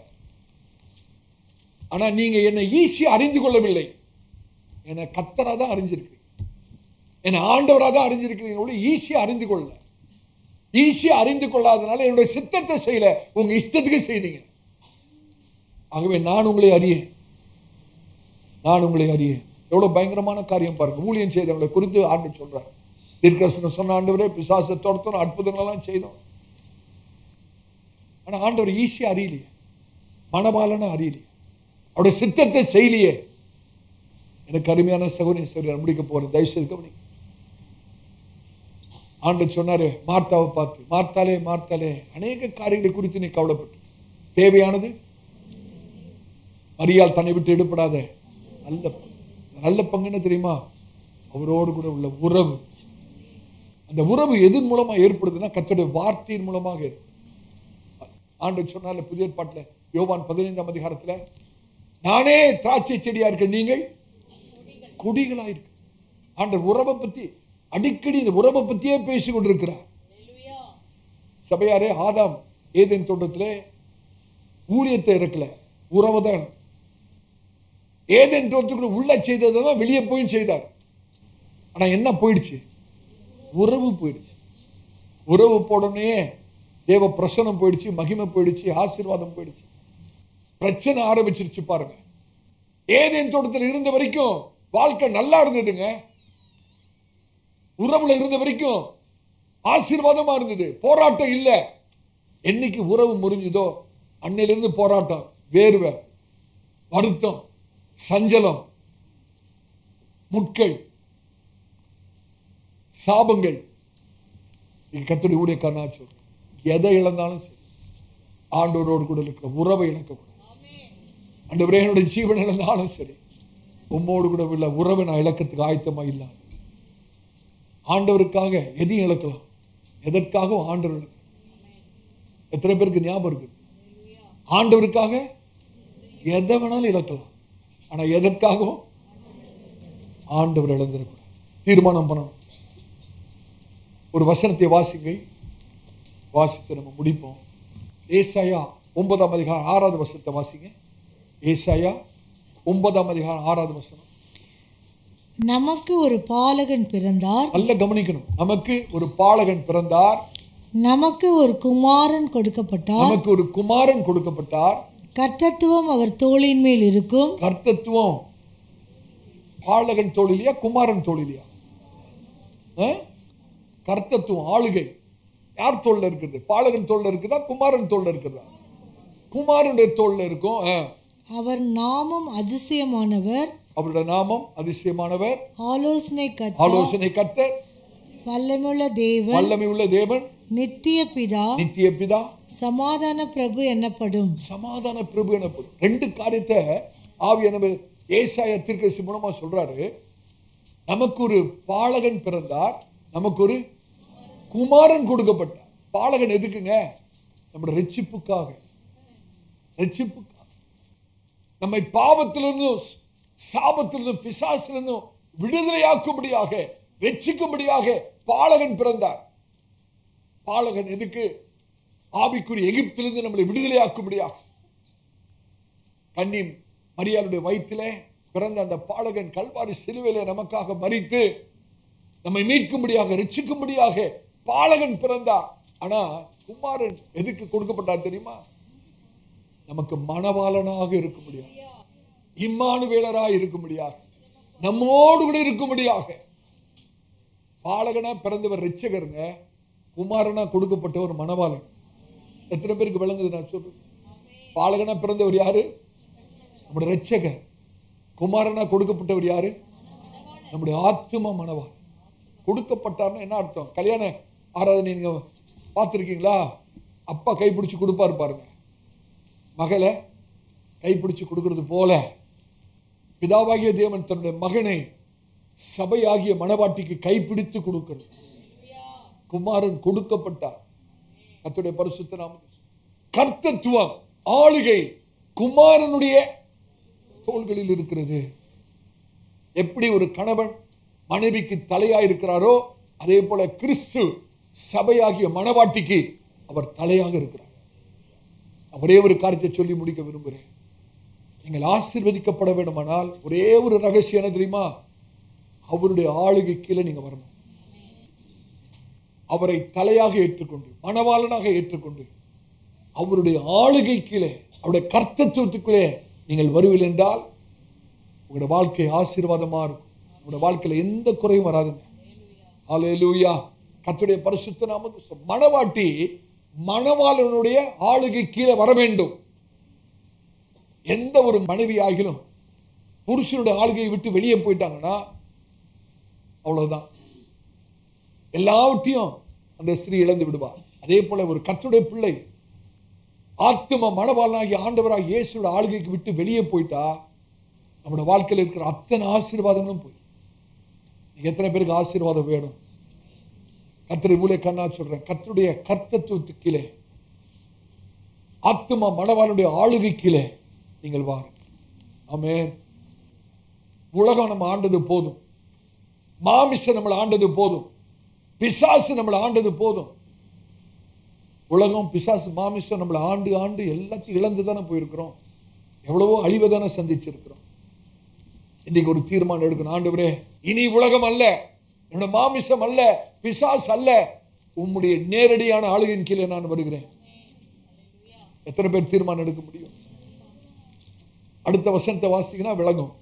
ஆனா நீங்க என்னை ஈஸியா அறிந்து கொள்ளவில்லை என்னை கத்தரா தான் அறிஞ்சிருக்கிறீங்க என்னை ஆண்டவரா தான் அறிஞ்சிருக்கிறீங்க ஈஸியா அறிந்து கொள்ள ஈஸியா அறிந்து கொள்ளாதனால என்னுடைய சித்தத்தை செய்யல உங்க இஷ்டத்துக்கு செய்தீங்க ஆகவே நான் உங்களை அறியேன் நான் உங்களை அறியேன் எவ்வளவு பயங்கரமான காரியம் பாருங்க ஊழியம் செய்தவங்களை குறித்து ஆண்டு சொல்றார் தீர்க்கரசனம் சொன்ன ஆண்டவரே பிசாசை துரத்தணும் அற்புதங்களெல்லாம் செய்தோம் ஆனா ஆண்டவர் ஈஸியா அறியலையே மனபாலன அறியலையே அவருடைய சித்தத்தை செய்யலையே எனக்கு அருமையான சகோதரி சரி முடிக்க போறேன் தயவுசெய்து கவனிங்க ஆண்டு சொன்னாரு மார்த்தாவை பார்த்து மார்த்தாலே மார்த்தாலே அநேக காரியங்களை குறித்து நீ கவலைப்பட்டு தேவையானது மரியாள் தன்னை விட்டு எடுப்படாத நல்ல பங்கு இந்த நல்ல பங்கு என்ன தெரியுமா அவரோடு கூட உள்ள உறவு அந்த உறவு எதன் மூலமா ஏற்படுதுன்னா கர்த்தருடைய வார்த்தையின் மூலமாக ஏற்படுது ஆண்டு சொன்னால புதிய ஏற்பாட்டில் யோவான் பதினைந்தாம் அதிகாரத்துல நானே திராட்சை செடியா இருக்க நீங்கள் கொடிகளா இருக்கு ஆண்டவர் உறவை பத்தி அடிக்கடி இந்த உறவை பத்தியே பேசி கொண்டிருக்கிறார் சபையாரே ஆதாம் ஏதேன் தோட்டத்திலே ஊழியத்தை இறக்கல உறவை தான் இறக்கு. ஏதேன் தோட்டத்துக்குள்ள உள்ள செய்ததை தான் வெளியே போயும் செய்தார் ஆனா என்ன போயிடுச்சு உறவு போயிடுச்சு உறவு போடனே தேவ பிரசனம் போயிடுச்சு மகிமை போயிடுச்சு ஆசீர்வாதம் போயிடுச்சு பிரச்சனை ஆரம்பிச்சிருச்சு பாருங்க ஏதேன் தோட்டத்தில் இருந்த வரைக்கும் வாழ்க்கை நல்லா இருந்ததுங்க உறவுல இருந்த வரைக்கும் ஆசீர்வாதமா இருந்தது போராட்டம் இல்ல என்னைக்கு உறவு முறிஞ்சுதோ அன்னையிலிருந்து போராட்டம் வேர்வை வருத்தம் சஞ்சலம் முட்கள் சாபங்கள் நீங்க கத்துடைய ஊழியக்காரனா சொல்றேன் எதை இழந்தாலும் சரி ஆண்டவரோடு கூட இருக்கிற உறவை இழக்கக்கூடாது ஆண்டவரே என்னுடைய ஜீவன் இழந்தாலும் சரி உம்மோடு கூட உள்ள உறவை நான் இழக்கிறதுக்கு ஆயத்தமா இல்லாத ஆண்டவருக்காக எதையும் இழக்கலாம் எதற்காகவும் ஆண்டவர் இழக்கிறார். எத்தனை பேருக்கு ஞாபகம் இருக்கு ஆண்டவருக்காக எதை வேணாலும் இழக்கலாம் ஆனா எதற்காகவும் ஆண்டவர் இழந்திருக்கூடாது தீர்மானம் பண்ணணும் ஒரு வசனத்தை வாசிங்கள் வாசித்து நம்ம முடிப்போம் ஏசாயா ஒன்பதாம் அதிகாரம் ஆறாவது வசனத்தை வாசிங்க ஏசாயா ஒன்பதாம் அதிகாரம் ஆறாவது வசனம் நமக்கு ஒரு பாலகன் பிறந்தார் நல்ல கவனிக்கணும் நமக்கு ஒரு பாலகன் பிறந்தார் நமக்கு ஒரு குமாரன் கொடுக்கப்பட்டார் நமக்கு ஒரு குமாரன் கொடுக்கப்பட்டார் கர்த்தத்துவம் அவர் தோளின் மேல் இருக்கும் கர்த்தத்துவம் பாலகன் தோழிலியா குமாரன் தோழிலியா கர்த்தத்துவம் ஆளுகை யார் தோல்ல இருக்குது பாலகன் தோல்ல இருக்குதா குமாரன் தோல்ல இருக்குதா குமாரனுடைய தோல்ல இருக்கும் ஆ. அவர் நாமம் அதிசயமானவர் அவருடைய நாமம் அதிசயமானவர் ஆலோசனை கத்த ஆலோசனை கர்த்தர் வல்லமுள்ள தேவன் வல்லமை உள்ள தேவன் நித்திய பிதா நித்திய பிதா சமாதான பிரபு எனப்படும் சமாதான பிரபு எனப்படும் ரெண்டு காரியத்தை ஆவியானவர் ஏசாய தீர்க்கதரிசி மூலமா சொல்றாரு நமக்கு ஒரு பாலகன் பிறந்தார் நமக்கு ஒரு குமாரன் கொடுக்கப்பட்டார் பாலகன் எதுக்குங்க நம்முடைய ரட்சிப்புக்காக ரட்சிப்புக்காக நம்மை பாவத்திலிருந்தும் சாபத்திலிருந்தும் பிசாசிலிருந்தும் விடுதலையாக்கும்படியாக ரட்சிக்கும்படியாக பாலகன் பிறந்தார் பாலகன் எதுக்கு ஆவிக்குரிய எகிப்திலிருந்து நம்மளை விடுதலையாக்கும்படியாக கன்னி மரியாளுடைய வயிற்றிலே பிறந்த அந்த பாலகன் கல்வாரி சிலுவையிலே நமக்காக மறித்து நம்மை மீட்கும்படியாக ரட்சிக்கும்படியாக பாலகன் பிறந்தார் ஆனா குமாரன் எதுக்கு கொடுக்கப்பட்டார் தெரியுமா நமக்கு மணவாளனாக இருக்கும்படியாக இம்மானுவேலராக இருக்கும்படியாக நம்மோடு கூட இருக்கும்படியாக பாலகனா பிறந்தவர் ரட்சகருங்க குமாரனா கொடுக்கப்பட்ட ஒரு மணவாளன் எத்தனை பேருக்கு விளங்குது நான் சொல்றேன் பாலகனா பிறந்தவர் யாரு நம்முடைய ரட்சகர் குமாரனா கொடுக்கப்பட்டவர் யாரு நம்முடைய ஆத்தும மணவாளன் கொடுக்கப்பட்டார்னா என்ன அர்த்தம் கல்யாண ஆராதனை நீங்க பார்த்துருக்கீங்களா அப்பா கைப்பிடிச்சு கொடுப்பாரு பாருங்க மகளை கைப்பிடிச்சு கொடுக்கிறது போல பிதாவாகிய தேவன் தன்னுடைய மகனை சபையாகிய மணவாட்டிக்கு கைப்பிடித்து கொடுக்கிறது குமாரன் கொடுக்கப்பட்டார் கர்த்தருடைய பரிசுத்த நாமம் கர்த்தத்துவம் ஆளுகை குமாரனுடைய தோள்களில் இருக்கிறது எப்படி ஒரு கணவன் மனைவிக்கு தலையாய் இருக்கிறாரோ அதே போல கிறிஸ்து சபையாகிய மணவாட்டிக்கு அவர் தலையாக இருக்கிறார் நான் ஒரே ஒரு காரியத்தை சொல்லி முடிக்க விரும்புகிறேன் நீங்கள் ஆசீர்வதிக்கப்பட வேண்டுமானால் ஒரே ஒரு ரகசியம் என்ன தெரியுமா அவருடைய ஆளுகை கீழே நீங்க வரணும் அவரை தலையாக ஏற்றுக்கொண்டு மணவாளனாக ஏற்றுக்கொண்டு அவருடைய ஆளுகை கீழே அவருடைய கர்த்தத்துவத்துக்குள்ளே நீங்கள் வருவீர்கள் என்றால் உங்களோட வாழ்க்கை ஆசீர்வாதமா இருக்கும் உங்களோட வாழ்க்கையில எந்த குறையும் வராதுங்க ஹalleluya கர்த்தருடைய பரிசுத்த நாமத்து மணவாட்டி மணவாளனுடைய ஆளுகை கீழே வர வேண்டும் எந்த ஒரு மனைவி ஆகிலும் புருஷனுடைய ஆளுகையை விட்டு வெளியே போயிட்டாங்கன்னா அவ்வளவுதான் எல்லாவற்றையும் அந்த ஸ்திரீ இழந்து விடுவார் அதே போல ஒரு கர்த்தருடைய பிள்ளை ஆத்தும மணவாளனாகி ஆண்டவராக இயேசுவோட ஆளுகைக்கு விட்டு வெளியே போயிட்டா நம்மளோட வாழ்க்கையில் இருக்கிற அத்தனை ஆசீர்வாதங்களும் போய் எத்தனை பேருக்கு ஆசீர்வாதம் வேணும் கத்திரை ஊழே கண்ணா சொல்றேன் கர்த்தருடைய கர்த்தத்துவத்துக்கு கீழே ஆத்துமா மணவாளுடைய ஆளுகை கீழே நீங்கள் வாருங்கள் ஆமென் உலகம் நம்ம ஆண்டது போதும் மாமிசம் நம்மளை ஆண்டது போதும் பிசாசு நம்மளை ஆண்டது போதும் உலகம் பிசாசு மாமிசம் நம்மளை ஆண்டு ஆண்டு எல்லாத்தையும் இழந்து தானே போயிருக்கிறோம் எவ்வளவோ அழிவை தானே சந்திச்சிருக்கிறோம் இன்னைக்கு ஒரு தீர்மானம் எடுக்கணும் ஆண்டவரே இனி உலகம் அல்ல என்னோட மாமிசம் அல்ல பிசாசு அல்ல உம்முடைய நேரடியான ஆளுகையின் கீழே நான் வருகிறேன் எத்தனை பேர் தீர்மானம் எடுக்க முடியும் அடுத்த வசனத்தை வாசிங்கன்னா விளங்கும்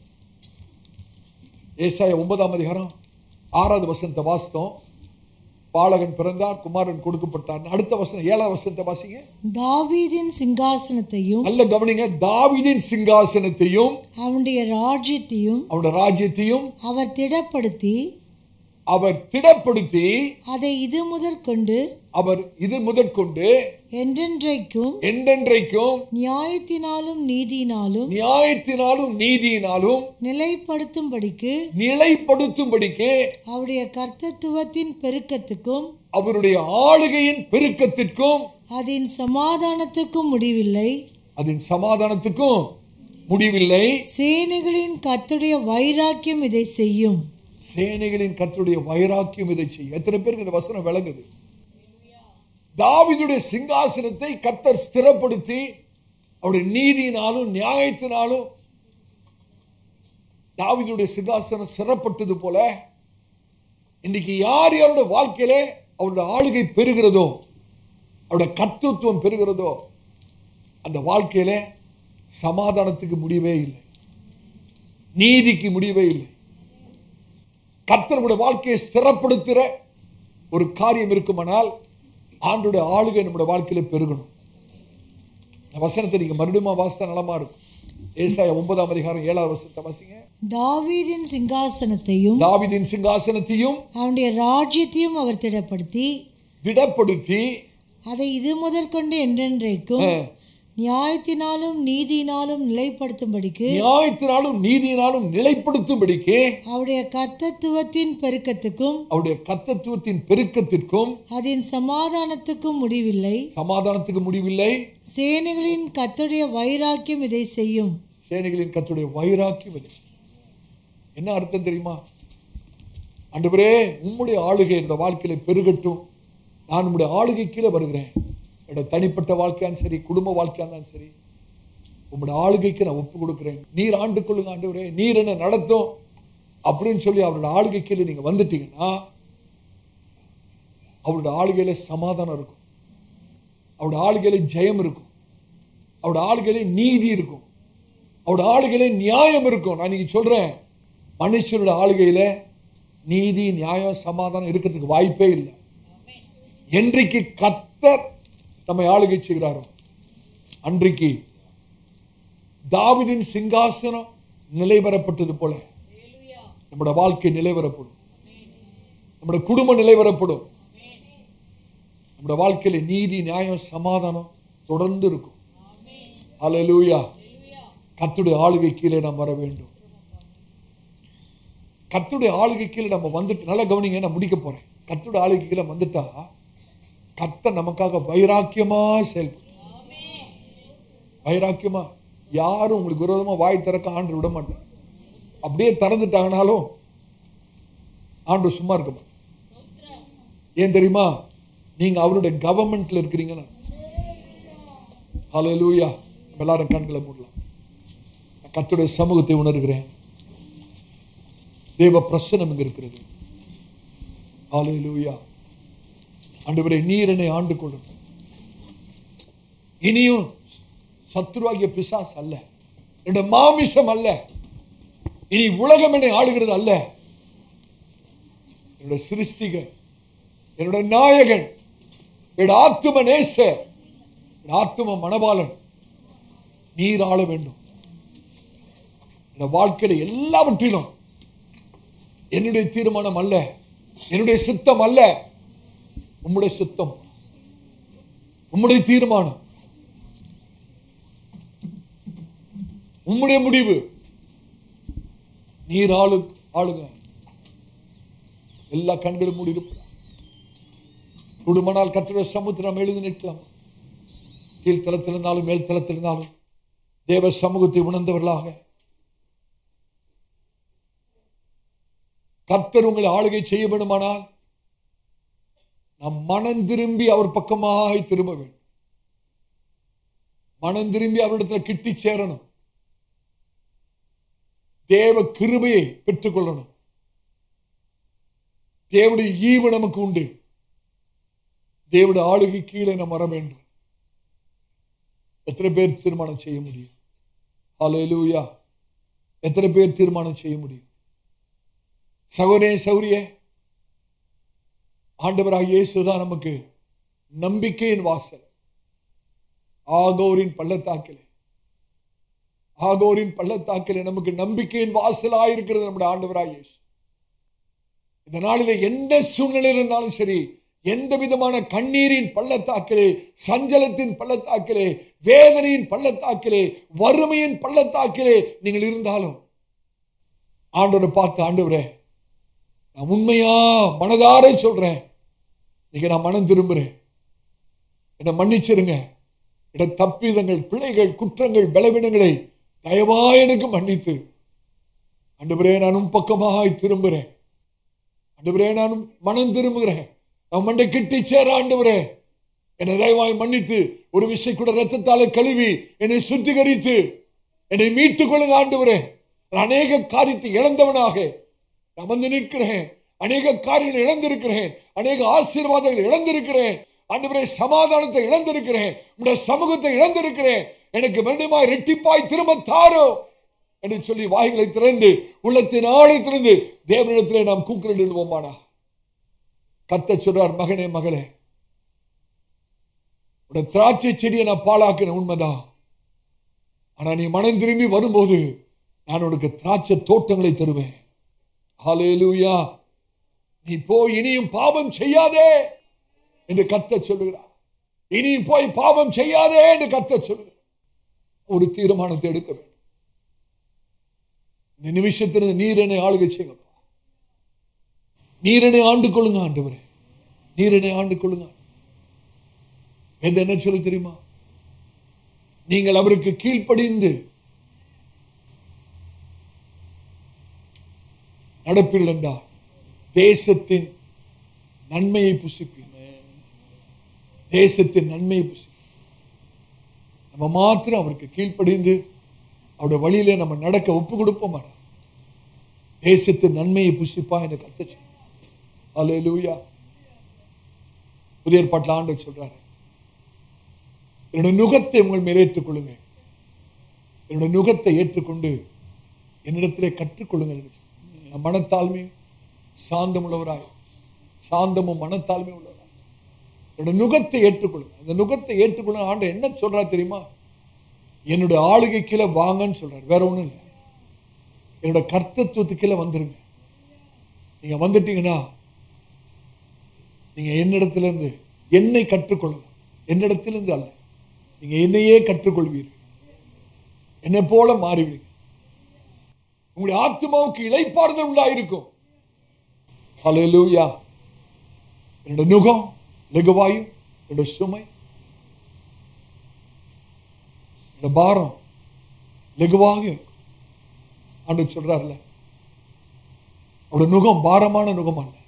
ஏசாய ஒன்பதாம் அதிகாரம் ஆறாவது வசனத்தை வாசித்தோம் பாலகன் பிறந்தார் குமாரன் கொடுக்கப்பட்டார் அடுத்த வசனம் ஏழாவது வசனத்தை வாசிங்க தாவீதின் சிங்காசனத்தையும் நல்ல கவனிங்க தாவீதின் சிங்காசனத்தையும் அவனுடைய ராஜ்யத்தையும் அவருடைய ராஜ்யத்தையும் அவர் திடப்படுத்தி அவர் திடப்படுத்தி அதை இது முதற்கொண்டு அவர் இது முதற்கொண்டு என்றென்றைக்கும் என்றென்றைக்கும் நியாயத்தினாலும் நீதியினாலும் நியாயத்தினாலும் நீதியினாலும் நிலைப்படுத்தும்படிக்கு நிலைப்படுத்தும்படிக்கு அவருடைய கர்த்தத்துவத்தின் பெருக்கத்துக்கும் அவருடைய ஆளுகையின் பெருக்கத்திற்கும் அதன் சமாதானத்துக்கும் முடிவில்லை அதன் சமாதானத்துக்கும் முடிவில்லை சேனைகளின் கர்த்தருடைய வைராக்கியம் இதை செய்யும் சேனைகளின் கர்த்தருடைய வைராக்கியம் இதை செய்யும் எத்தனை பேருக்கு இந்த வசனம் விளங்குது தாவீதுடைய சிங்காசனத்தை கர்த்தர் ஸ்திரப்படுத்தி அவருடைய நீதியினாலும் நியாயத்தினாலும் தாவீதுடைய சிங்காசனம் சிறப்பட்டது போல இன்னைக்கு யார் யாரோட வாழ்க்கையில அவருடைய ஆளுகை பெறுகிறதோ அவருடைய கர்த்தத்துவம் பெறுகிறதோ அந்த வாழ்க்கையில சமாதானத்துக்கு முடிவே இல்லை நீதிக்கு முடிவே இல்லை கர்த்தருடைய வாழ்க்கையை ஸ்திரப்படுத்துகிற ஒரு காரியம் இருக்குமானால் ஆண்டுடைய ஆளுகை நம்முடைய வாழ்க்கையில பெருகணும் இந்த வசனத்தை நீங்க மறுபடியும் வாசித்தா நலமா இருக்கும் ஏசாயா ஒன்பதாம் அதிகாரம் ஏழாவது வசனத்தை வாசிங்க தாவீதின் சிங்காசனத்தையும் தாவீதின் சிங்காசனத்தையும் அவனுடைய ராஜ்யத்தையும் அவர் திடப்படுத்தி திடப்படுத்தி அதை இது முதற்கொண்டு என்றென்றைக்கும் நியாயத்தினாலும் நீதியினாலும் நிலைப்படுத்தும்படிக்கு நியாயத்தினாலும் நீதியினாலும் நிலைப்படுத்தும்படிக்கு அவருடைய கர்த்தத்துவத்தின் பெருக்கத்துக்கும் அவருடைய கத்தத்துவத்தின் பெருக்கத்திற்கும் அதன் சமாதானத்துக்கும் முடிவில்லை சமாதானத்துக்கு முடிவில்லை சேனைகளின் கர்த்தருடைய வைராக்கியம் இதை செய்யும் சேனைகளின் கத்துடைய வைராக்கியம் இது என்ன அர்த்தம் தெரியுமா ஆண்டவரே உம்முடைய ஆளுகை என்னோட வாழ்க்கையில பெருகட்டும் நான் உம்முடைய ஆளுகை கீழே வருகிறேன் என்னோட தனிப்பட்ட வாழ்க்கையாலும் சரி குடும்ப வாழ்க்கையா இருந்தாலும் சரி உம்முடைய ஆளுகைக்கு நான் ஒப்பு கொடுக்கிறேன் நீர் ஆண்டு கொள்ளுங்க ஆண்டவரே நீர் என்ன நடத்தும் அப்படின்னு சொல்லி அவரோட ஆளுகை கீழே நீங்க வந்துட்டீங்கன்னா அவரோட ஆளுகையில சமாதானம் இருக்கும் அவரோட ஆளுகையில ஜெயம் இருக்கும் அவரோட ஆளுகையில நீதி இருக்கும் அவரோட ஆளுகையில நியாயம் இருக்கும் நான் இன்னைக்கு சொல்றேன் மனுஷனோட ஆளுகையில நீதி நியாயம் சமாதானம் இருக்கிறதுக்கு வாய்ப்பே இல்லை என்றைக்கு கத்தர் நம்மை ஆளுகை செய்கிறாரோ அன்றைக்கு தாவிதின் சிங்காசனம் நிலைவரப்பட்டது போல நம்முடைய வாழ்க்கை நிலைவரப்படும் நம்முடைய குடும்பம் நிலைவரப்படும் நம்முடைய வாழ்க்கையில நீதி நியாயம் சமாதானம் தொடர்ந்து இருக்கும் அல்லேலூயா கத்துடைய ஆளுகை கீழே நாம் வர வேண்டும் கத்துடைய ஆளுகை கீழே நம்ம வந்துட்டு நல்லா கவனிங்க நான் முடிக்க போறேன் கத்துடைய ஆளுகை கீழே வந்துட்டா கத்த நமக்காக வைராக்கியமா செயல்படும் வைராக்கியமா யாரும் உங்களுக்கு விரோதமா வாய் திறக்க ஆண்டு விட மாட்டார் அப்படியே திறந்துட்டாங்கனாலும் ஆண்டு சும்மா இருக்க மாட்டார். ஏன் தெரியுமா நீங்க அவருடைய கவர்மெண்ட்ல இருக்கிறீங்கன்னு ஹalleluya நம்ம எல்லாரும் கண்களை மூடலாம் நான் கர்த்தருடைய சமூகத்தை உணர்கிறேன் தேவ பிரசனம் இங்க இருக்கிறது ஹalleluya ஆண்டவரே நீர் என்னை ஆண்டு கொள்ளும் இனியும் சத்துருவாகிய பிசாஸ் அல்ல என்னுடைய மாமிசம் அல்ல இனி உலகம் என்னை ஆளுகிறது அல்ல என்னுடைய சிருஷ்டிகர் என்னுடைய நாயகன் என்னுடைய ஆத்தும நேசர் என்னுடைய ஆத்தும மணவாளன் நீர் ஆள வேண்டும் என் வாழ்க்கையில எல்லாவற்றிலும் என்னுடைய தீர்மானம் அல்ல என்னுடைய சித்தம் அல்ல உம்முடைய சித்தம் உம்முடைய தீர்மானம் உம்முடைய முடிவு நீர் ஆளு ஆளுங்க எல்லா கண்களும் மூடி இருப்பார் குடும்பனால் கத்திர சமுத்திரம் எழுதி நிற்கலாம் கீழ்த்தலத்தில் இருந்தாலும் மேல் தளத்தில் இருந்தாலும் தேவ சமூகத்தை உணர்ந்தவர்களாக கர்த்தர் உங்களை ஆளுகை செய்ய வேண்டுமானால் நாம் மனம் திரும்பி அவர் பக்கமாய் திரும்ப வேண்டும் மனம் திரும்பி அவரிடத்தில் கிட்டி சேரணும் தேவ கிருபையை பெற்றுக்கொள்ளணும் தேவனுடைய ஈவு நமக்கு உண்டு தேவனுடைய ஆளுகை கீழே நாம் வர வேண்டும் எத்தனை பேர் தீர்மானம் செய்ய முடியும் ஹalleluya எத்தனை பேர் தீர்மானம் செய்ய முடியும் சகோதரே சௌரியே ஆண்டவராக இயேசுதான் நமக்கு நம்பிக்கையின் வாசல் ஆகோரின் பள்ளத்தாக்கிலே ஆகோரின் பள்ளத்தாக்கிலே நமக்கு நம்பிக்கையின் வாசலாயிருக்கிறது நம்முடைய ஆண்டவராக இயேசு இந்த நாளிலே எந்த சூழ்நிலை இருந்தாலும் சரி எந்த விதமான கண்ணீரின் பள்ளத்தாக்கிலே சஞ்சலத்தின் பள்ளத்தாக்கிலே வேதனையின் பள்ளத்தாக்கிலே வறுமையின் பள்ளத்தாக்கிலே நீங்கள் இருந்தாலும் ஆண்டவரை பார்த்து ஆண்டவரே நான் உண்மையா மனதார சொல்றேன் நீங்க நான் மனம் திரும்புறேன் என்னை மன்னிச்சிருங்க இட தப்பிதங்கள் பிழைகள் குற்றங்கள் பலவீனங்களை தயவா எனக்கு மன்னித்து ஆண்டவரே நான் உன் பக்கமாய் திரும்புறேன் ஆண்டவரே நான் மனம் திரும்புகிறேன் நான் மண்டை கிட்டி சேர ஆண்டவரே என்னை தயவாய் மன்னித்து ஒரு விஷயம் கூட ரத்தத்தாலே கழுவி என்னை சுத்திகரித்து என்னை மீட்டுக் கொள்ளுங்க ஆண்டவரே நான் அநேக காரியத்தை இழந்தவனாக நான் வந்து நிற்கிறேன் அநேக காரியங்களை இழந்திருக்கிறேன் அநேக ஆசீர்வாதங்களை இழந்திருக்கிறேன் ஆண்டவரே சமாதானத்தை இழந்திருக்கிறேன் உடைய சமூகத்தை இழந்திருக்கிறேன் எனக்கு வேண்டுமாய் ரெட்டிப்பாய் திரும்ப தாரோ என்று சொல்லி வாய்களை திறந்து உள்ளத்தின் ஆழை திறந்து தேவனிடத்திலே நாம் கூக்குரல் எழுவோமானா கத்த சொல்றார் மகனே மகளே உடைய திராட்சை செடியை நான் பாழாக்கின உண்மைதான் ஆனா நீ மனம் திரும்பி வரும்போது நான் உனக்கு திராட்சை தோட்டங்களை தருவேன் ஹalleluya நீ போய் இனியும் பாவம் செய்யாதே என்று கத்த சொல்லுகிறார் இனியும் போய் பாவம் செய்யாதே என்று கத்த சொல்லுகிறார் ஒரு தீர்மானத்தை எடுக்க வேண்டும் இந்த நிமிஷத்திலிருந்து நீர் என்னை ஆளுகை செய்யணும் நீர் என்னை ஆண்டு கொள்ளுங்க ஆண்டவரே நீர் என்னை ஆண்டு கொள்ளுங்க வேத என்ன சொல்லு தெரியுமா நீங்கள் அவருக்கு கீழ்ப்படிந்து நடப்பீர்கள் என்றால் தேசத்தின் நன்மையை புசிப்பீர்கள் தேசத்தின் நன்மையை புசிப்பீர்கள் நம்ம மாத்திரம் அவருக்கு கீழ்ப்படிந்து அவருடைய வழியிலே நம்ம நடக்க ஒப்பு கொடுப்போம் தேசத்தின் நன்மையை புசிப்பா என்று கத்த அல்லேலூயா புதிய ஏற்பாட்டில் ஆண்டு சொல்றாரு என்னுடைய நுகத்தை உங்கள் மேல் ஏற்றுக்கொள்ளுங்க என்னுடைய நுகத்தை ஏற்றுக்கொண்டு என்னிடத்திலே கற்றுக்கொள்ளுங்கள் என்று சொன்னார். நான் மனத்தாழ்மையும் சாந்தம் உள்ளவராய் சாந்தமும் மனத்தாழ்மை உள்ளவராய் என்னுடைய நுகத்தை ஏற்றுக்கொள்ளுங்க அந்த நுகத்தை ஏற்றுக்கொள்ளுங்க ஆண்டு என்ன சொல்றா தெரியுமா என்னுடைய ஆளுகை கீழே வாங்கன்னு சொல்றாரு வேற ஒண்ணும் இல்லை என்னோட கர்த்தத்துவத்து கீழே வந்துருங்க நீங்க வந்துட்டீங்கன்னா நீங்க என்னிடத்திலிருந்து என்னை கற்றுக்கொள்ளலாம் என்னிடத்திலிருந்து அல்ல நீங்க என்னையே கற்றுக்கொள்வீர்கள் என்னை போல மாறுவீங்க உங்களுடைய ஆத்மாவுக்கு இளைப்பாறுதல் உண்டாயிருக்கும் ஹalleluya என்னோட நுகம் லெகுவாயும் என்னோட சுமை என்னோட பாரம் லெகுவாக இருக்கும் ஆண்டு சொல்றாருல அவருடைய நுகம் பாரமான நுகம் அல்ல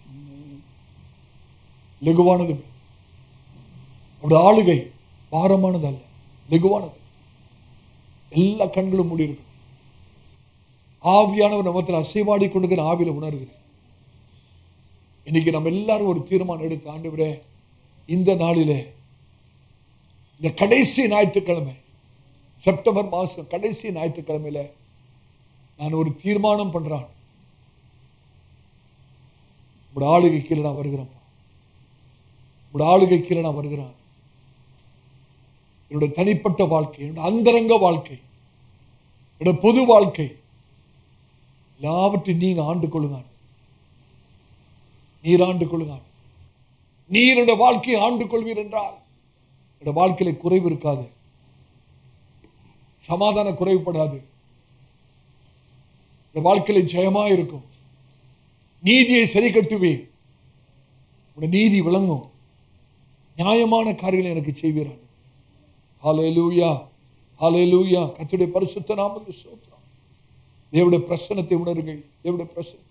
லெகுவானது அவருடைய ஆளுகை பாரமானது அல்ல லெகுவானது எல்லா கண்களும் மூடி இருக்கும் ஆவியானவர் நம்மத்தில் அசைவாடி கொண்டு ஆவியில உணர்கிறேன் இன்னைக்கு நம்ம எல்லாரும் ஒரு தீர்மானம் எடுத்து ஆண்டவரே இந்த நாளிலே இந்த கடைசி ஞாயிற்றுக்கிழமை செப்டம்பர் மாதம் கடைசி ஞாயிற்றுக்கிழமையில நான் ஒரு தீர்மானம் பண்றான் உங்களோட ஆளுகை கீழே நான் வருகிறேன்ப்பா உங்களோட ஆளுகை கீழே நான் வருகிறேன் என்னுடைய தனிப்பட்ட வாழ்க்கை என்னுடைய அந்தரங்க வாழ்க்கை என்னுடைய பொது வாழ்க்கை எல்லாவற்றையும் நீங்க ஆண்டு கொள்ளுங்க நீர் ஆண்டு கொள்ளுங்க நீர் என்னுடைய வாழ்க்கையை ஆண்டு கொள்வீர் என்றால் என்னுடைய வாழ்க்கையில குறைவு இருக்காது சமாதான குறைவுபடாது இந்த வாழ்க்கையில ஜெயமா இருக்கும் நீதியை சரி கட்டுவே உடைய நீதி விளங்கும் நியாயமான காரியங்களை எனக்கு செய்வீரான் ஹalleluya ஹalleluya கர்த்தருடைய பரிசுத்த நாமத்துக்கு ஸ்தோத்திரம் தேவனுடைய பிரசன்னத்தை உணருங்கள் தேவனுடைய பிரசன்னம்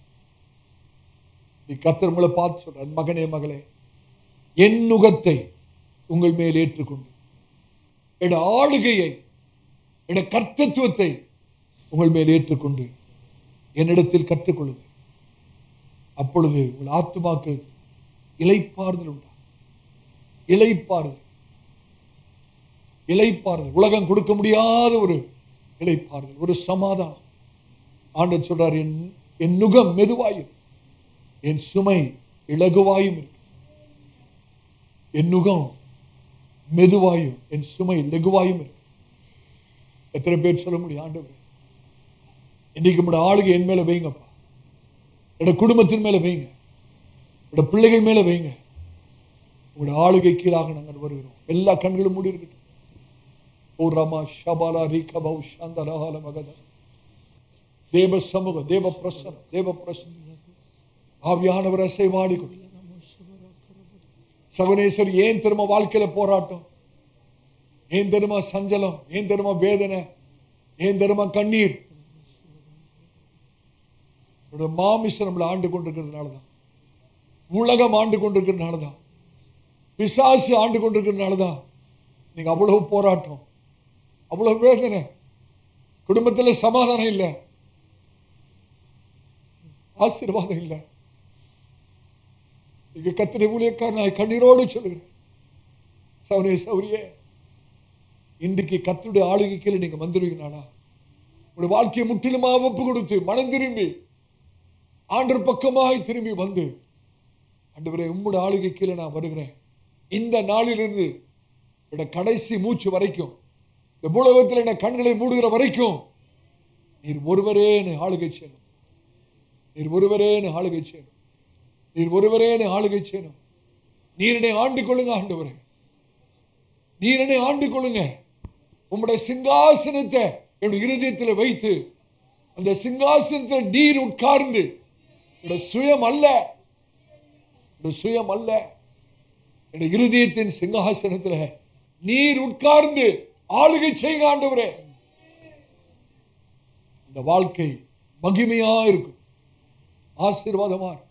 நீ கத்தர் உங்களை பார்த்து சொல்ற மகனே மகளே என் நுகத்தை உங்கள் மேல் ஏற்றுக்கொண்டு என் ஆளுகையை என் கர்த்தத்துவத்தை உங்கள் மேல் ஏற்றுக்கொண்டு என்னிடத்தில் கற்றுக்கொள்ளுங்கள் அப்பொழுது உங்கள் ஆத்துமாக்கு இலைப்பாறுதல் உண்டா இலைப்பாறுதல் இலைப்பாறுதல் உலகம் கொடுக்க முடியாத ஒரு இலைப்பாறுதல் ஒரு சமாதானம் ஆண்டவர் சொல்றார் என் என் நுகம் மெதுவாயும் என் சுமை இலகுவாயும் இருக்கு என் நுகம் மெதுவாயும் என் சுமை லெகுவாயும் இருக்கு எத்தனை பேர் சொல்ல முடியும் ஆண்டவர் இன்னைக்கு நம்முடைய ஆளுகை என் மேல வைங்கப்பா என்னோட குடும்பத்தின் மேல வைங்க என்னோட பிள்ளைகள் மேல வைங்க உங்களுடைய ஆளுகை கீழாக நாங்கள் வருகிறோம் எல்லா கண்களும் மூடி இருக்கட்டும் ஓ ரமா ஷபாலா ரீகபௌ சாந்தரஹால மகத தேவ சமூகம் தேவ பிரசனம் தேவ பிரசனம் ஆவியானவர் அசைவாடி கொண்டு சவனேஸ்வர் ஏன் திரும்ப வாழ்க்கையில போராட்டம் ஏன் தெரியுமா சஞ்சலம் ஏன் தெரியுமா வேதனை ஏன் தெரியுமா கண்ணீர் உன்னோட மாமிசம் நம்மளை ஆண்டு கொண்டிருக்கிறதுனால தான் உலகம் ஆண்டு கொண்டிருக்கிறதுனால தான் பிசாசு ஆண்டு கொண்டிருக்கிறதுனால தான் நீங்க அவ்வளவு போராட்டம் அவ்வளவு வேதனை குடும்பத்தில் சமாதானம் இல்லை ஆசீர்வாதம் இல்லை இங்க கத்திரை ஊழியக்காரன் நான் கண்ணீரோடு சொல்லுகிறேன் சௌரிய சௌரியே இன்றைக்கு கத்தருடைய ஆளுகை கீழே நீங்க வந்துருவீங்கனாடா உங்களுடைய வாழ்க்கையை முற்றிலுமாக ஒப்பு கொடுத்து மனம் திரும்பி ஆண்டர் பக்கமாய் திரும்பி வந்து ஆண்டவரே உம்முடைய ஆளுகை கீழே நான் வருகிறேன் இந்த நாளிலிருந்து என்னோட கடைசி மூச்சு வரைக்கும் இந்த பூலகத்தில் என்ன கண்களை மூடுகிற வரைக்கும் நீர் ஒருவரே என்னை ஆளுகை செய்யணும் நீர் ஒருவரே என்னை ஆளுகை செய்யணும் நீர் ஒருவரே என்னை ஆளுகை செய்யணும் நீர் என்னை ஆண்டு கொள்ளுங்க ஆண்டவரே நீர் என்னை ஆண்டு கொள்ளுங்க உம்முடைய சிங்காசனத்தை என்னுடைய இருதயத்தில் வைத்து அந்த சிங்காசனத்தில் நீர் உட்கார்ந்து என்னுடைய சுயம் அல்ல என்னுடைய சுயம் அல்ல என்னுடைய இருதயத்தின் சிங்காசனத்தில் நீர் உட்கார்ந்து ஆளுகை செய்யுங்க ஆண்டவரே அந்த வாழ்க்கை மகிமையா இருக்கும் ஆசீர்வாதமா இருக்கும்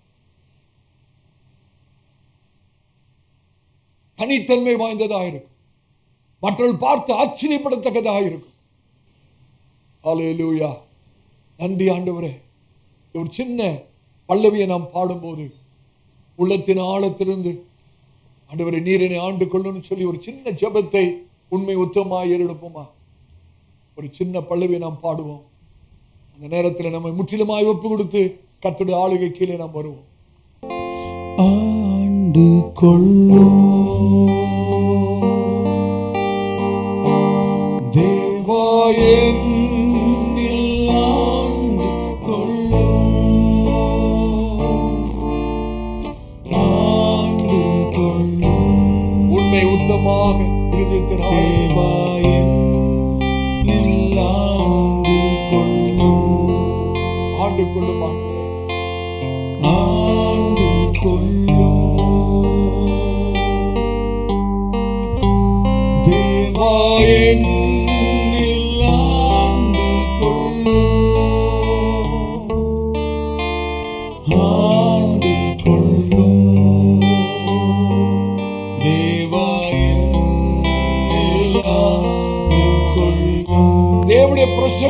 தனித்தன்மை வாய்ந்ததாக இருக்கும் மற்றவர்கள் பார்த்து ஆச்சரியப்படத்தக்கதாக இருக்கும் ஹalleluya நன்றி ஆண்டவரே ஒரு சின்ன பல்லவியை நாம் பாடும்போது உள்ளத்தின் ஆழத்திலிருந்து ஆண்டவரை நீரினை ஆண்டு கொள்ளுன்னு சொல்லி ஒரு சின்ன ஜெபத்தை உண்மை உத்தமாக ஏறெடுப்போமா ஒரு சின்ன பல்லவியை நாம் பாடுவோம் அந்த நேரத்தில் நம்ம முற்றிலுமாய் ஒப்பு கொடுத்து கத்துடைய ஆளுகை கீழே நாம் வருவோம் ஆண்டு கொள்ளும் தேவா என்னில் ஆண்டு கொள்ளும் ஆண்டு கொள்ளும் உண்மை உத்தமாக இருதயத்தின் ஆழம் தேவா என்னில் ஆண்டு கொள்ளும் ஆண்டு கொள்ளும் ஆண்டவரே ஆண்டு கொள்ளும் தேவா என்னில் ஆண்டு கொள்ளும்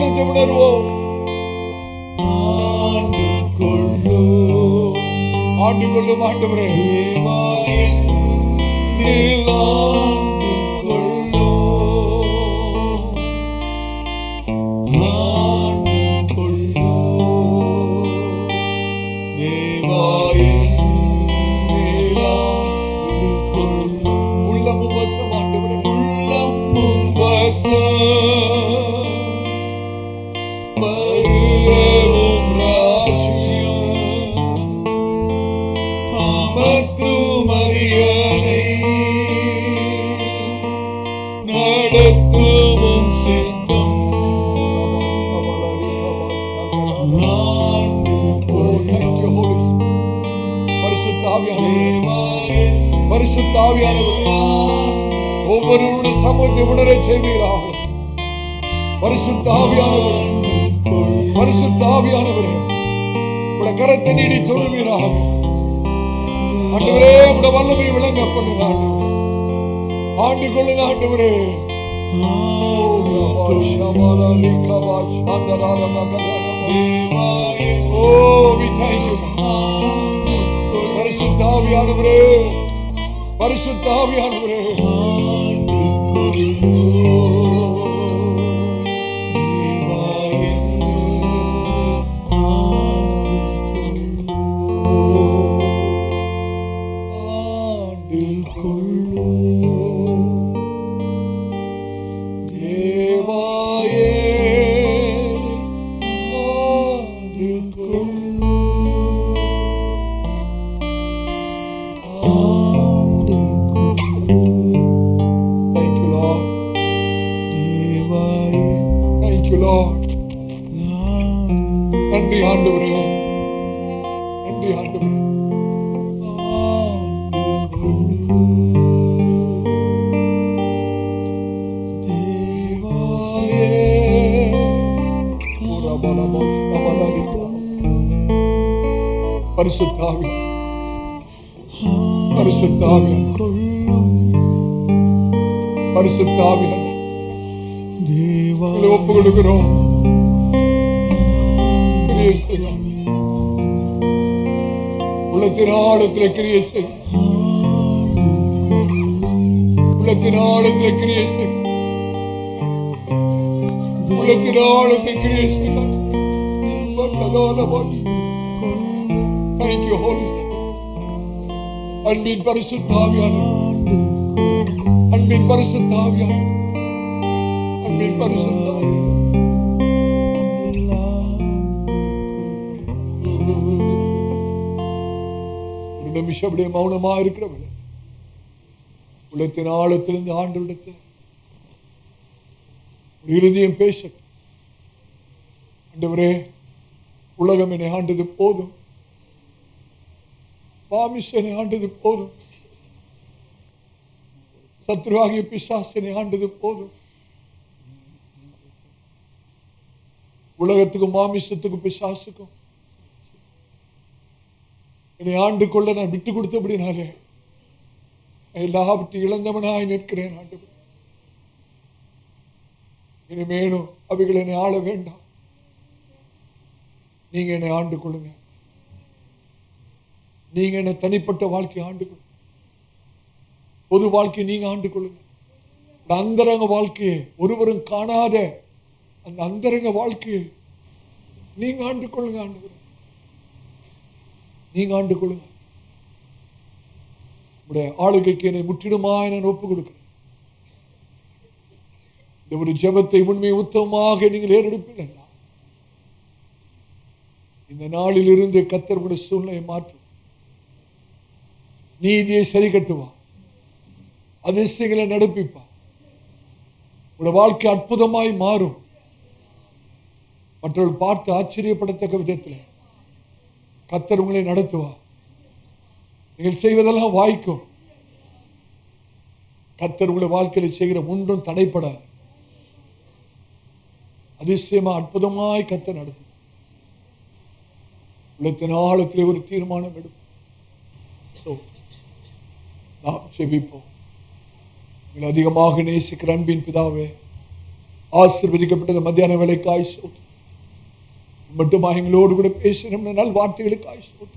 பிரமாணத்தை உணர்வோம் ஆண்டு கொள்ளும் ஆண்டு கொள்ளும் ஆண்டவரே தேவா என்னில் ஆண்டு கொள்ளும் ஆண்டு கொள்ளும் தேவா என்னில் ஆண்டு கொள்ளும் உள்ளமும் வசம் ஆண்டவரே உள்ளமும் வசம் பருவமும் ராஜ்யம் அமர்த்தும் அரியணை நடத்தும் சித்தம் ஆண்டு Oh, thank you, Holy Spirit. பரிசுத்த ஆவியானவரே, பரிசுத்த ஆவியானவரே, ஒவ்வொருவருடைய சமூகத்தை உணரச் செய்வீராக பரிசுத்த ஆவியானவரே பரிசுத்த ஆவியானவரே உடைய கரத்தை நீடி தொழுவீராக ஆண்டவரே உடைய வல்லமை விளங்கப்படுங்க ஆண்டவரே ஆண்டு கொள்ளுங்க ஆண்டவரே Oh, we thank you. பரிசுத்த ஆவியானவரே பரிசுத்த ஆவியானவரே ஆண்டு கொள்ளும் தேவாயே ஆண்டு கொள்ளும் ஆண்டு கொள்ளும் Thank you, Lord. தேவாயே Thank you, Lord. நன்றி ஆண்டவரே நன்றி ஆண்டவரே ஆண்டு கொள்ளும் தேவாயே உரபலமோ சபலரிக்கோ. பரிசுத்தாவி பரிசுத்தாவி பரிசுத்தாவி தேவா உங்களை ஒப்பு கொடுக்கிறோம் கிரியை செய்யும் உள்ளத்தின் ஆழத்தில் கிரியை செய்யும் உள்ளத்தின் ஆழத்தில் கிரியை செய்யும் உள்ளத்தின் ஆழத்தில் கிரியை செய்யும் தேங்க்யூ ஹோலி அன்பின் பரிசுத்தாவியான அன்பின் பரிசுத்தாவியான அன்பின் பரிசுத்தாவியான ஒரு நிமிஷம் அப்படியே மௌனமா இருக்கிறவள உள்ளத்தின் ஆழத்திலிருந்து ஆண்டு விடுத்து ஒரு இருதயம் பேசட்டும் ஆண்டவரே உலகம் என்னை ஆண்டது போதும் மாமிசனை ஆண்டது போதும் சத்ருவாகிய பிசாசனை ஆண்டது போதும் உலகத்துக்கும் மாமிசத்துக்கும் பிசாசுக்கும் என்னை ஆண்டு கொள்ள நான் விட்டு கொடுத்தபடினாலே எல்லாவற்றையும் இழந்தவனாய் நிற்கிறேன் ஆண்டு இனிமேலும் அவைகள் என்னை ஆள வேண்டாம் நீங்க என்னை ஆண்டு கொள்ளுங்க நீங்க என்னை தனிப்பட்ட வாழ்க்கையை ஆண்டு கொள்ளுங்க பொது வாழ்க்கையை நீங்க ஆண்டு கொள்ளுங்க இந்த அந்தரங்க வாழ்க்கையை ஒருவரும் காணாத அந்த அந்தரங்க வாழ்க்கையை நீங்க ஆண்டு கொள்ளுங்க ஆண்டு நீங்க ஆண்டு கொள்ளுங்க உடைய ஆளுகைக்கு என்னை முற்றிலுமாய் நான் ஒப்பு கொடுக்கிறேன் இந்த ஒரு ஜெபத்தை உண்மை உத்தமமாக நீங்கள் ஏறெடுப்பீர்கள் இந்த நாளில் இருந்து கத்தர் உடைய சூழ்நிலையை மாற்றும் நீதியை சரி கட்டுவா அதிசயங்களை நடப்பிப்பா உடைய வாழ்க்கை அற்புதமாய் மாறும் மற்றவர்கள் பார்த்து ஆச்சரியப்படத்தக்க விதத்தில் கத்தர் உங்களை நடத்துவா நீங்கள் செய்வதெல்லாம் வாய்க்கும் கத்தர் உங்களை வாழ்க்கையில் செய்கிற ஒன்றும் தடைப்படாது அதிசயமா அற்புதமாய் கத்தர் நடத்தும் உள்ளத்தின் ஆழத்திலே ஒரு தீர்மானம் எடுப்போம் So, நாம் செபிப்போம் உங்களை அதிகமாக நேசிக்கிற அன்பின் பிதாவே ஆசீர்வதிக்கப்பட்டது மத்தியான வேலைக்காய் சோத்து மட்டுமா எங்களோடு கூட பேசணும் நல் வார்த்தைகளுக்காய் சோத்து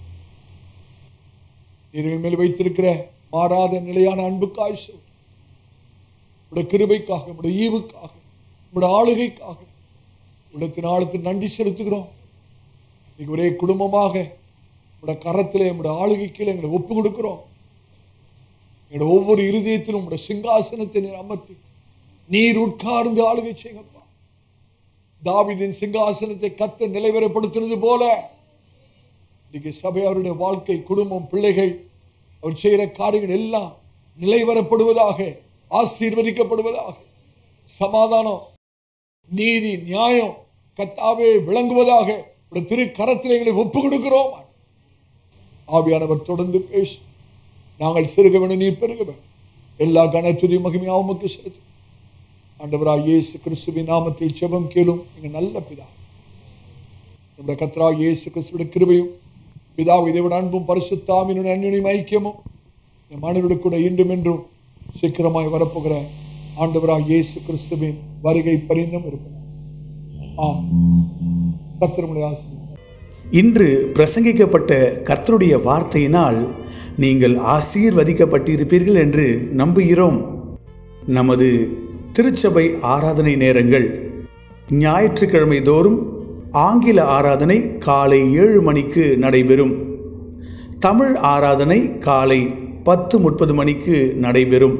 நீங்கள் மேல் வைத்திருக்கிற மாறாத நிலையான அன்புக்காய் சோத்து உடைய கிருபைக்காக உடைய ஈவுக்காக உடைய ஆளுகைக்காக உடத்தின் ஆழத்தில் நன்றி செலுத்துகிறோம் இன்னைக்கு ஒரே குடும்பமாக உடைய கரத்திலே உடைய ஆளுகைக்கு எங்களை ஒப்பு கொடுக்கிறோம் எங்களுடைய ஒவ்வொரு இருதயத்திலும் உடைய சிங்காசனத்தை நீர் அமர்த்தி நீர் உட்கார்ந்து ஆளுகை செய்யுங்கப்பா தாவீதின் சிங்காசனத்தை கத்த நிலைவரப்படுத்தினது போல இன்னைக்கு சபை அவருடைய வாழ்க்கை குடும்பம் பிள்ளைகள் அவர் செய்கிற காரியங்கள் எல்லாம் நிலைவரப்படுவதாக ஆசீர்வதிக்கப்படுவதாக சமாதானம் நீதி நியாயம் கத்தாவே விளங்குவதாக உடைய திரு கரத்தில் எங்களை ஒப்பு கொடுக்கிறோம் ஆவியானவர் தொடர்ந்து பேசும் நாங்கள் சிறுக வேணும் நீர் பெருக வேண்டும் எல்லா கனத்துதி மகிமையாக உமக்கு செலுத்தும் ஆண்டவராய் இயேசு கிறிஸ்துவின் நாமத்தில் செபம் கேளும் எங்க நல்ல பிதா நம்முடைய கத்ரா இயேசு கிறிஸ்துவின் கிருபையும் பிதா இதைவிட அன்பும் பரிசுத்தாமினுடைய அந்யுனியும் ஐக்கியமும் என் மனதோடு கூட இன்றும் என்றும் சீக்கிரமாய் வரப்போகிற ஆண்டவராய் இயேசு கிறிஸ்துவின் வருகை பரிந்தும் இருக்கிறார் ஆம் கத்திரமுடைய ஆசிரியர் இன்று பிரசங்கிக்கப்பட்ட கர்த்தருடைய வார்த்தையினால் நீங்கள் ஆசீர்வதிக்கப்பட்டிருப்பீர்கள் என்று நம்புகிறோம் நமது திருச்சபை ஆராதனை நேரங்கள் ஞாயிற்றுக்கிழமை தோறும் ஆங்கில ஆராதனை காலை ஏழு மணிக்கு நடைபெறும் தமிழ் ஆராதனை காலை பத்து முப்பது மணிக்கு நடைபெறும்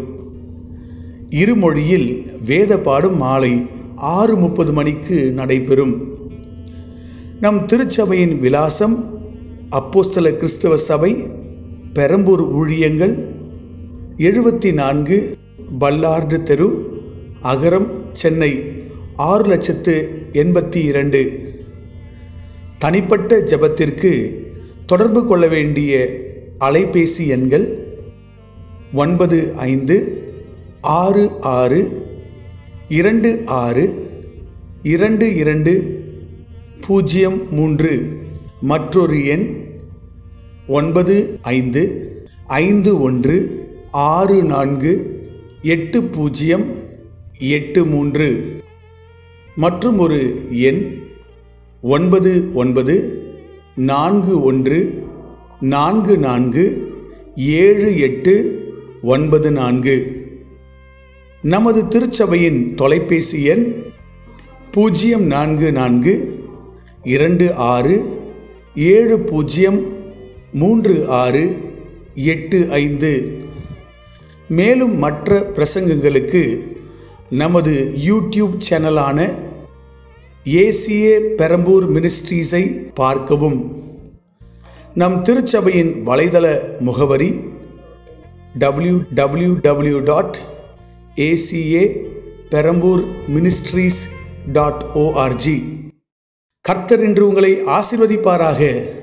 இருமொழியில் வேத பாடும் மாலை ஆறு முப்பது மணிக்கு நடைபெறும் நம் திருச்சபையின் விலாசம் அப்போஸ்தல கிறிஸ்தவ சபை பெரம்பூர் ஊழியங்கள் எழுபத்தி நான்கு பல்லார்டு தெரு அகரம் சென்னை ஆறு லட்சத்து எண்பத்தி இரண்டு தனிப்பட்ட ஜெபத்திற்கு தொடர்பு கொள்ள வேண்டிய அலைபேசி எண்கள் ஒன்பது ஐந்து ஆறு ஆறு இரண்டு ஆறு இரண்டு இரண்டு பூஜ்ஜியம் மூன்று மற்றொரு எண் ஒன்பது ஐந்து ஐந்து ஒன்று ஆறு நான்கு எட்டு பூஜ்ஜியம் எட்டு மூன்று மற்றும் ஒரு எண் ஒன்பது ஒன்பது நான்கு ஒன்று நான்கு நான்கு ஏழு எட்டு ஒன்பது நான்கு நமது திருச்சபையின் தொலைபேசி எண் பூஜ்ஜியம் நான்கு நான்கு இரண்டு ஆறு ஏழு பூஜ்ஜியம் மூன்று ஆறு எட்டு ஐந்து மேலும் மற்ற பிரசங்கங்களுக்கு நமது யூடியூப் சேனலான ஏசிஏ பெரம்பூர் மினிஸ்ட்ரீஸை பார்க்கவும் நம் திருச்சபையின் வலைதள முகவரி W W W dot ACA Perambur ministries dot ORG கர்த்தர் இன்று உங்களை ஆசிர்வதிப்பாராக